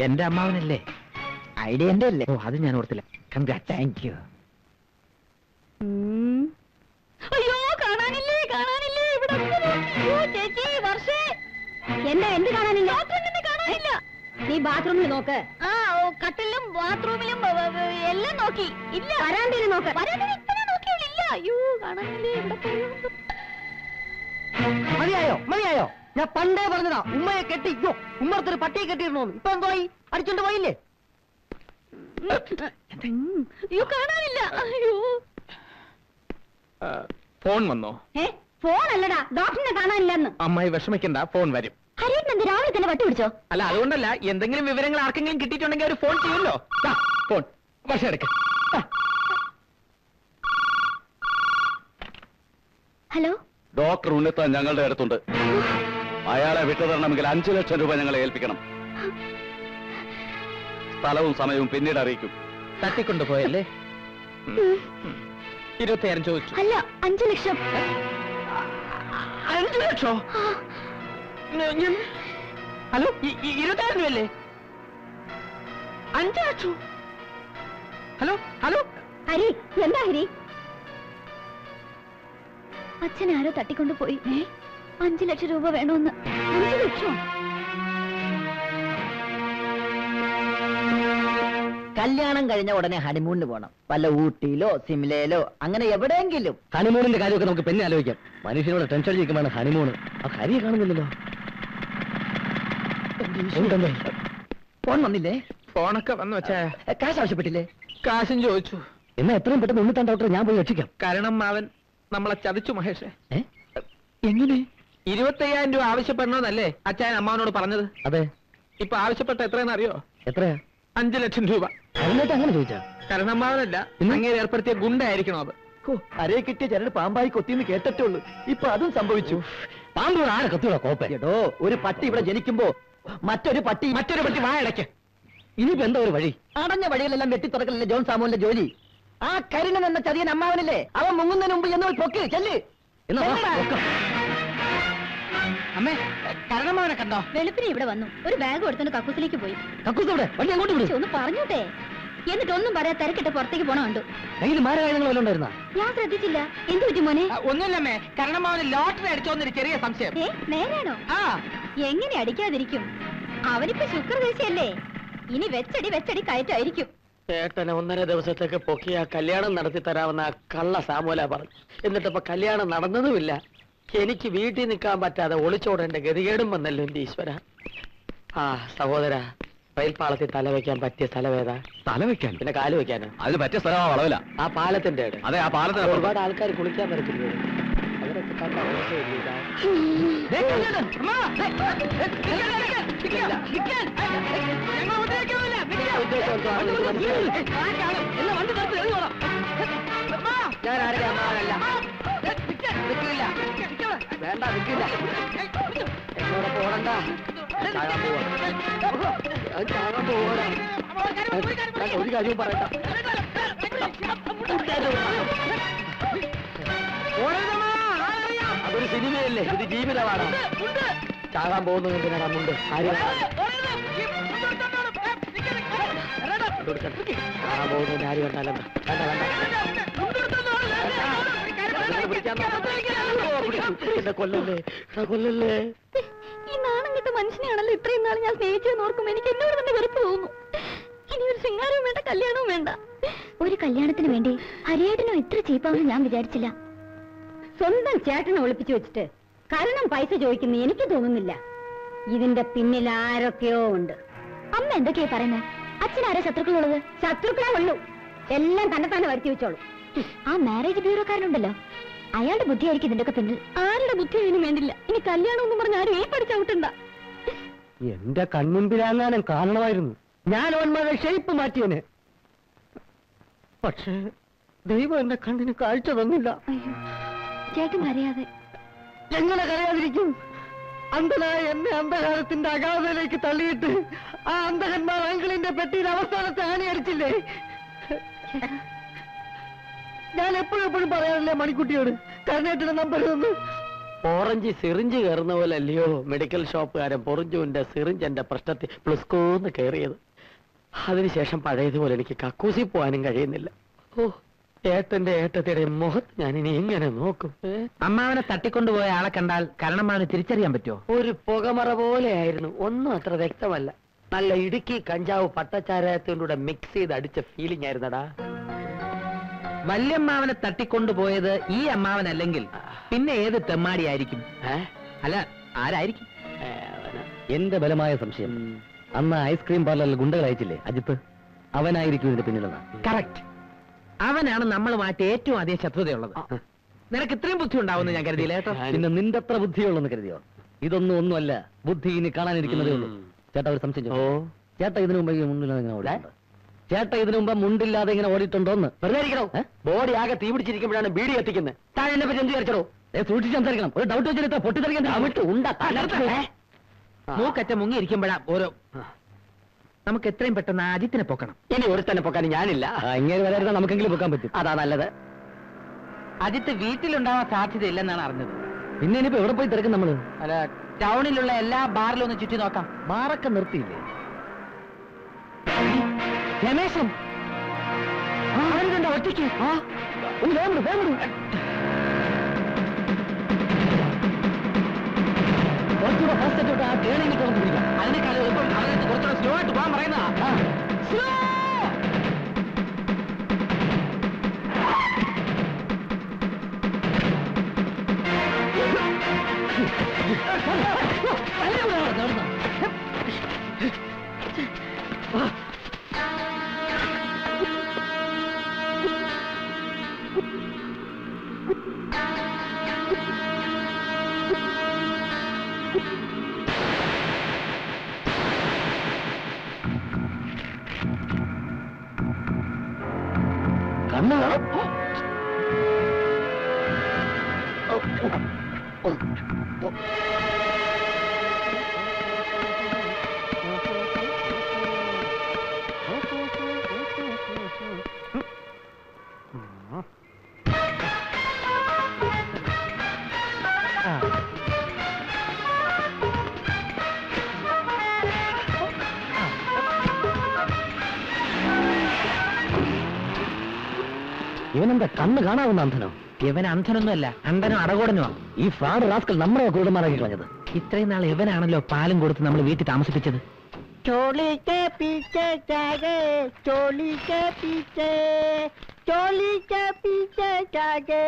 Speaker 4: എന്റെ അമ്മാവനല്ലേ
Speaker 5: ഐഡിയ എന്റെ അല്ലേ
Speaker 4: ഓ അത് ഞാൻ ഓർത്തില്ല കൺഗ്രാറ്റ്
Speaker 5: താങ്ക് യു
Speaker 2: ഉം. അയ്യോ കാണാനില്ലേ കാണാനില്ലേ ഇവിടെ ഒക്കെ നോക്കി. അയ്യോ, ചേച്ചി വർഷേ എന്താ എന്ത് കാണാനില്ല കാണാനില്ല നീ ബാത്റൂമിൽ നോക്ക് ആ ഓ, കട്ടിലും ബാത്റൂമിലും ബ- ബ- ബ- എല്ലാം നോക്കി ഇല്ല വരാന്തയിൽ നോക്ക് വരാന്തയിൽ ഇത്ര നോക്കിയുള്ളൂ ഇല്ല അയ്യോ കാണാനില്ലേ ഇവിടെ പോയോ?
Speaker 5: മതിയായോ മതിയായോ ഞാൻ പണ്ടേ പറഞ്ഞതാ ഉമ്മയെ കെട്ടി യ്യോ, ഉമ്മർത്തൊരു പട്ടിയെ കെട്ടിയിരുന്നു ഇപ്പൊ എന്തോയി അടിച്ചോണ്ട് പോയില്ലേ
Speaker 2: ഉം. അയ്യോ കാണാനില്ല അയ്യോ
Speaker 4: ഫോൺ വന്നോ
Speaker 2: ഏ ഫോൺ അല്ലടാ ഡോക്ടറിനെ കാണാനില്ലെന്ന്
Speaker 4: അമ്മായി വിഷമിക്കണ്ട ഫോൺ വരും
Speaker 2: ഹരിയേട്ടൻ എന്ത് രാവിലെ തന്നെ വട്ടി പിടിച്ചോ
Speaker 4: അല്ല അതുകൊണ്ടല്ല എന്തെങ്കിലും വിവരങ്ങൾ ആർക്കെങ്കിലും കിട്ടിയിട്ടുണ്ടെങ്കിൽ അവർ ഫോൺ ചെയ്യുമല്ലോ ദാ, ഫോൺ പക്ഷെ എടുക്ക
Speaker 2: ഹലോ
Speaker 1: ഡോക്ടർ ഉണ്ണിത്താൻ ഞങ്ങളുടെ അടുത്തുണ്ട് അയാളെ വിട്ടുതരണമെങ്കിൽ അഞ്ചു ലക്ഷം രൂപ ഞങ്ങളെ ഏൽപ്പിക്കണം സ്ഥലവും സമയവും പിന്നീട് അറിയിക്കും
Speaker 4: തട്ടിക്കൊണ്ടുപോയല്ലേ ഇരുപത്തിയായിരം ചോദിച്ചു
Speaker 2: അല്ല അഞ്ചു ലക്ഷം
Speaker 4: അഞ്ചു ലക്ഷോ
Speaker 2: ആ,
Speaker 4: ഹലോ ഇരുപത്തിയായിരം രൂപയല്ലേ അഞ്ചു ലക്ഷം ഹലോ ഹലോ
Speaker 2: ഹരി എന്താ ഹരി അച്ഛൻ ആരോ തട്ടിക്കൊണ്ടു പോയി ഏ അഞ്ചു ലക്ഷം രൂപ വേണമെന്ന് അഞ്ചു ലക്ഷം
Speaker 5: കല്യാണം കഴിഞ്ഞ ഉടനെ ഹണിമൂണിന് പോണം വല്ല ഊട്ടിയിലോ സിംലയിലോ അങ്ങനെ എവിടെയെങ്കിലും
Speaker 3: ഹണിമൂണിന്റെ കാര്യമൊക്കെ നമുക്ക് പിന്നെ ആലോചിക്കാം മനുഷ്യനോട് ടെൻഷൻ അടിക്കുമ്പോഴാണ് ഹണിമൂണ് ആ ഹരിയെ കാണുന്നില്ലല്ലോ
Speaker 5: ഫോൺ വന്നില്ലേ
Speaker 4: ഫോണൊക്കെ വന്നു വെച്ചാ
Speaker 5: എ, കാശ് ആവശ്യപ്പെട്ടില്ലേ
Speaker 4: കാശും ചോദിച്ചു
Speaker 3: എന്നാ എത്രയും പെട്ടെന്ന് ഉണ്ണിത്താൻ ഡോക്ടറെ ഞാൻ പോയി രക്ഷിക്കാം
Speaker 4: കാരണം അവൻ നമ്മളെ ചതിച്ചു മഹേഷേ
Speaker 3: ഏ
Speaker 4: എങ്ങനെ ഇരുപത്തയ്യായിരം രൂപ ആവശ്യപ്പെടണമെന്നല്ലേ അച്ഛൻ അമ്മാവനോട് പറഞ്ഞത്
Speaker 3: അതെ
Speaker 4: ഇപ്പൊ ആവശ്യപ്പെട്ട എത്രയെന്ന് അറിയോ
Speaker 3: എത്രയാ
Speaker 4: അഞ്ചു ലക്ഷം രൂപ
Speaker 3: അതിനായിട്ട് അങ്ങനെ ചോദിച്ചാ
Speaker 4: കരണമ്മാവനല്ല അങ്ങേര് ഏർപ്പെടുത്തിയ ഗുണ്ടായിരിക്കണം അത്
Speaker 5: അരയെ കിട്ടിയ ചരട് പാമ്പായി കൊത്തിന്ന് കേട്ടിട്ടുള്ളൂ ഇപ്പൊ അതും സംഭവിച്ചു
Speaker 3: പാമ്പ് ആരെ കത്തിയോടാ കോപ്പ
Speaker 5: എടോ ഒരു പട്ടി ഇവിടെ ജനിക്കുമ്പോ മറ്റൊരു പട്ടി
Speaker 4: മറ്റൊരു പറ്റി വായടയ്ക്ക്
Speaker 3: ഇനിയിപ്പോ എന്താ ഒരു വഴി
Speaker 5: അടഞ്ഞ വഴികളെല്ലാം വെട്ടി തുറക്കലല്ലേ ജോൺ സാമുവിന്റെ ജോലി ആ കരിണൻ എന്ന ചതിയൻ അമ്മാവനല്ലേ അവൻ മുങ്ങുന്നതിന് മുമ്പ് എന്ന് പോയി പൊക്ക് ചെല്ല്
Speaker 3: എന്നാ വാ,
Speaker 5: ചെല്ലടാ.
Speaker 3: നോക്കാം.
Speaker 4: അമ്മേ കരണമ്മാവനെ കണ്ടോ
Speaker 2: വെളുപ്പിന് ഇവിടെ വന്നു ഒരു ബാഗ് എടുത്തോണ്ട് കക്കൂസിലേക്ക് പോയി
Speaker 3: കക്കൂസ് എവിടെ വണ്ടി അങ്ങോട്ട്
Speaker 2: ശ്ശെ,
Speaker 3: വിടും
Speaker 2: ഒന്ന് പറഞ്ഞോട്ടെ എന്നിട്ടൊന്നും പറയാ തിരക്കിട്ട് പുറത്തേക്ക് പോണ കണ്ടു
Speaker 3: കയ്യിൽ മാരകായുധങ്ങൾ വല്ലതും ഉണ്ടായിരുന്നാ
Speaker 2: ഞാൻ ശ്രദ്ധിച്ചില്ല എന്ത് പറ്റി മോനെ
Speaker 4: ഒന്നുമില്ലമ്മേ കരണമ്മാവന് ലോട്ടറി അടിച്ചോന്നൊരു ചെറിയ സംശയം
Speaker 2: ഏ നേരാണോ
Speaker 4: ആ
Speaker 2: എങ്ങനെ അടിക്കാതിരിക്കും അവനിപ്പോ ശുക്രദശയല്ലേ ഇനി വെച്ചടി വെച്ചടി കയറ്റായിരിക്കും
Speaker 3: ചേട്ടനെ ഒന്നര ദിവസത്തേക്ക് പൊക്കി ആ കല്യാണം നടത്തി തരാമെന്ന് ആ കള്ള സാമൂല പറഞ്ഞു എന്നിട്ടിപ്പോ കല്യാണം നടന്നതുമില്ല എനിക്ക് വീട്ടിൽ നിൽക്കാൻ പറ്റാതെ ഒളിച്ചോടേണ്ട ഗതികേടും വന്നല്ലോ എന്റെ ഈശ്വര ആ സഹോദര റെയിൽപാളത്തിൽ തല വെക്കാൻ പറ്റിയ സ്ഥലം ഏതാ
Speaker 1: തല വെക്കാൻ
Speaker 3: പിന്നെ കാല് വെക്കാനോ
Speaker 1: അതിന് പറ്റിയ സ്ഥലമാ വളവില
Speaker 3: ആ പാലത്തിന്റെ അവിടെ
Speaker 1: അതെ ആ പാലത്തിന്
Speaker 3: ഒരുപാട് ആൾക്കാർ കുളിക്കാൻ വരത്തില്ലേ അവരൊക്കെ കണ്ട മോശമില്ലേ ഇതാ?
Speaker 5: ദേ, കല്യാണം. അമ്മാ, ദേ,
Speaker 3: ഉദ്ദേശം എന്തോ ആണ് എനിക്ക് മനസ്സിലായി. ഞാൻ ആരുടെ അമ്മാവനല്ല നിൽക്കില്ല വേണ്ട നിൽക്കില്ല എന്നോടൊപ്പം ഓടണ്ട ഞാൻ ചാകാൻ പോവാ ഞാൻ ചാകാൻ പോവാ ഞാൻ ഒരു കാര്യവും പറയണ്ട അതൊരു സിനിമയല്ലേ ഇത് ജീവിതമാണ് ചാകാൻ പോകുന്നത് എന്തിനാണ് മുണ്ട് ആരും കൊടുക്കട്ടെ. ചാകാൻ പോകുന്നതിന് ആര് കണ്ടാലും വേണ്ട വേണ്ട നിങ്ങൾ പിടിക്കാൻ നോക്കണ്ട. ഓ, പിടിച്ചു. എന്നെ കൊല്ലല്ലേ എന്നെ കൊല്ലല്ലേ
Speaker 2: ഈ നാണം കെട്ട മനുഷ്യനെയാണല്ലോ ഇത്രയും നാൾ ഞാൻ സ്നേഹിച്ചതെന്ന് ഓർക്കുമ്പോ എനിക്ക് എന്നോട് തന്നെ വെറുപ്പ് തോന്നുന്നു ഇനി ഒരു ശൃംഗാരവും വേണ്ട കല്യാണവും വേണ്ട ഒരു കല്യാണത്തിന് വേണ്ടി ഹരിയേട്ടനോ ഇത്ര ചീപ്പാണെന്ന് ഞാൻ വിചാരിച്ചില്ല സ്വന്തം ചേട്ടനെ ഒളിപ്പിച്ചു വെച്ചിട്ട് കാരണം പൈസ ചോദിക്കുന്ന എനിക്ക് തോന്നുന്നില്ല ഇതിന്റെ പിന്നിൽ ആരൊക്കെയോ ഉണ്ട് അമ്മ എന്തൊക്കെയാ പറയുന്നത് അച്ഛനാരാ ശത്രുക്കളുള്ളത് ശത്രുക്കളെ ഉള്ളൂ എല്ലാം തന്നെ തന്നെ വരുത്തി വെച്ചോളൂ ആ മാരേജ് ബ്യൂറോക്കാരനുണ്ടല്ലോ അയാളുടെ ബുദ്ധിയായിരിക്കും ഇതിന്റെ ഒക്കെ പിന്നിൽ ആരുടെ ബുദ്ധി അതിന് വേണ്ടില്ല ഇനി കല്യാണം ഒന്നും പറഞ്ഞ ആരും ഏ പഠിച്ചവിട്ടുണ്ട
Speaker 3: എന്റെ കൺമുൻപിലാങ്ങാനും കാണണമായിരുന്നു ഞാൻ അവന്മാരെ ഷേപ്പ് മാറ്റിയന് പക്ഷേ ദൈവം എന്റെ കണ്ണിന് കാഴ്ച തന്നില്ല
Speaker 2: അയ്യോ ചേട്ടൻ കരയാതെ
Speaker 3: എങ്ങനെ കരയാതിരിക്കും അന്ധനായ എന്നെ അന്ധകാരത്തിന്റെ അഗാധതയിലേക്ക് തള്ളിയിട്ട് ആ അന്ധകന്മാർ അങ്കിളിന്റെ പെട്ടിയിൽ അവസാനത്തെ ആണി അടിച്ചില്ലേ ഞാൻ എപ്പോഴും എപ്പോഴും പറയാറില്ലേ മണിക്കുട്ടിയോട് കരുണേട്ടിനെ നമ്പരുതെന്ന് ഓറഞ്ച് സിറിഞ്ച് കയറുന്ന പോലെ അല്ലയോ മെഡിക്കൽ ഷോപ്പുകാരൻ പൊറിഞ്ചുവിന്റെ സിറിഞ്ച് പ്രശ്നത്തിൽ പ്ലുസ്കോന്ന് കയറിയത് അതിനുശേഷം പഴയതുപോലെ എനിക്ക് കക്കൂസി പോകാനും കഴിയുന്നില്ല ഓ ഏട്ടന്റെ ഏട്ടത്തിയുടെ മുഖത്ത് ഞാൻ ഇനി എങ്ങനെ നോക്കും ഏ?
Speaker 4: അമ്മാവനെ തട്ടിക്കൊണ്ടുപോയ ആളെ കണ്ടാൽ കരണമാവന് തിരിച്ചറിയാൻ പറ്റുമോ
Speaker 3: ഒരു പുകമറ പോലെയായിരുന്നു ഒന്നും അത്ര വ്യക്തമല്ല നല്ല ഇടുക്കി കഞ്ചാവ് പട്ടച്ചാരത്തിൻ്റെ കൂടെ മിക്സ് ചെയ്ത് അടിച്ച ഫീലിംഗ് ആയിരുന്നടാ
Speaker 4: വല്യമ്മാവനെ തട്ടിക്കൊണ്ടുപോയത് ഈ അമ്മാവനല്ലെങ്കിൽ പിന്നെ ഏത് തെമ്മാടിയായിരിക്കും
Speaker 3: ഏ?
Speaker 4: അല്ല ആരായിരിക്കും
Speaker 3: ഏ, അവന്.
Speaker 7: എന്റെ ബലമായ സംശയം അന്ന് ഐസ്ക്രീം പാർലറിൽ ഗുണ്ടകൾ അയച്ചില്ലേ അജിത്ത് അവനായിരിക്കും ഇതിന്റെ പിന്നിലെന്നാ
Speaker 4: കറക്റ്റ് അവനാണ് നമ്മളുമായിട്ട് ഏറ്റവും അധികം ശത്രുതയുള്ളത് നിനക്ക് ഇത്രയും ബുദ്ധി ഉണ്ടാവുമെന്ന് ഞാൻ കരുതിയില്ല കേട്ടോ
Speaker 7: പിന്നെ നിന്റെ അത്ര ബുദ്ധിയുള്ളെന്ന് കരുതിയോ ഇതൊന്നും ഒന്നുമല്ല ബുദ്ധി ഇനി കാണാനിരിക്കുന്നതേ ഉള്ളൂ
Speaker 3: ഉം.
Speaker 7: ചേട്ടാ ഒരു സംശയം
Speaker 3: ഓ
Speaker 7: ചോദിച്ചോ? ചേട്ടാ ഇതിനു മുമ്പ് ഈ മുണ്ടില്ലാതെ ഇങ്ങനെ ഓടിയിട്ടുണ്ടോ ചേട്ടാ ഇതിനു മുമ്പ് മുണ്ടില്ലാതെ ഇങ്ങനെ ഓടിയിട്ടുണ്ടോന്ന്
Speaker 3: വെറുതെ ഇരിക്കണോ
Speaker 7: ഏ?
Speaker 3: ബോഡി ആകെ തീ പിടിച്ചിരിക്കുമ്പോഴാണ് ബീഡി എത്തിക്കുന്നത് താൻ എന്നെ പറ്റി എന്ത് വിചാരിച്ചോ
Speaker 7: ഏ, സൂക്ഷിച്ച് സംസാരിക്കണം ഒരു ഡൗട്ട് വെച്ചിട്ട് പൊട്ടിത്തെറിക്കാൻ
Speaker 3: അവിട്ട് ഉണ്ട
Speaker 4: മൂക്കറ്റ മുങ്ങിയിരിക്കുമ്പോഴാ ഓരോ നമുക്ക് എത്രയും പെട്ടെന്ന് ആ അജിത്തിനെ പൊക്കണം
Speaker 3: ഇനി ഒരുത്തന്നെ പൊക്കാൻ ഞാനില്ല
Speaker 7: ഇങ്ങനെ വരായിരുന്ന നമുക്കെങ്കിലും വെക്കാൻ പറ്റും
Speaker 3: അതാ നല്ലത്
Speaker 4: അജിത്ത് വീട്ടിലുണ്ടാവാൻ സാധ്യതയില്ലെന്നാണ് അറിഞ്ഞത്
Speaker 7: പിന്നെ ഇനിയിപ്പോ എവിടെ പോയി തിരക്കും നമ്മള്
Speaker 4: അല്ല ടൗണിലുള്ള എല്ലാ ബാറിലും ഒന്ന് ചുറ്റി നോക്കാം
Speaker 7: ബാറൊക്കെ നിർത്തിയില്ലേ
Speaker 4: രമേശൻ ഒറ്റയ്ക്ക്
Speaker 7: കുറച്ചുകൂടെ ഫാസ്റ്റ് ആയിട്ട് ആ ടേണിംഗ് തുറന്നു പിടിക്കാം
Speaker 4: അതിനേക്കാൾ എളുപ്പം അവരെ കുറച്ചുകൂടെ സ്ലോ ആയിട്ട് പോകാൻ പറയുന്നതാ
Speaker 7: കണ്ണ് ഇവനെന്താ കണ്ണ് കാണാവുന്ന അന്ധനോ
Speaker 4: ഇവൻ അന്ധനൊന്നുമല്ല അന്ധനോ അടകോടനുമാ
Speaker 7: ഈ ഫ്രാഡ് റാസ്കൽ നമ്മളെ കുരുടന്മാരാക്കി കളഞ്ഞത്
Speaker 4: ഇത്രയും നാൾ ഇവനാണല്ലോ പാലും കൊടുത്ത് നമ്മൾ വീട്ടിൽ താമസിപ്പിച്ചത്
Speaker 3: ചോളി കെ പീച്ചെ ജാഗേ ചോളി കെ പീച്ചെ ചോളി കെ പീച്ചെ ജാഗേ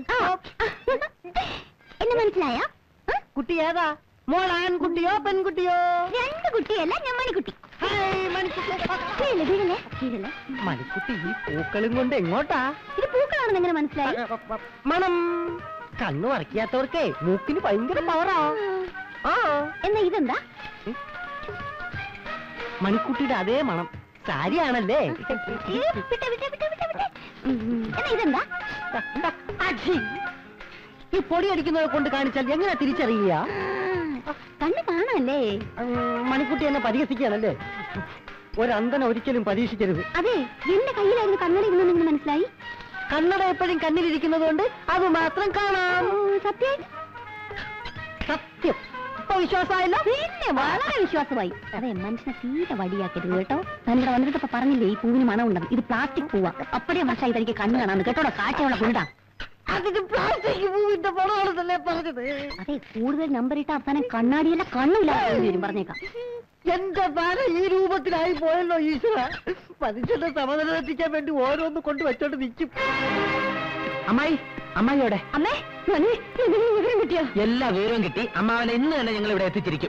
Speaker 2: എന്നെ മനസ്സിലായ
Speaker 3: കുട്ടി ഏതാ മോൾ ആൺകുട്ടിയോ പെൺകുട്ടിയോ
Speaker 2: രണ്ട് കുട്ടിയല്ല ഞാൻ മണിക്കുട്ടി
Speaker 3: ഹായ് മണിക്കുട്ടി
Speaker 2: വീഴല്ലേ വീഴല്ലേ വീഴല്ലേ
Speaker 3: മണിക്കുട്ടി ഈ പൂക്കളും കൊണ്ട് എങ്ങോട്ടാ
Speaker 2: ഇത് പൂക്കളാണെന്ന് എങ്ങനെ മനസ്സിലായി
Speaker 3: മണം കണ്ണു വറക്കിയാത്തവർക്കേ മൂക്കിന് ഭയങ്കര പവറാ ആ
Speaker 2: എന്നാ ഇതെന്താ
Speaker 3: മണിക്കുട്ടിയുടെ അതേ മണം സാരിയാണല്ലേ
Speaker 2: ഏ, വിട്ടെ, വിട്ടെ, വിട്ടെ, വിട്ടെ, വിട്ടെ. ഉം, ഉം. എന്നാ ഇതെന്താ
Speaker 3: അച്ഛി. ഈ പൊടി അടിക്കുന്നവരെ കൊണ്ട് കാണിച്ചാൽ എങ്ങനെ തിരിച്ചറിയുക
Speaker 2: ആ, കണ്ണ് കാണാല്ലേ
Speaker 3: ഉം, മണിക്കുട്ടി എന്നെ പരിഹസിക്കുകയാണല്ലേ ഒരന്തന ഒരിക്കലും പരീക്ഷിക്കരുത്
Speaker 2: അതെ എന്റെ കയ്യിലായിരുന്നു കണ്ണട ഇരുന്നെന്ന് മനസ്സിലായി
Speaker 3: കണ്ണട എപ്പോഴും കണ്ണിലിരിക്കുന്നത് കൊണ്ട് അത് മാത്രം കാണാം
Speaker 2: സത്യം
Speaker 3: സത്യം ഇപ്പൊ വിശ്വാസമായല്ലോ
Speaker 2: പിന്നെ വളരെ വിശ്വാസമായി അതെ മനുഷ്യനെ തീരെ വടിയാക്കരുത് കേട്ടോ തന്നിവിടെ വന്നിട്ട് പറഞ്ഞില്ലേ ഈ പൂവിന് മണം ഉണ്ടെന്ന് ഇത് പ്ലാസ്റ്റിക് പൂവാ അപ്പഴേ മനസ്സിലായി തനിക്ക് കണ്ണ് കാണാന്ന് കേട്ടോടാ കാഴ്ചയുള്ള കുണ്ടാ
Speaker 3: അതിന് പ്ലാസ്റ്റിക് പൂവിന്റെ പടമാണെന്നല്ലേ പറഞ്ഞത്
Speaker 2: അതെ കൂടുതൽ നമ്പർ ഇട്ട അവസാനം കണ്ണാടിയല്ല കണ്ണുമില്ല വരും പറഞ്ഞേക്കാം
Speaker 3: എന്റെ ബാല ഈ രൂപത്തിലായി പോയല്ലോ ഈശ്വര മനുഷ്യന്റെ സമനില എത്തിക്കാൻ വേണ്ടി ഓരോന്ന് കൊണ്ട് വെച്ചോണ്ട് നിൽക്കും
Speaker 4: അമ്മായി അമ്മായിയോടെ
Speaker 2: അമ്മേ മോനെ, ഇതിന് വിവരം കിട്ടിയോ
Speaker 4: എല്ലാ വിവരവും കിട്ടി അമ്മാവനെ ഇന്ന് തന്നെ ഞങ്ങൾ ഇവിടെ എത്തിച്ചിരിക്കും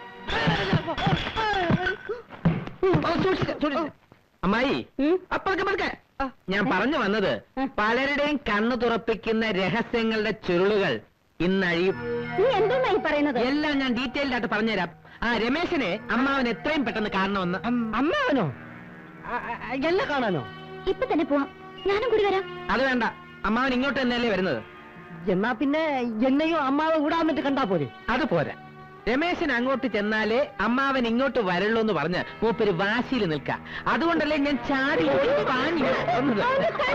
Speaker 4: ഓ, സൂക്ഷിച്ച്, സൂക്ഷിച്ച്. അമ്മായി അപ്പഴൊക്കെ പതുക്കെ. ഞാൻ പറഞ്ഞു വന്നത് പലരുടെയും കണ്ണു തുറപ്പിക്കുന്ന രഹസ്യങ്ങളുടെ ചുരുളുകൾ ഇന്നഴിയും
Speaker 2: നീ എന്തെന്നായി പറയുന്നത്
Speaker 4: എല്ലാം ഞാൻ ഡീറ്റെയിൽഡ് ആയിട്ട് പറഞ്ഞുതരാം ആ രമേശനെ അമ്മാവൻ എത്രയും പെട്ടെന്ന് കാണണമെന്ന്
Speaker 3: അമ്മാവനോ എന്നെ കാണാനോ
Speaker 2: ഇപ്പൊ തന്നെ പോവാം ഞാനും കൂടി വരാം
Speaker 4: അത് വേണ്ട അമ്മാവൻ ഇങ്ങോട്ട് തന്നെയല്ലേ വരുന്നത്
Speaker 3: എന്നാ പിന്നെ എന്നെയും അമ്മാവെ വിടാൻ പറ്റി കണ്ടാ പോരെ
Speaker 4: അത് പോരാ രമേശൻ അങ്ങോട്ട് ചെന്നാലേ അമ്മാവൻ ഇങ്ങോട്ട് വരുള്ളൂ എന്ന് പറഞ്ഞ് മൂപ്പര് വാശിയിൽ നിൽക്ക അതുകൊണ്ടല്ലേ ഞാൻ ചാടി ഓടി പാഞ്ഞു വന്നത്.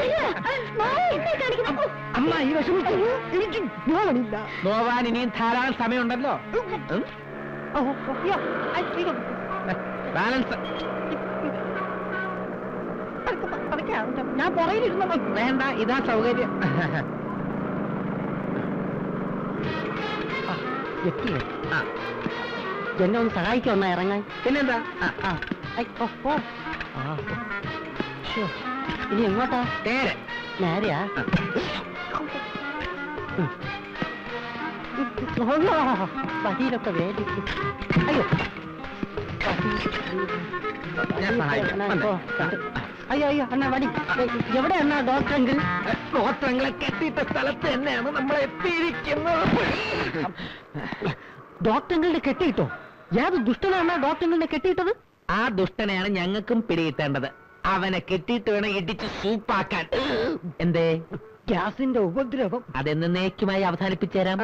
Speaker 4: അമ്മ ഈ വിഷമിക്കുന്നു എനിക്ക് നോവാൻ ഇനിയും ധാരാളം സമയമുണ്ടല്ലോ ഉം? ബാലൻസ് ഞാൻ പുറകിലിരുന്ന വേണ്ട ഇതാ സൗകര്യം ആ
Speaker 3: എന്നെ ഒന്ന് സഹായിക്കൊന്ന ഇറങ്ങാൻ
Speaker 4: പിന്നെന്താ
Speaker 3: ആ, ആ. ഐ, ഓ, ഓ. ആ. ശ്ശോ. ഇനി എങ്ങോട്ടാ
Speaker 4: നേരെ
Speaker 3: നേരെയാ വഴിയിലൊക്കെ വേദിക്കും അയ്യോ
Speaker 4: ഞാൻ സഹായിക്കാം.
Speaker 3: അണ്ണാ,
Speaker 4: വന്നേ.
Speaker 3: ഇപ്പോ. അയ്യോ അയ്യോ അണ്ണാ വടി എവിടെ അണ്ണാ ഡോക്ടർ എങ്കിൽ
Speaker 4: ഗോത്രങ്ങളെ കെട്ടിയിട്ട സ്ഥലത്ത് തന്നെയാണ് നമ്മൾ എത്തിയിരിക്കുന്നത്
Speaker 3: ഡോക്ടറിനെ കെട്ടിയിട്ടോ ഏത് ദുഷ്ടനാണ് ഡോക്ടറിനെ കെട്ടിയിട്ടത്
Speaker 4: ആ ദുഷ്ടനെയാണ് ഞങ്ങൾക്കും പിടികിട്ടേണ്ടത് അവനെ കെട്ടിയിട്ട് വേണം ഇടിച്ച് സൂപ്പാക്കാൻ എന്തേ
Speaker 3: ഗ്യാസിന്റെ ഉപദ്രവം
Speaker 4: അതെന്നേക്കുമായി അവസാനിപ്പിച്ചേരാം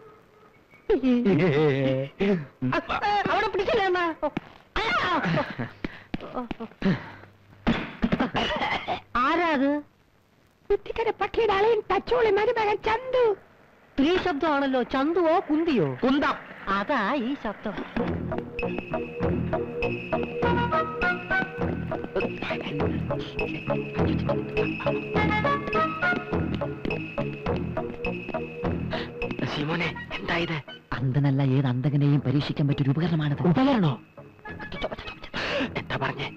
Speaker 3: അവിടെ പിടിച്ചില്ലേ അണ്ണാ ആരാത് പക്ഷിയുടെ അളയും തച്ചോളി മരുമകൻ ചന്തു സ്ത്രീ ശബ്ദമാണല്ലോ ചന്തുവോ കുന്തിയോ
Speaker 4: കുന്തം
Speaker 3: അതാ ഈ ശബ്ദം
Speaker 4: ശിമോനെ എന്താ ഇത്
Speaker 5: അന്ധനല്ല ഏത് അന്ധകനെയും പരീക്ഷിക്കാൻ പറ്റിയൊരു ഉപകരണമാണത്
Speaker 3: ഉപകരണോ
Speaker 4: എന്താ പറഞ്ഞേ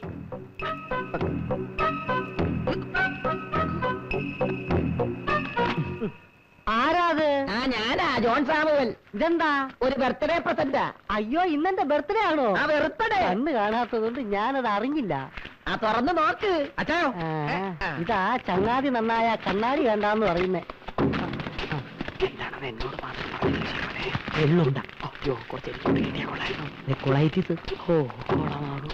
Speaker 3: ആരാത്
Speaker 5: ആ ഞാനാ ജോൺ സാമുവൽ
Speaker 3: ഇതെന്താ
Speaker 5: ഒരു ബർത്ത്ഡേ പ്രസന്റാ
Speaker 3: അയ്യോ ഇന്നെന്റെ ബർത്ത്ഡേ ആണോ
Speaker 5: ആ ബർത്ത്ഡേ
Speaker 3: കണ്ണ് കാണാത്തതുകൊണ്ട് ഞാനത് അറിഞ്ഞില്ല
Speaker 5: ആ തുറന്ന് നോക്ക്
Speaker 4: അച്ഛായോ
Speaker 3: ആ, ഇതാ ചങ്ങാതി നന്നായ കണ്ണാടി വേണ്ടാന്ന് പറയുന്നേ
Speaker 4: എന്താണത് എന്നോട് മാത്രം പറഞ്ഞത് ശിവനെ എള്ളുണ്ട അയ്യോ കുറച്ച് എനിക്കൊണ്ട് കിട്ടിയ കൊള്ളായിരുന്നു
Speaker 3: കൊളൈറ്റിസ്
Speaker 4: ഓ കൊള്ളാമാടൂ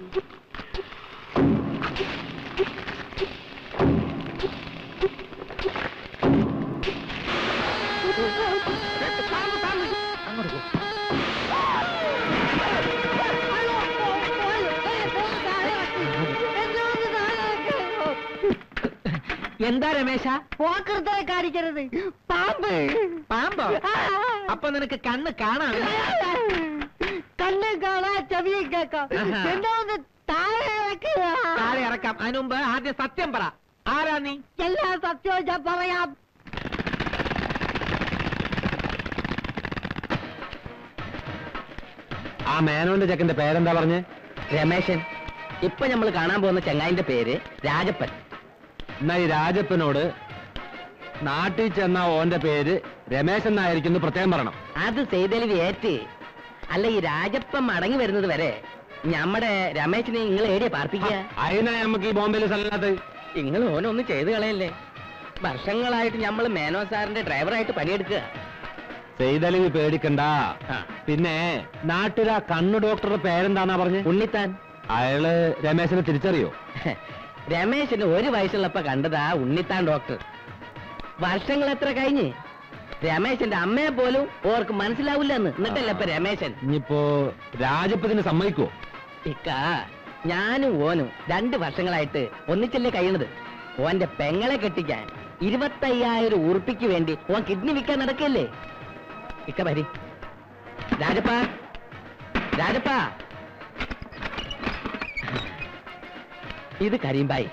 Speaker 4: എന്താ രമേശ
Speaker 3: പോക്കൃത്തെ കാണിക്കരുത് പാമ്പ്
Speaker 4: പാമ്പോ അപ്പൊ നിനക്ക് കണ്ണ് കാണാം
Speaker 3: കണ്ണും കാണാ ചെവിയും കേക്കാം
Speaker 4: ആഹാ.
Speaker 3: എന്നെ ഒന്ന് താഴെ ഇറക്കുക.
Speaker 4: താഴെ ഇറക്കാം അതിനു മുമ്പ് ആദ്യം സത്യം പറ ആരാ നീ
Speaker 3: എല്ലാ സത്യവും ഞാൻ പറയാം
Speaker 7: ആ മേനോന്റെ ചെക്കന്റെ പേരെന്താ പറഞ്ഞേ
Speaker 4: രമേശൻ ഇപ്പൊ നമ്മൾ കാണാൻ പോകുന്ന ചങ്ങായിന്റെ പേര് രാജപ്പൻ
Speaker 7: എന്നാ ഈ രാജപ്പനോട് നാട്ടിൽ ചെന്ന ഓന്റെ പേര് രമേശൻ എന്നായിരിക്കുന്നു പ്രത്യേകം പറയണം
Speaker 4: അത് ചെയ്തലിൽ ഏറ്റ് അല്ല ഈ രാജപ്പൻ മടങ്ങി വരുന്നത് വരെ നമ്മുടെ രമേശിനെ നിങ്ങൾ ഏടിയ പാർപ്പിക്കുക
Speaker 7: അതിനാ നമുക്ക് ഈ ബോംബെയിൽ സ്ഥലത്ത്
Speaker 4: നിങ്ങൾ ഓനൊന്നും ചെയ്തു കളയല്ലേ വർഷങ്ങളായിട്ട് നമ്മൾ മേനോ സാറിന്റെ ഡ്രൈവറായിട്ട് പണിയെടുക്കുക
Speaker 7: ചെയ്തലിവ് പേടിക്കണ്ട
Speaker 4: ആ.
Speaker 7: പിന്നെ നാട്ടിൽ ആ കണ്ണു ഡോക്ടറുടെ പേരെന്താന്നാ പറഞ്ഞ്
Speaker 4: ഉണ്ണിത്താൻ
Speaker 7: അയാള് രമേശനെ തിരിച്ചറിയോ
Speaker 4: രമേശന് ഒരു വയസ്സുള്ളപ്പോ കണ്ടതാ ഉണ്ണിത്താൻ ഡോക്ടർ വർഷങ്ങൾ എത്ര കഴിഞ്ഞ് രമേശന്റെ അമ്മയെ പോലും ഓർക്ക് മനസ്സിലാവില്ല എന്ന് എന്നിട്ടല്ല ഇപ്പൊ രമേശൻ
Speaker 7: ഇനിയിപ്പോ രാജപ്പത്തിന് സമ്മതിക്കോ
Speaker 4: ഇക്ക ഞാനും ഓനും രണ്ട് വർഷങ്ങളായിട്ട് ഒന്നിച്ചല്ലേ കഴിയണത് ഓന്റെ പെങ്ങളെ കെട്ടിക്കാൻ ഇരുപത്തയ്യായിരം ഉറുപ്പിക്ക് വേണ്ടി ഓൻ കിഡ്നി വിൽക്കാൻ നടക്കല്ലേ ഇക്ക വരി രാജപ്പ രാജപ്പ ഇത് കരീംബായി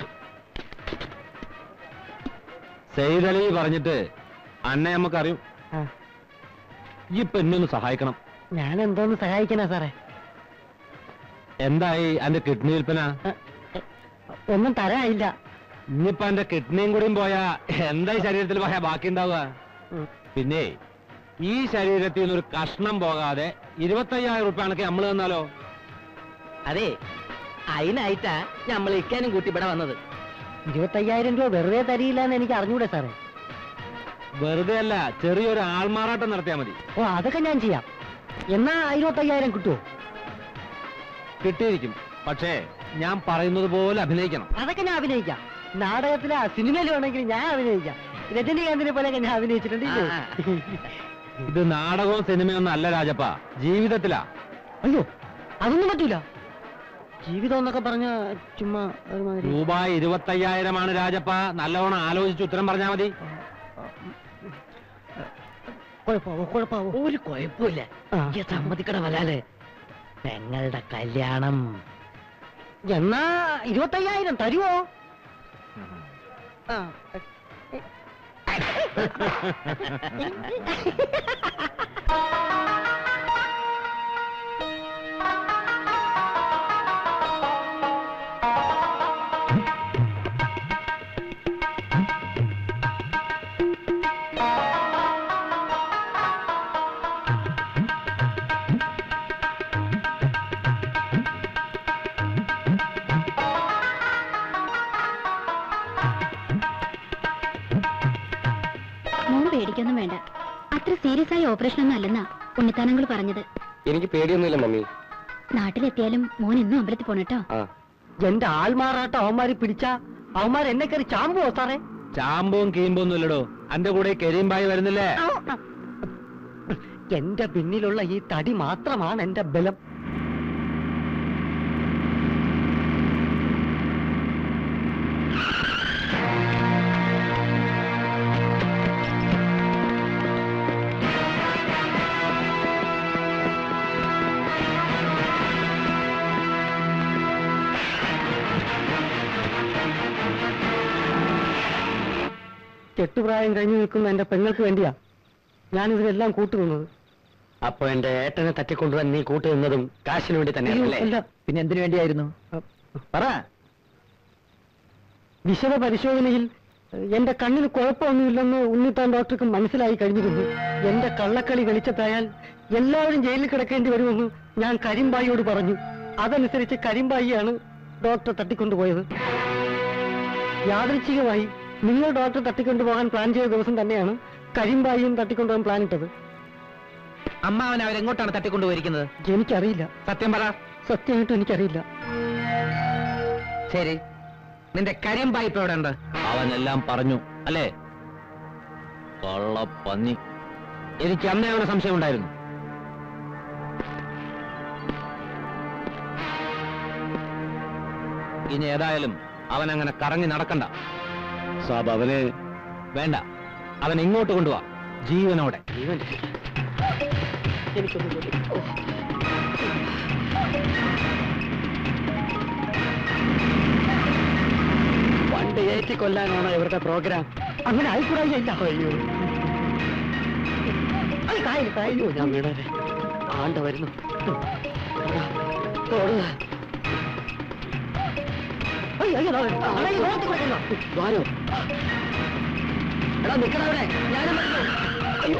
Speaker 7: സെയ്തലി പറഞ്ഞിട്ട് അന്നെ നമുക്കറിയും
Speaker 3: ആ.
Speaker 7: ഈ പെണ്ണൊന്ന് സഹായിക്കണം
Speaker 3: ഞാൻ എന്തോന്ന് സഹായിക്കണ സാറേ
Speaker 7: എന്തായി അന്റെ കിഡ്നി വിൽപ്പന
Speaker 3: ഒന്നും തരാനില്ല
Speaker 7: ഇനിയിപ്പോ എന്റെ കിഡ്നിയും കൂടിയും പോയാ എന്താ ഈ ശരീരത്തിൽ പോയാ ബാക്കി ഉണ്ടാവുക
Speaker 3: ഉം.
Speaker 7: പിന്നെ ഈ ശരീരത്തിൽ നിന്ന് ഒരു കഷ്ണം പോകാതെ ഇരുപത്തയ്യായിരം റുപ്യ കണക്ക് നമ്മൾ തന്നാലോ
Speaker 4: അതെ അതിനായിട്ടാ നമ്മൾ ഇക്കാനും കൂട്ടി ഇവിടെ വന്നത്
Speaker 3: ഇരുപത്തയ്യായിരം രൂപ വെറുതെ തരിയില്ല എന്ന് എനിക്ക് അറിഞ്ഞൂടെ സാറേ
Speaker 7: വെറുതെ അല്ല ചെറിയൊരു ആൾമാറാട്ടം നടത്തിയാ മതി
Speaker 3: ഓ അതൊക്കെ ഞാൻ ചെയ്യാം എന്നാ ഇരുപത്തയ്യായിരം കിട്ടുമോ
Speaker 7: കിട്ടിയിരിക്കും പക്ഷേ ഞാൻ പറയുന്നത് പോലെ അഭിനയിക്കണം
Speaker 3: അതൊക്കെ ഞാൻ അഭിനയിക്കാം നാടകത്തിലാ സിനിമയിൽ വേണമെങ്കിൽ ഞാൻ അഭിനയിക്കാം രജനീകാന്തിനെ പോലെയൊക്കെ ഞാൻ അഭിനയിച്ചിട്ടുണ്ട് ഇല്ലേ?
Speaker 4: ആ,
Speaker 9: ഇത് നാടകവും സിനിമയൊന്നും അല്ല രാജപ്പ ജീവിതത്തിലാ
Speaker 3: അയ്യോ അതൊന്നും പറ്റൂല ജീവിതം എന്നൊക്കെ പറഞ്ഞ ചുമ്മാ ഒരുമാതിരി
Speaker 9: രൂപ ഇരുപത്തയ്യായിരമാണ് രാജപ്പ നല്ലവണ്ണം ആലോചിച്ച് ഉത്തരം പറഞ്ഞാ മതി
Speaker 3: കുഴപ്പമാവോ കുഴപ്പമാവോ
Speaker 5: ഒരു കുഴപ്പമില്ല ഈ സമ്മതിക്കണ വലാലെ പെങ്ങളുടെ കല്യാണം
Speaker 3: എന്നാ ഇരുപത്തയ്യായിരം തരുവോ ആ
Speaker 2: മോൻ പേടിക്കൊന്നും വേണ്ട അത്ര സീരിയസ് ആയ ഓപ്പറേഷൻ ഒന്നും അല്ലെന്നാ ഉണ്ണിത്താനങ്ങൾ പറഞ്ഞത്
Speaker 1: എനിക്ക് പേടിയൊന്നുമില്ല മമ്മി
Speaker 2: നാട്ടിലെത്തിയാലും മോൻ എന്നും അമ്പലത്തിൽ പോണട്ടോ
Speaker 1: ആ
Speaker 3: എന്റെ ആൾമാറാട്ടം അവന്മാര് പിടിച്ച അവന്മാർ എന്നെ കയറി ചാമ്പുവോ സാറേ
Speaker 9: ചാമ്പവും കീമ്പൊന്നും ഇല്ലടോ അന്റെ കൂടെ കരീംബായി വരുന്നില്ലേ
Speaker 3: എന്റെ പിന്നിലുള്ള ഈ തടി മാത്രമാണ് എന്റെ ബലം കെട്ടുപ്രായം കഴിഞ്ഞു നിൽക്കുന്ന എന്റെ പെങ്ങൾക്ക് വേണ്ടിയാ ഞാൻ ഇതിലെല്ലാം കൂട്ടുനിന്നത്
Speaker 1: അപ്പൊ എന്റെ ഏട്ടനെ തട്ടിക്കൊണ്ടുവന്ന് നീ കൂട്ടു നിന്നതും കാശിന് വേണ്ടി തന്നെയാണല്ലേ
Speaker 3: അല്ല
Speaker 5: പിന്നെ എന്തിനു വേണ്ടിയായിരുന്നു പറ
Speaker 3: വിശദ പരിശോധനയിൽ ഏഹ്, എന്റെ കണ്ണിന് കുഴപ്പമൊന്നുമില്ലെന്ന് ഉണ്ണിത്താൻ ഡോക്ടർക്ക് മനസ്സിലായി കഴിഞ്ഞിരുന്നു എന്റെ കള്ളക്കളി വെളിച്ചത്തായാൽ എല്ലാവരും ജയിലിൽ കിടക്കേണ്ടി വരുമെന്ന് ഞാൻ കരിമ്പായിയോട് പറഞ്ഞു അതനുസരിച്ച് കരിമ്പായിയാണ് ഡോക്ടർ തട്ടിക്കൊണ്ടുപോയത് യാദൃച്ഛികമായി നിങ്ങൾ ഡോക്ടർ തട്ടിക്കൊണ്ടുപോകാൻ പ്ലാൻ ചെയ്ത ദിവസം തന്നെയാണ് കരിമ്പായിയും തട്ടിക്കൊണ്ടുപോകാൻ പ്ലാൻ ഇട്ടത്
Speaker 5: അമ്മാവൻ അവരെങ്ങോട്ടാണ് തട്ടിക്കൊണ്ടുപോയിരിക്കുന്നത്
Speaker 3: എനിക്കറിയില്ല
Speaker 5: സത്യം പറ
Speaker 3: സത്യമായിട്ടും എനിക്കറിയില്ല
Speaker 5: ശരി നിന്റെ കരിമ്പായി ഇപ്പൊ എവിടെ ഉണ്ട്
Speaker 9: അവനെല്ലാം പറഞ്ഞു അല്ലേ കള്ളപ്പന്നി എനിക്ക് അന്നേ അവനെ സംശയം ഉണ്ടായിരുന്നു ഇനി ഏതായാലും അവൻ അങ്ങനെ കറങ്ങി നടക്കണ്ട
Speaker 1: സാബ് അവന്
Speaker 9: വേണ്ട അവൻ ഇങ്ങോട്ട് കൊണ്ടുവാ ജീവനോടെ
Speaker 3: പണ്ട് ഏറ്റി കൊല്ലാനാണ് ഇവരുടെ പ്രോഗ്രാം അങ്ങനെ ആയിക്കൂടായില്ല അയ്യോ അയ്യോ ഞാൻ വീണേ ആണ്ട വരുന്നു തോട് അയ്യോ, അയ്യോ, ദാ വരുന്നു. അടാ, ഈ റോഡിൽ കിടക്കുന്നു. ദ്വാരോ? എടാ നിക്കണവിടെ ഞാനും വരുന്നു അയ്യോ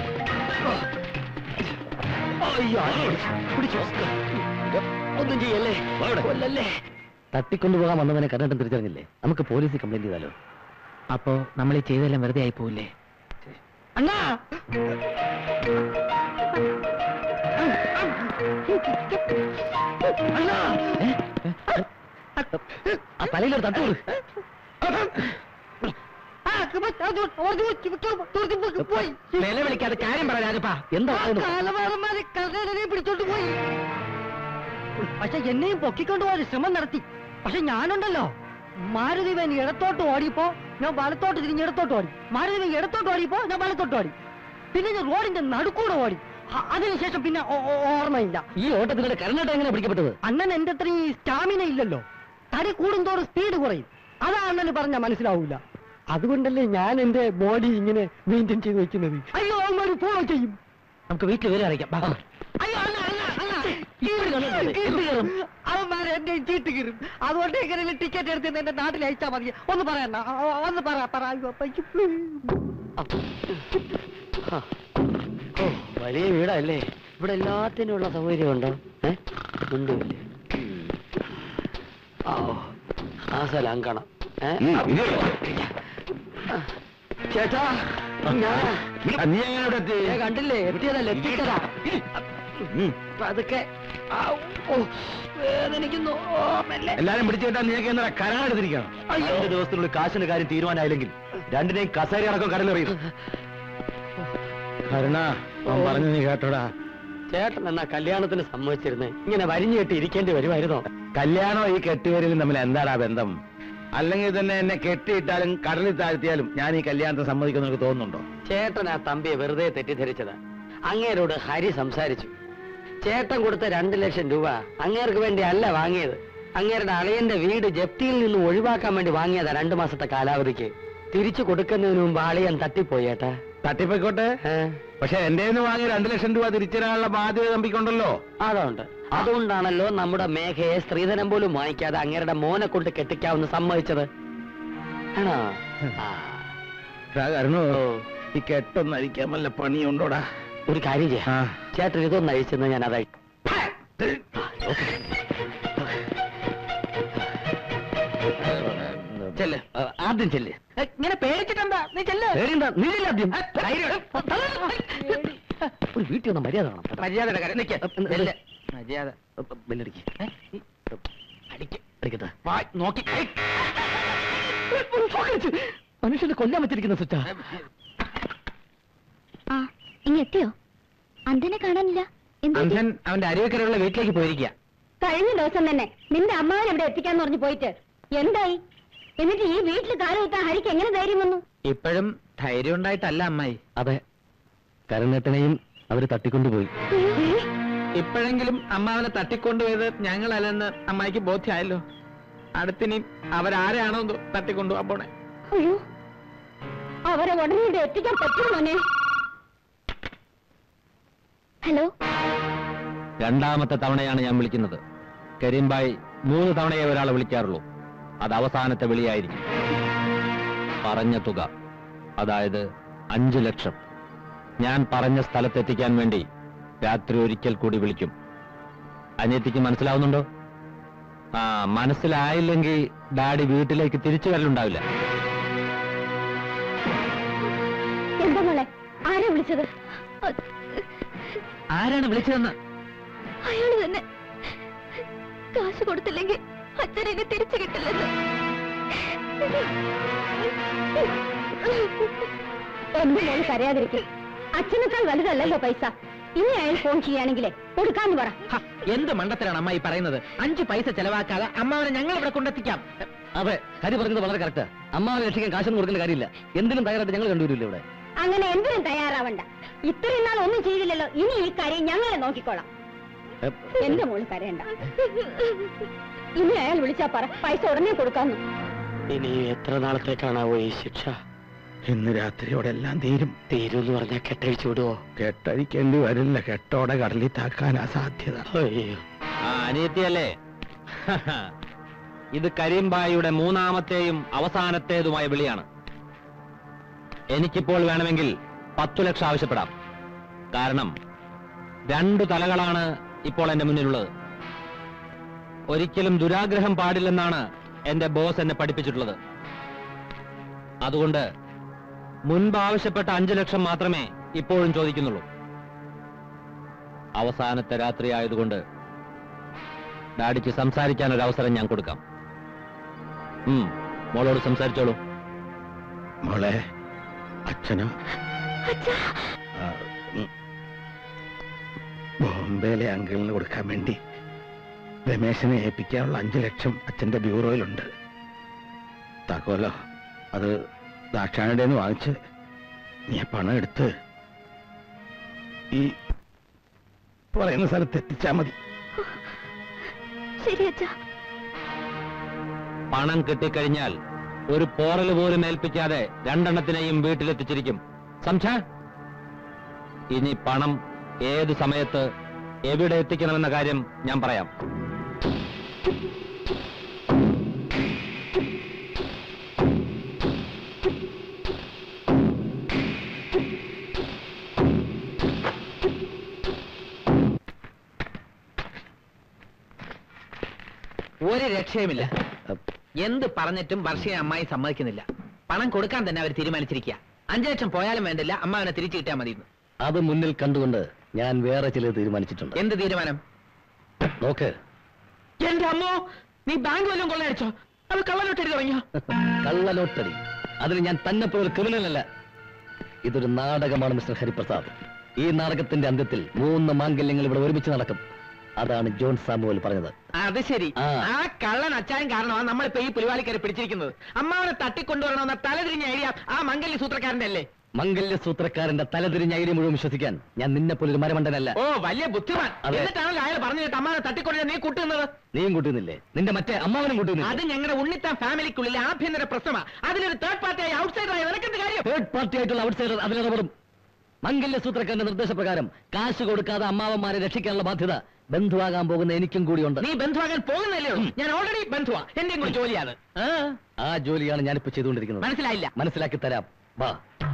Speaker 3: അയ്യോ ആരോ പിടിച്ചു. പിടിച്ചു ഒന്നും ചെയ്യല്ലേ കൊല്ലല്ലേ
Speaker 5: തട്ടിക്കൊണ്ടുപോകാൻ വന്നവനെ കണ്ടിട്ടും തിരിച്ചറിഞ്ഞില്ലേ നമുക്ക് പോലീസിൽ കംപ്ലൈന്റ് ചെയ്താലോ അപ്പോ നമ്മൾ ഈ ചെയ്തെല്ലാം വെറുതെ ആയി പോവില്ലേ
Speaker 3: അണ്ണാ അണ്ണാ
Speaker 5: ആ തലയിലൊരു തട്ടൂട്
Speaker 3: പോയി
Speaker 5: വില വിളിക്കാതെ കാര്യം പറ രാജപ്പാ എന്താ
Speaker 3: കാലമാറന്മാര് കർണനെ പിടിച്ചോണ്ട് പോയി പക്ഷെ എന്നെയും പൊക്കിക്കൊണ്ട് പോകാൻ ശ്രമം നടത്തി പക്ഷെ ഞാനുണ്ടല്ലോ മാരുതിവൻ ഇടത്തോട്ട് ഓടിയപ്പോ ഞാൻ വലത്തോട്ട് തിരിഞ്ഞ് ഇടത്തോട്ട് ഓടി മാരുതിവൻ ഇടത്തോട്ട് ഓടിയപ്പോ ഞാൻ വലത്തോട്ട് ഓടി പിന്നെ ഞാൻ റോഡിന്റെ നടുക്കൂടെ ഓടി അ- അതിനുശേഷം പിന്നെ ഓ- ഓ- ഓർമ്മയില്ല
Speaker 5: ഈ ഓട്ടത്തിലൂടെ കരുണാട്ട എങ്ങനെ പിടിക്കപ്പെട്ടത്
Speaker 3: അണ്ണൻ എന്റെ അത്രയും സ്റ്റാമിന ഇല്ലല്ലോ തടി കൂടുന്തോറും സ്പീഡ് കുറയും അതാ അണ്ണന് പറഞ്ഞാ മനസ്സിലാവൂല അതുകൊണ്ടല്ലേ ഞാൻ എന്റെ ബോഡി ഇങ്ങനെ മെയിൻറ്റെയിൻ ചെയ്ത് വെക്കുന്നത് അയ്യോ അവന്മാർ ഫോളോ ചെയ്യും
Speaker 5: നമുക്ക് വീട്ടിൽ വരെ അറിയിക്കാം വാ.
Speaker 3: അയ്യോ അണ്ണ അണ്ണ അണ്ണ അവന്മാർ എന്റെ ചീട്ട് കീറും അതുകൊണ്ട് എങ്ങനെ ടിക്കറ്റ് എടുത്ത് എന്റെ നാട്ടിൽ അയച്ചാ മതി ഒന്ന് പറയണ്ട ഒന്ന് പറ പറ അയ്യോ അയ്യോ.
Speaker 1: ഓ വലിയ വീടല്ലേ ഇവിടെ എല്ലാത്തിനുള്ള സൗകര്യമുണ്ടോ ഏ ഒന്നുമില്ലേ ഓ ആ സ്ഥലം കാണാം ഏ? ചേട്ടാ ഞാൻ
Speaker 8: നീ എങ്ങനെ ഇവിടെ എത്തി
Speaker 1: ഏ, കണ്ടില്ലേ എത്തിയതല്ലേ എത്തിച്ചതാ അതൊക്കെ ഓ വേദനിക്കുന്നു ഓ മെല്ലെ
Speaker 8: എല്ലാരും പിടിച്ചു കേട്ടാ നീയൊക്കെ എന്താ കരാടെടുത്തിരിക്കണം
Speaker 1: അയ്യോ.
Speaker 8: ദിവസത്തിനുള്ളിൽ കാശിന്റെ കാര്യം തീരുമാനമായില്ലെങ്കിൽ രണ്ടിനെയും കസേര അടക്കം കടലെറിയും കരുണ അവൻ പറഞ്ഞു നീ കേട്ടോടാ
Speaker 3: ചേട്ടൻ എന്നാ കല്യാണത്തിന് സമ്മതിച്ചിരുന്നേ ഇങ്ങനെ വരിഞ്ഞു കെട്ടി ഇരിക്കേണ്ടി വരുമായിരുന്നോ
Speaker 8: കല്യാണം ഈ കെട്ടുപേരിലും തമ്മിൽ എന്താടാ ബന്ധം അല്ലെങ്കിൽ തന്നെ എന്നെ കെട്ടിയിട്ടാലും കടലിൽ താഴ്ത്തിയാലും ഞാൻ ഈ കല്യാണത്തെ സമ്മതിക്കുമെന്ന് എനിക്ക് തോന്നുന്നുണ്ടോ
Speaker 3: ചേട്ടൻ ആ തമ്പിയെ വെറുതെ തെറ്റിദ്ധരിച്ചതാ അങ്ങേരോട് ഹരി സംസാരിച്ചു ചേട്ടൻ കൊടുത്ത രണ്ട് ലക്ഷം രൂപ അങ്ങേർക്ക് വേണ്ടി അല്ല വാങ്ങിയത് അങ്ങേരുടെ അളിയന്റെ വീട് ജപ്തിയിൽ നിന്ന് ഒഴിവാക്കാൻ വേണ്ടി വാങ്ങിയതാ രണ്ടു മാസത്തെ കാലാവധിക്ക് തിരിച്ചു കൊടുക്കുന്നതിന് മുമ്പ് അളിയൻ തട്ടിപ്പോയി ഏട്ടാ
Speaker 8: തട്ടിപ്പോയിക്കോട്ടെ
Speaker 3: ഏ?
Speaker 8: പക്ഷെ എന്റെ നിന്ന് വാങ്ങിയ രണ്ടു ലക്ഷം രൂപ തിരിച്ചരാനുള്ള ബാധ്യത തമ്പിക്കുണ്ടല്ലോ
Speaker 3: അതുണ്ട് അതുകൊണ്ടാണല്ലോ നമ്മുടെ മേഘയെ സ്ത്രീധനം പോലും വാങ്ങിക്കാതെ അങ്ങേരുടെ മോനെ കൊണ്ട് കെട്ടിക്കാവുന്ന സമ്മതിച്ചത് ആണോ ആ.
Speaker 8: എടാ കരുണു
Speaker 3: ഓ,
Speaker 8: ഈ കെട്ടൊന്നും അഴിക്കാൻ വല്ല പണിയുണ്ടോടാ
Speaker 3: ഒരു കാര്യം ചെയ്യാം
Speaker 8: ആ.
Speaker 3: ചേട്ടൻ ഇതൊന്ന് അഴിച്ചെന്ന് ഞാൻ അതായി ചെല്ല് ആ, ആദ്യം ചെല്ല്
Speaker 4: ഇങ്ങനെ പേടിച്ചിട്ടെന്താ നീ ചെല്ല്
Speaker 3: പേടിയുണ്ടോ? നീ ചെല്ല് ആദ്യം. ധൈര്യം. ഒരു വീട്ടിൽ വന്ന മര്യാദ വേണം കേട്ടോ.
Speaker 4: മര്യാദയുടെ കാര്യം നിക്ക്.
Speaker 3: ചെല്ല്.
Speaker 4: ചെല്ല്. മര്യാദ
Speaker 3: ബെല്ലടിക്ക്.
Speaker 4: അടിക്ക്
Speaker 3: അടിക്കട്ടെ
Speaker 4: വായ് നോക്കി ഏയ്.
Speaker 3: മനുഷ്യനെ കൊല്ലാൻ വെച്ചിരിക്കുന്ന സ്വിച്ചാ
Speaker 2: ആ ഇനി എത്തിയോ അന്തനെ കാണാനില്ല എന്ത് പറ്റി?
Speaker 4: അന്ധൻ അവന്റെ അരുവിക്കരയുള്ള വീട്ടിലേക്ക് പോയിരിക്കുക
Speaker 2: കഴിഞ്ഞ ദിവസം തന്നെ നിന്റെ അമ്മാവൻ ഇവിടെ എത്തിക്കാന്ന് പറഞ്ഞു പോയിട്ട് എന്തായി എന്നിട്ട് ഈ വീട്ടിൽ കാലുകുത്താൻ ഹരിക്ക് എങ്ങനെ ധൈര്യം വന്നു
Speaker 4: ഇപ്പോഴും ധൈര്യം ഉണ്ടായിട്ടല്ല അമ്മായി
Speaker 3: അതെ കരുണേട്ടനെയും അവര് തട്ടിക്കൊണ്ടുപോയി
Speaker 4: ഇപ്പോഴെങ്കിലും അമ്മാവനെ തട്ടിക്കൊണ്ടുപോയത് ഞങ്ങളല്ലെന്ന് അമ്മായിക്ക് ബോധ്യമായല്ലോ അടുത്തിനി അവരാരാണോ എന്തോ തട്ടിക്കൊണ്ടുപോകാൻ പോണേ
Speaker 2: അയ്യോ അവരെ ഉടനെ ഇവിടെ എത്തിക്കാൻ പറ്റുമോ മോനെ ഹലോ
Speaker 9: രണ്ടാമത്തെ തവണയാണ് ഞാൻ വിളിക്കുന്നത് കരീംബായി മൂന്ന് തവണയേ ഒരാളെ വിളിക്കാറുള്ളൂ അത് അവസാനത്തെ വിളിയായിരിക്കും പറഞ്ഞ തുക അതായത് അഞ്ചു ലക്ഷം ഞാൻ പറഞ്ഞ സ്ഥലത്തെത്തിക്കാൻ വേണ്ടി രാത്രി ഒരിക്കൽ കൂടി വിളിക്കും അനിയത്തിക്ക് മനസ്സിലാവുന്നുണ്ടോ ആ മനസ്സിലായില്ലെങ്കിൽ ഡാഡി വീട്ടിലേക്ക് തിരിച്ചു വരലുണ്ടാവില്ല
Speaker 2: എന്താ മോളെ ആരാ വിളിച്ചത്
Speaker 4: ആരാണ് വിളിച്ചതെന്ന്
Speaker 2: അയാള് തന്നെ കാശ് കൊടുത്തില്ലെങ്കിൽ അച്ഛനെ തിരിച്ചു കിട്ടില്ലെന്ന് എന്റെ മോള് കരയാതിരിക്കും അച്ഛനേക്കാൾ വലുതല്ലല്ലോ പൈസ ഇനി അയാൾ ഫോൺ ചെയ്യുകയാണെങ്കിലേ കൊടുക്കാന്ന് പറ
Speaker 4: ഹ, എന്ത് മണ്ടത്തിലാണ് അമ്മായി പറയുന്നത് അഞ്ച് പൈസ ചെലവാക്കാതെ അമ്മാവനെ ഞങ്ങൾ ഇവിടെ കൊണ്ടെത്തിക്കാം
Speaker 3: അതെ ഹരി പറഞ്ഞത് വളരെ കറക്റ്റാ അമ്മാവനെ രക്ഷിക്കാൻ കാശൊന്നും കൊടുക്കേണ്ട കാര്യമില്ല എന്തിനും തയ്യാറായിട്ട് ഞങ്ങൾ കണ്ടുവരില്ല ഇവിടെ
Speaker 2: അങ്ങനെ എന്തിനും തയ്യാറാവണ്ട ഇത്രയും നാൾ ഒന്നും ചെയ്തില്ലല്ലോ ഇനി ഈ കാര്യം ഞങ്ങളെ നോക്കിക്കോളാം എന്റെ മോള് കരയണ്ട ഇനി അയാൾ വിളിച്ചാ പറ പൈസ ഉടനെ കൊടുക്കാന്ന്
Speaker 3: ഇനി എത്ര നാളത്തേക്കാണാവോ ഈ ശിക്ഷ
Speaker 8: ഇന്ന് രാത്രിയോടെ എല്ലാം തീരും
Speaker 3: തീരുമെന്ന് പറഞ്ഞാൽ കെട്ടഴിച്ചു വിടുവോ
Speaker 8: കെട്ടഴിക്കേണ്ടി വരില്ല കെട്ടോടെ കടലിൽ താക്കാനാ സാധ്യത
Speaker 3: അയ്യോ
Speaker 9: ആ അനിയത്തിയല്ലേ ഇത് കരീംബായിയുടെ മൂന്നാമത്തെയും അവസാനത്തേതുമായ വിളിയാണ് എനിക്കിപ്പോൾ വേണമെങ്കിൽ പത്തു ലക്ഷം ആവശ്യപ്പെടാം കാരണം രണ്ടു തലകളാണ് ഇപ്പോൾ എന്റെ മുന്നിലുള്ളത് ഒരിക്കലും ദുരാഗ്രഹം പാടില്ലെന്നാണ് എന്റെ ബോസ് എന്നെ പഠിപ്പിച്ചിട്ടുള്ളത് അതുകൊണ്ട് മുൻപ് ആവശ്യപ്പെട്ട അഞ്ചു ലക്ഷം മാത്രമേ ഇപ്പോഴും ചോദിക്കുന്നുള്ളൂ അവസാനത്തെ രാത്രി ആയതുകൊണ്ട് ഡാഡിക്ക് സംസാരിക്കാൻ ഒരു അവസരം ഞാൻ കൊടുക്കാം ഉം, മോളോട് സംസാരിച്ചോളൂ
Speaker 8: മോളെ അച്ഛനോ ആ, ഉം. ബോംബെയിലെ അങ്കിളിന് കൊടുക്കാൻ വേണ്ടി രമേശനെ ഏൽപ്പിക്കാനുള്ള അഞ്ചു ലക്ഷം അച്ഛന്റെ ബ്യൂറോയിലുണ്ട് താക്കോലോ അത് ദാക്ഷാണിയുടെ നിന്ന് വാങ്ങിച്ച് നീ ആ പണം എടുത്ത് ഈ പറയുന്ന സ്ഥലത്ത് എത്തിച്ചാ മതി
Speaker 2: ശരി അച്ഛാ
Speaker 9: പണം കിട്ടിക്കഴിഞ്ഞാൽ ഒരു പോറൽ പോലും ഏൽപ്പിക്കാതെ രണ്ടെണ്ണത്തിനെയും വീട്ടിലെത്തിച്ചിരിക്കും സംശ ഇനി പണം ഏത് സമയത്ത് എവിടെ എത്തിക്കണമെന്ന കാര്യം ഞാൻ പറയാം
Speaker 4: ഒരു രക്ഷയുമില്ല എന്ത് പറഞ്ഞിട്ടും വർഷയെ അമ്മായി സമ്മതിക്കുന്നില്ല പണം കൊടുക്കാൻ തന്നെ അവർ തീരുമാനിച്ചിരിക്കുക അഞ്ചു ലക്ഷം പോയാലും വേണ്ടില്ല അമ്മാവനെ തിരിച്ചു കിട്ടിയാൽ മതി എന്ന്.
Speaker 3: അത് മുന്നിൽ കണ്ടുകൊണ്ട് ഞാൻ വേറെ ചിലത് തീരുമാനിച്ചിട്ടുണ്ട്
Speaker 4: എന്ത് തീരുമാനം
Speaker 3: നോക്ക്
Speaker 4: എന്റെ അമ്മോ നീ ബാങ്ക് വല്ലതും കൊള്ളയടിച്ചോ അത് കള്ളനോട്ട് എഴുതി തുടങ്ങിയോ
Speaker 3: കള്ളനോട്ടടി അതിന് ഞാൻ തന്നെ പോലെ ക്രിമിനൽ അല്ല ഇതൊരു നാടകമാണ് മിസ്റ്റർ ഹരിപ്രസാദ് ഈ നാടകത്തിന്റെ അന്ത്യത്തിൽ മൂന്ന് മാംഗല്യങ്ങൾ ഇവിടെ ഒരുമിച്ച് നടക്കും അതാണ് ജോൺ സാമുവൽ പറഞ്ഞത്
Speaker 4: അത് ശരി
Speaker 3: ആ.
Speaker 4: ആ കള്ളൻ അച്ചായൻ കാരണമാണ് നമ്മളിപ്പോ ഈ പുലിവാലിക്കാരെ പിടിച്ചിരിക്കുന്നത് അമ്മാവനെ തട്ടിക്കൊണ്ടുവരണമെന്ന തലതിരിഞ്ഞ ഐഡിയ ആ മംഗല്യ സൂത്രക്കാരന്റെ അല്ലേ
Speaker 3: മംഗല്യ സൂത്രക്കാരന്റെ തലതിരിഞ്ഞ ഐഡിയ മുഴുവൻ വിശ്വസിക്കാൻ ഞാൻ നിന്നെ പോലെ ഒരു മരമണ്ടനല്ല
Speaker 4: ഓ വലിയ ബുദ്ധിമാൻ
Speaker 3: അതെ.
Speaker 4: എന്നിട്ടാണല്ലോ അയാൾ പറഞ്ഞു കേട്ട് അമ്മാവനെ തട്ടിക്കൊണ്ടുവരാൻ നീ കൂട്ടുന്നത്
Speaker 3: നീയും കൂട്ടുന്നില്ലേ നിന്റെ മറ്റേ അമ്മാവനും
Speaker 4: അത്
Speaker 3: കൂട്ടുന്നില്ല
Speaker 4: ഞങ്ങളുടെ ഉണ്ണിത്താൻ ഫാമിലിക്കുള്ളിലെ ആഭ്യന്തര പ്രശ്നമാ അതിലൊരു തേർഡ് പാർട്ടിയായി ഔട്ട്സൈഡറായി നിനക്കെന്ത് കാര്യം
Speaker 3: തേർഡ് പാർട്ടി ആയിട്ടുള്ള ഔട്ട്സൈഡർ അതിലിടപെടും മംഗല്യ സൂത്രക്കാരന്റെ നിർദ്ദേശപ്രകാരം കാശ് കൊടുക്കാതെ അമ്മാവന്മാരെ രക്ഷിക്കാനുള്ള ബാധ്യത ബന്ധുവാകാൻ പോകുന്ന എനിക്കും കൂടിയുണ്ട്
Speaker 4: നീ ബന്ധുവാകാൻ പോകുന്നല്ലേ ഉള്ളൂ ഞാൻ ഓൾറെഡി ബന്ധുവാ എന്റെയും കൂടി ജോലിയാണ് ആ,
Speaker 3: ആ ജോലിയാണ് ഞാനിപ്പോ ചെയ്തുകൊണ്ടിരിക്കുന്നത്
Speaker 4: മനസ്സിലായില്ല
Speaker 3: മനസ്സിലാക്കി തരാം വാ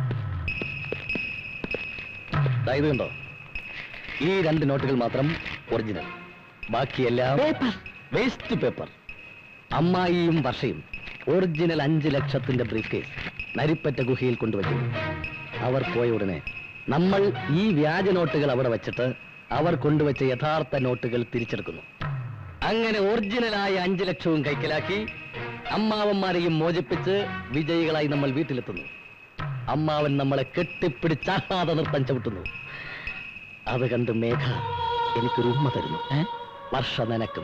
Speaker 3: ദാ ഇത് കണ്ടോ ഈ രണ്ട് നോട്ടുകൾ മാത്രം ഒറിജിനൽ ബാക്കിയെല്ലാം വേസ്റ്റ് പേപ്പർ അമ്മായിയും വർഷയും ഒറിജിനൽ അഞ്ച് ലക്ഷത്തിന്റെ ബ്രീഫ് കേസ് നരിപ്പറ്റ ഗുഹയിൽ കൊണ്ടുവയ്ക്കും അവർ പോയ ഉടനെ നമ്മൾ ഈ വ്യാജ നോട്ടുകൾ അവിടെ വെച്ചിട്ട് അവർ കൊണ്ടുവച്ച യഥാർത്ഥ നോട്ടുകൾ തിരിച്ചെടുക്കുന്നു അങ്ങനെ ഒറിജിനലായ അഞ്ചു ലക്ഷവും കൈക്കലാക്കി അമ്മാവന്മാരെയും മോചിപ്പിച്ച് വിജയികളായി നമ്മൾ വീട്ടിലെത്തുന്നു അമ്മാവൻ നമ്മളെ കെട്ടിപ്പിടിച്ചാഹ്ലാദ നൃത്തം ചവിട്ടുന്നു അത് കണ്ട് മേഘ എനിക്കൊരു ഉമ്മ തരുന്നു വർഷ നനക്കും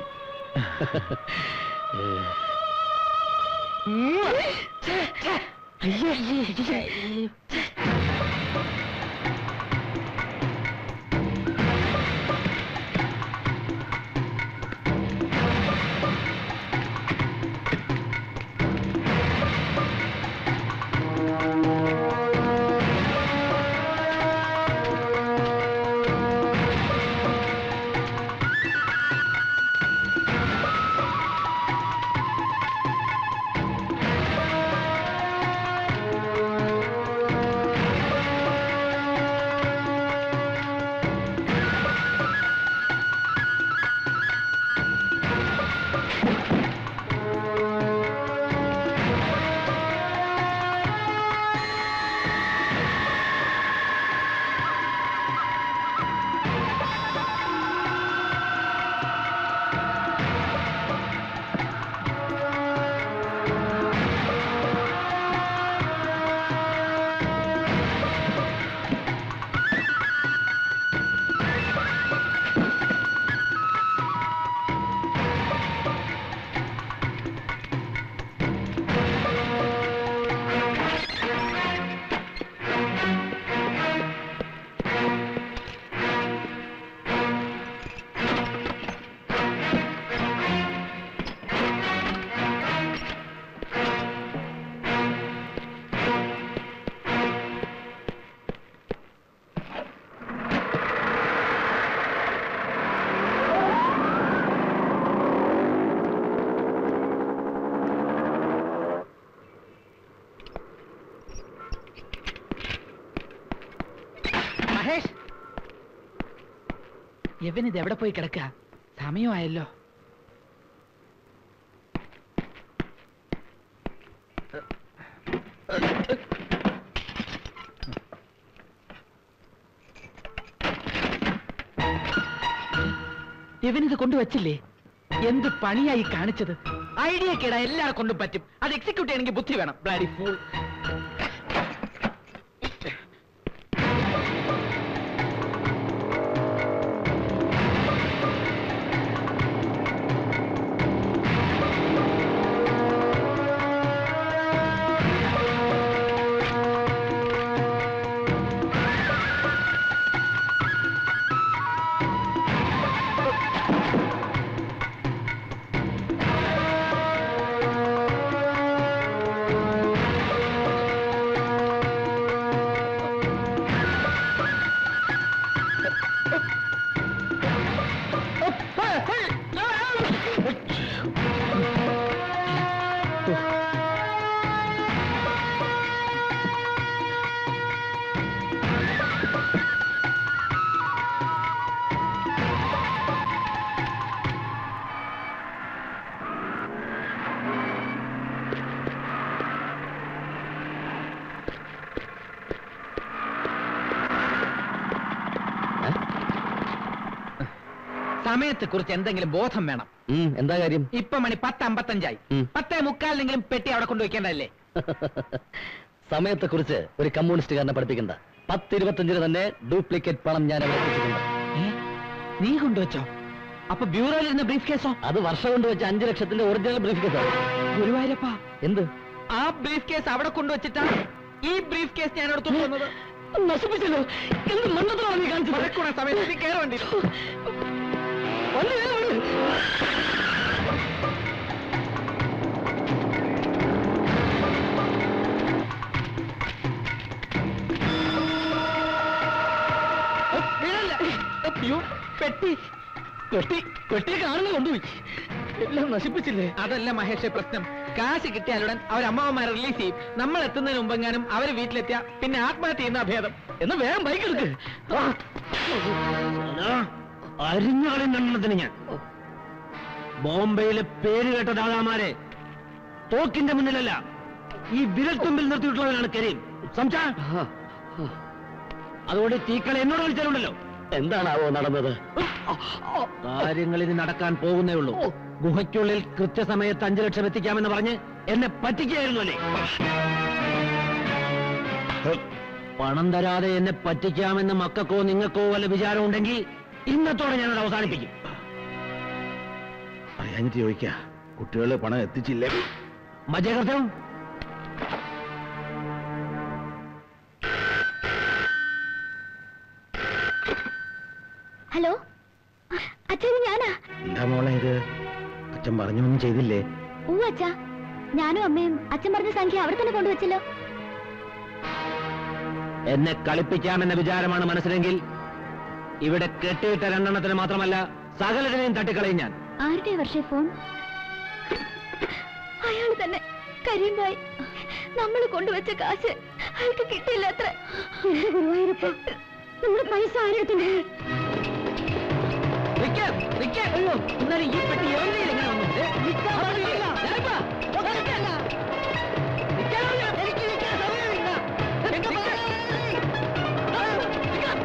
Speaker 4: മഹേഷ് ഇവനിത് എവിടെ പോയി കിടക്ക സമയമായല്ലോ ഇവനിത് കൊണ്ടുവച്ചില്ലേ എന്ത് പണിയായി കാണിച്ചത് ഐഡിയ കേടാ എല്ലാരെ കൊണ്ടും പറ്റും അത് എക്സിക്യൂട്ട് ചെയ്യണമെങ്കിൽ ബുദ്ധി വേണം ബ്ലാഡി ഫൂൾ സമയത്തെ കുറിച്ച് എന്തെങ്കിലും ബോധം വേണം
Speaker 3: ഉം, എന്താ കാര്യം
Speaker 4: ഇപ്പൊ മണി പത്ത് അമ്പത്തഞ്ചായി
Speaker 3: ഉം.
Speaker 4: പത്തേ മുക്കാലിനെങ്കിലും പെട്ടി അവിടെ കൊണ്ടുവയ്ക്കേണ്ടതല്ലേ
Speaker 3: സമയത്തെക്കുറിച്ച് ഒരു കമ്മ്യൂണിസ്റ്റുകാരനെ പഠിപ്പിക്കണ്ട പത്തിരുപത്തഞ്ചിന് തന്നെ ഡ്യൂപ്ലിക്കേറ്റ് പണം ഞാൻ അവിടെ എത്തിച്ചിട്ടുണ്ട്
Speaker 4: നീ കൊണ്ടുവച്ചോ അപ്പൊ ബ്യൂറോയിൽ ഇരുന്ന ബ്രീഫ് കേസോ
Speaker 3: അത് വർഷം കൊണ്ട് വെച്ച അഞ്ചു ലക്ഷത്തിന്റെ ഒറിജിനൽ ബ്രീഫ് കേസ്
Speaker 4: ഗുരുവായൂരപ്പ
Speaker 3: എന്ത്
Speaker 4: ആ ബ്രീഫ് കേസ് അവിടെ കൊണ്ടുവച്ചിട്ടാ ഈ ബ്രീഫ് കേസ് ഞാൻ എടുത്തു വന്നത്
Speaker 3: നശിപ്പിച്ചല്ലോ എന്ത് മണ്ണത്തിലാണ് നീ കാണിച്ചത്
Speaker 4: മഴക്കൂടെ സമയത്ത് നീ കയറി വണ്ടി
Speaker 3: വണ്ടി വേഗം വിട്.
Speaker 4: വീഴല്ല. അയ്യോ, പെട്ടി
Speaker 3: പെട്ടി പെട്ടിയെ കാണുന്ന കൊണ്ടുപോയി എല്ലാം നശിപ്പിച്ചില്ലേ
Speaker 4: അതല്ല മഹേഷ് പ്രശ്നം കാശ് കിട്ടിയാലുടൻ അവരമ്മാവന്മാരെ റിലീസ് ചെയ്യും നമ്മൾ എത്തുന്നതിന് മുമ്പെങ്ങാനും അവര് വീട്ടിലെത്തിയ പിന്നെ ആത്മഹത്യ ചെയ്യുന്ന ഭേദം
Speaker 3: എന്നാ വേഗം ബൈക്ക് എടുക്ക്
Speaker 8: അരിഞ്ഞാളിൻ എണ്ണത്തിന് ഞാൻ ബോംബെയിലെ പേര് കേട്ട ദാദാമാരെ തോക്കിന്റെ മുന്നിലല്ല ഈ വിരൽത്തുമ്പിൽ നിർത്തിയിട്ടുള്ളവനാണ് കരീം സംസാ അതുകൊണ്ട് തീക്കളെ എന്നോട് വിളിച്ചാലുണ്ടല്ലോ
Speaker 3: എന്താണാവോ നടന്നത്
Speaker 8: കാര്യങ്ങൾ ഇനി നടക്കാൻ പോകുന്നേ ഉള്ളൂ ഗുഹയ്ക്കുള്ളിൽ കൃത്യസമയത്ത് അഞ്ചു ലക്ഷം എത്തിക്കാമെന്ന് പറഞ്ഞ് എന്നെ പറ്റിക്കുകയായിരുന്നു അല്ലേ പണം തരാതെ എന്നെ പറ്റിക്കാമെന്ന് മക്കൾക്കോ നിങ്ങൾക്കോ വല്ല വിചാരം ഉണ്ടെങ്കിൽ ഇന്നത്തോടെ ഞാനത് അവസാനിപ്പിക്കും
Speaker 10: അറിയാഞ്ഞിട്ട് ചോദിക്ക കുട്ടികൾ പണം എത്തിച്ചില്ലേ
Speaker 8: മജയകൃത്യം
Speaker 2: ഹലോ അച്ഛൻ ഞാനാ
Speaker 10: എന്താ മോളെ ഇത് അച്ഛൻ പറഞ്ഞൊന്നും ചെയ്തില്ലേ
Speaker 2: ഊ അച്ഛാ ഞാനും അമ്മയും അച്ഛൻ പറഞ്ഞ സംഖ്യ അവിടെ തന്നെ കൊണ്ടുവച്ചല്ലോ
Speaker 8: എന്നെ കളിപ്പിക്കാമെന്ന വിചാരമാണ് മനസ്സിലെങ്കിൽ ഇവിടെ കെട്ടിയിട്ട രണ്ടെണ്ണത്തിന് മാത്രമല്ല സകലത്തിനെയും തട്ടിക്കളയും ഞാൻ
Speaker 2: ആരുടെ വർഷേ ഫോൺ അയാൾ തന്നെ കരീംബായി നമ്മൾ കൊണ്ടുവച്ച കാശ് അയാൾക്ക് കിട്ടിയില്ല അത്ര ഗുരുവായൂരപ്പ നമ്മുടെ പൈസ ആരെടുത്തുണ്ട്
Speaker 4: നിക്ക്, നിക്ക്. അയ്യോ, എന്നാലും ഈ പെട്ടി എവന്റെ കയ്യിൽ എങ്ങനെ വന്നു? ഏ, നിക്കാൻ പാടില്ല. ഞാനിപ്പോ, നിക്കല്ല. നിക്കാനല്ല. എനിക്ക് നിക്കാൻ സമയമില്ല. നിക്ക് പറയാൻ. ആ, നിക്കാം.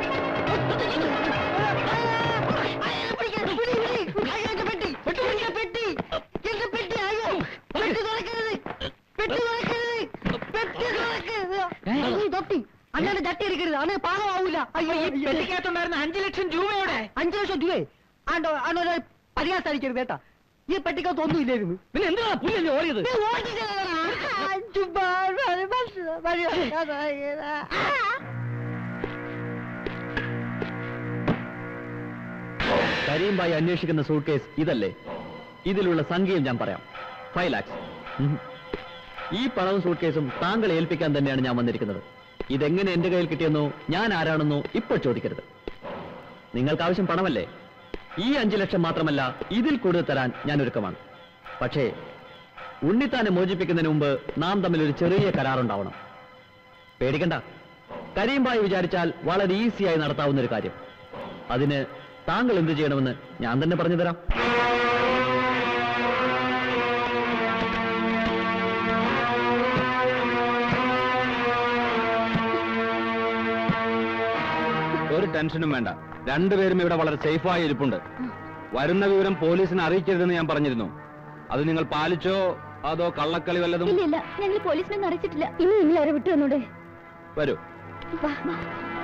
Speaker 4: അയ്യോ, പിടിക്ക്, പിടി, പിടി. അയ്യോ, എന്റെ പെട്ടി. പെട്ടി പിടിക്ക, പെട്ടി. എന്റെ പെട്ടി, അയ്യോ. പെട്ടി തുറക്കരുത്. പെട്ടി തുറക്കരുത്. പെട്ടി തുറക്കരുത്. അയ്യോ, തൊട്ടി. അല്ലാതെ തട്ടി എടുക്കരുത് അത് പാകമാവൂല അയ്യോ ഈ പെട്ടിക്കകത്തുണ്ടായിരുന്ന അഞ്ചു ലക്ഷം രൂപയോടെ അഞ്ചു ലക്ഷം രൂപ ആണ്ടോ ആണ്ടോ പരിഹാസം അടിക്കരുത് കേട്ടാ ഈ പെട്ടിക്കകത്ത് ഒന്നും ഇല്ലായിരുന്നു
Speaker 3: പിന്നെ എന്തിനാ പുല്ലല്ലേ ഓടിയത് കരീംബായി അന്വേഷിക്കുന്ന സൂട്ട് കേസ് ഇതല്ലേ ഇതിലുള്ള സംഖ്യയും ഞാൻ പറയാം ഫൈവ് ലാക്സ് ഈ പണവും സൂട്ട് കേസും താങ്കൾ ഏൽപ്പിക്കാൻ തന്നെയാണ് ഞാൻ വന്നിരിക്കുന്നത് ഇതെങ്ങനെ എന്റെ കയ്യിൽ കിട്ടിയെന്നോ ഞാൻ ആരാണെന്നോ ഇപ്പോൾ ചോദിക്കരുത് നിങ്ങൾക്ക് ആവശ്യം പണമല്ലേ ഈ അഞ്ചു ലക്ഷം മാത്രമല്ല ഇതിൽ കൂടുതൽ തരാൻ ഞാൻ ഒരുക്കമാണ് പക്ഷേ ഉണ്ണിത്താനെ മോചിപ്പിക്കുന്നതിന് മുമ്പ് നാം തമ്മിൽ ഒരു ചെറിയ കരാറുണ്ടാവണം പേടിക്കണ്ട കരീംബായി വിചാരിച്ചാൽ വളരെ ഈസിയായി നടത്താവുന്ന ഒരു കാര്യം അതിന് താങ്കൾ എന്ത് ചെയ്യണമെന്ന് ഞാൻ തന്നെ പറഞ്ഞു തരാം
Speaker 9: ഒരു ടെൻഷനും വേണ്ട രണ്ടുപേരും ഇവിടെ വളരെ സേഫായി ഇരിപ്പുണ്ട് വരുന്ന വിവരം പോലീസിനെ അറിയിക്കരുതെന്ന് ഞാൻ പറഞ്ഞിരുന്നു അത് നിങ്ങൾ പാലിച്ചോ അതോ കള്ളക്കളി വല്ലതും
Speaker 2: ഇല്ല ഇല്ല ഞങ്ങൾ പോലീസിനൊന്നും അറിയിച്ചിട്ടില്ല ഇനി നിങ്ങൾ അവരെ വിട്ടു തന്നൂടെ
Speaker 9: വരൂ
Speaker 2: വാ, വാ.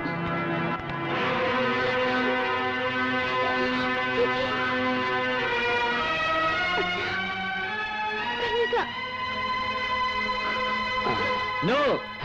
Speaker 2: കഞ്ഞിക്ക.
Speaker 3: നോ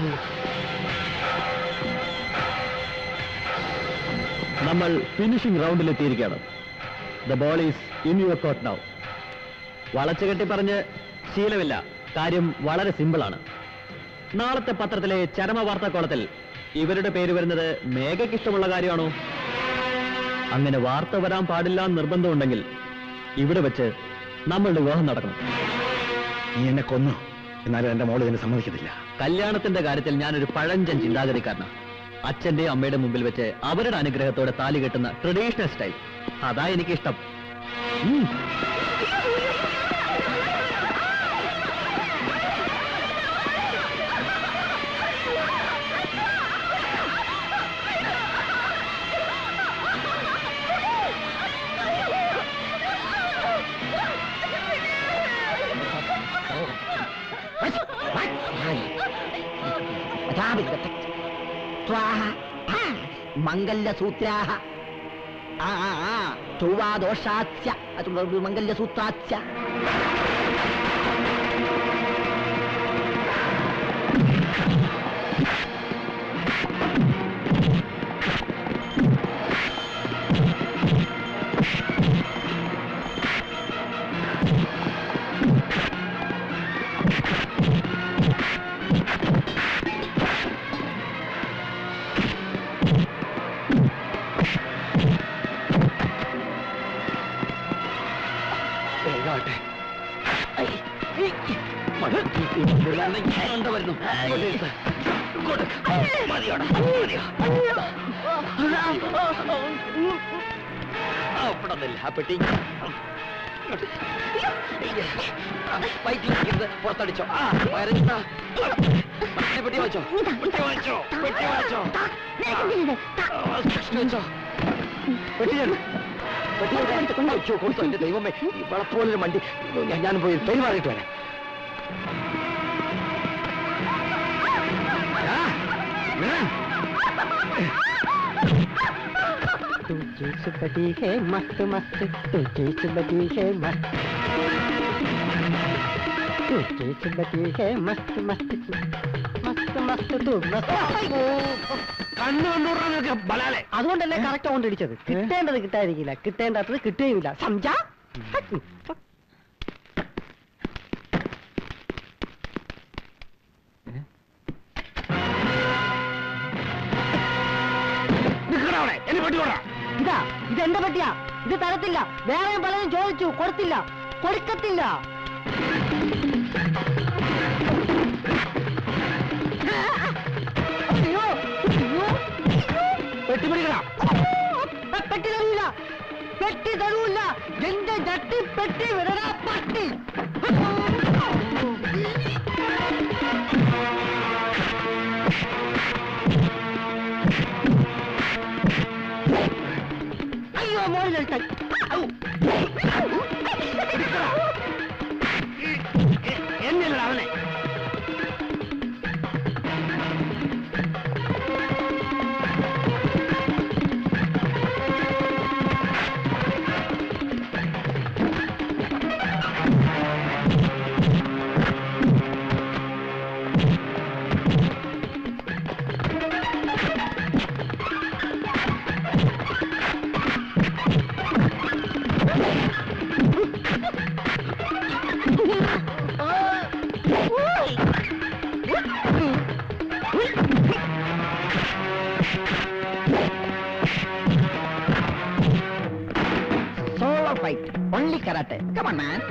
Speaker 7: നമ്മൾ ഫിനിഷിംഗ് റൗണ്ടിൽ എത്തിയിരിക്കുകയാണ് the ball is in your court now വളച്ചു കെട്ടി പറഞ്ഞ് ശീലമില്ല കാര്യം വളരെ സിമ്പിളാണ് നാളത്തെ പത്രത്തിലെ ചരമ വാർത്താക്കോളത്തിൽ ഇവരുടെ പേര് വരുന്നത് മേഘയ്ക്ക് ഇഷ്ടമുള്ള കാര്യമാണോ അങ്ങനെ വാർത്ത വരാൻ പാടില്ല എന്ന് നിർബന്ധമുണ്ടെങ്കിൽ ഇവിടെ വെച്ച് നമ്മളുടെ വിവാഹം നടക്കണം
Speaker 10: നീ എന്നെ കൊന്നു എന്നാലും എന്റെ മോള് ഇതിനെ സമ്മതിക്കത്തില്ല
Speaker 7: കല്യാണത്തിന്റെ കാര്യത്തിൽ ഞാനൊരു പഴഞ്ചൻ ചിന്താഗതിക്കാരനാണ് അച്ഛന്റെ അമ്മയുടെ മുമ്പിൽ വെച്ച് അവരുടെ അനുഗ്രഹത്തോടെ താലി കെട്ടുന്ന ട്രഡീഷണൽ സ്റ്റൈൽ അതാ എനിക്കിഷ്ടം ഉം.
Speaker 5: യഥാവിധ സ്വാഹ ആ, മംഗല്യസൂത്രാഹ ആ ആ ആ ചൊവ്വാദോഷാസ്യ അത് മംഗല്യസൂത്രാസ്യ
Speaker 3: വേഗാട്ടെ വരുന്നു കൊടുക്ക്. മതിയോടാ, മതിയോ? ആ, ഇവിടെ നില്ല, ആ പെട്ടി വയറ്റിലിരിക്കരുത് പുറത്തടിച്ചോ ആ വയറിട്ടാ പെട്ടി വെച്ചോ പെട്ടി വെച്ചോ പെട്ടി വെച്ചോ ആ, സൂക്ഷിച്ച് വെച്ചോ പെട്ടി ചെല്ലു. പെട്ടി ചെല്ലു. അയ്യോ, കൊടുത്തോ എന്റെ ദൈവമേ ഈ വളപ്പോലൊരു വണ്ടി ഞാൻ ഞാൻ പോയി പെരുമാറിയിട്ട് വരാം ആ, വരാം.
Speaker 4: तुझे से बड़ी है मस्त मस्त तुझे से बड़ी है मस्त तुझे से बड़ी है मस्त मस्त മസ്ത് മസ്ത് തു മസ്ത്
Speaker 8: കണ്ണു കണ്ടുകൊണ്ടിരുന്നൊക്കെ ബലാലെ
Speaker 4: അതുകൊണ്ടല്ലേ കറക്റ്റ് കൊണ്ട് ഇടിച്ചത് കിട്ടേണ്ടത് കിട്ടാതിരിക്കില്ല കിട്ടേണ്ടാത്തത് കിട്ടുകയുമില്ല സംജാ
Speaker 8: നിൽക്കണ അവിടെ എന്നെ പെട്ടിക്കോടാ
Speaker 4: ഇതാ ഇതെന്റെ പറ്റിയാ ഇത് തരത്തില്ല വേറെ പലരും ചോദിച്ചു കൊടുത്തില്ല കൊടുക്കത്തില്ല അയ്യോ, അയ്യോ,
Speaker 8: പെട്ടി പിടിക്കണ
Speaker 4: ആ, പെട്ടി തരൂല പെട്ടി തരൂല എന്റെ ജട്ടി പെട്ടി വിടരാ പട്ടി അയ്യോ മോളിലെടുത്ത
Speaker 8: എന്നില്ല അവനെ
Speaker 5: Solo fight. Only karate. Come on, man.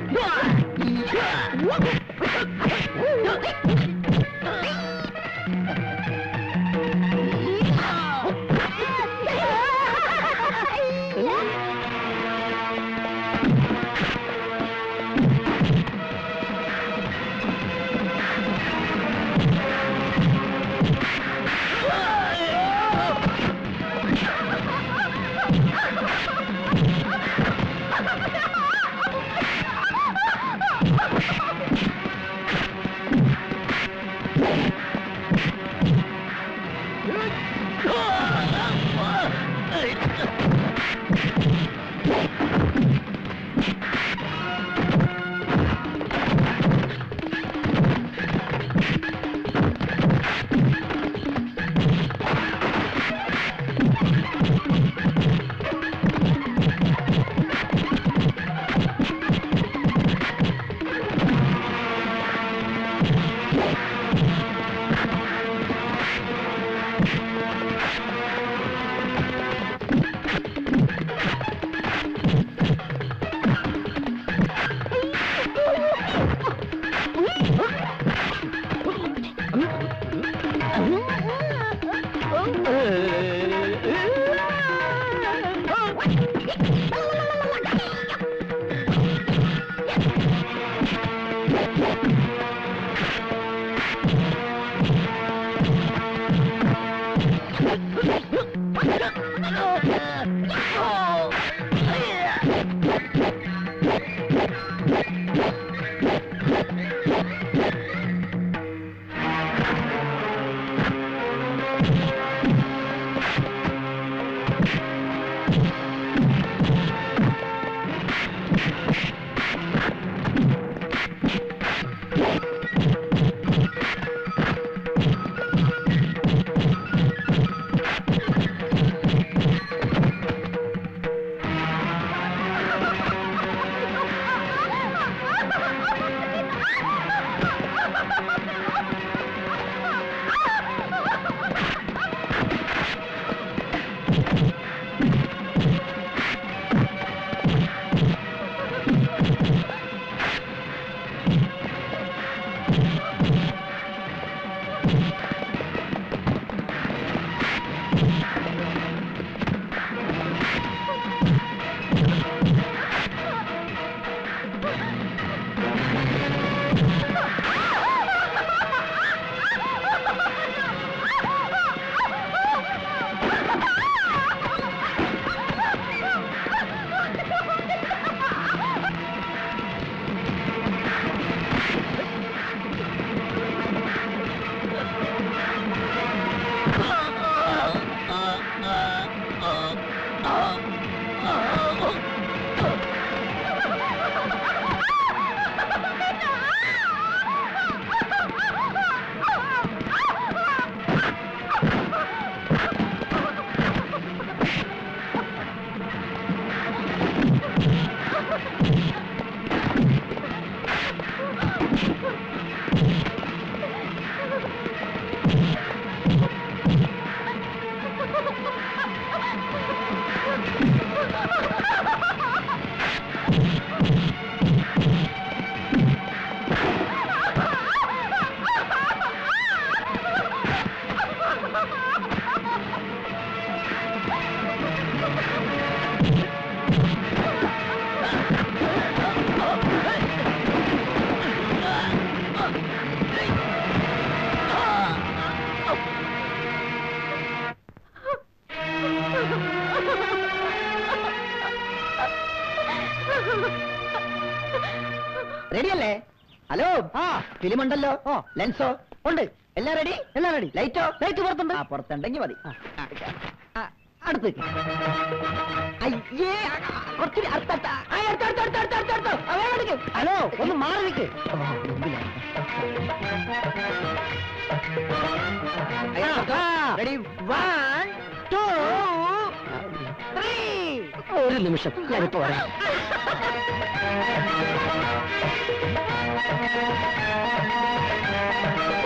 Speaker 5: റെഡിയല്ലേ ഹലോ ആ ഫിലിം ഉണ്ടല്ലോ ഓ ലെൻസോ ഉണ്ട് എല്ലാം റെഡി എല്ലാം റെഡി ലൈറ്റോ ലൈറ്റ് പുറത്തുണ്ട് ആ പുറത്തുണ്ടെങ്കിൽ മതി ആ, അടുത്ത് അയ്യേ ആ, ആ, കുറച്ചുകൂടി അടുത്തടുത്ത ആ, അടുത്ത്, അടുത്ത്, അടുത്ത്, അടുത്ത്, അടുത്ത്, അടുത്ത്. ആ, വേഗം എടുക്ക്. ഹലോ ഒന്ന് മാറി നിൽക്ക് റെഡി വൺ ടു ത്രീ ഒരു നിമിഷം ഞാനിപ്പോ പറയാം
Speaker 2: ആ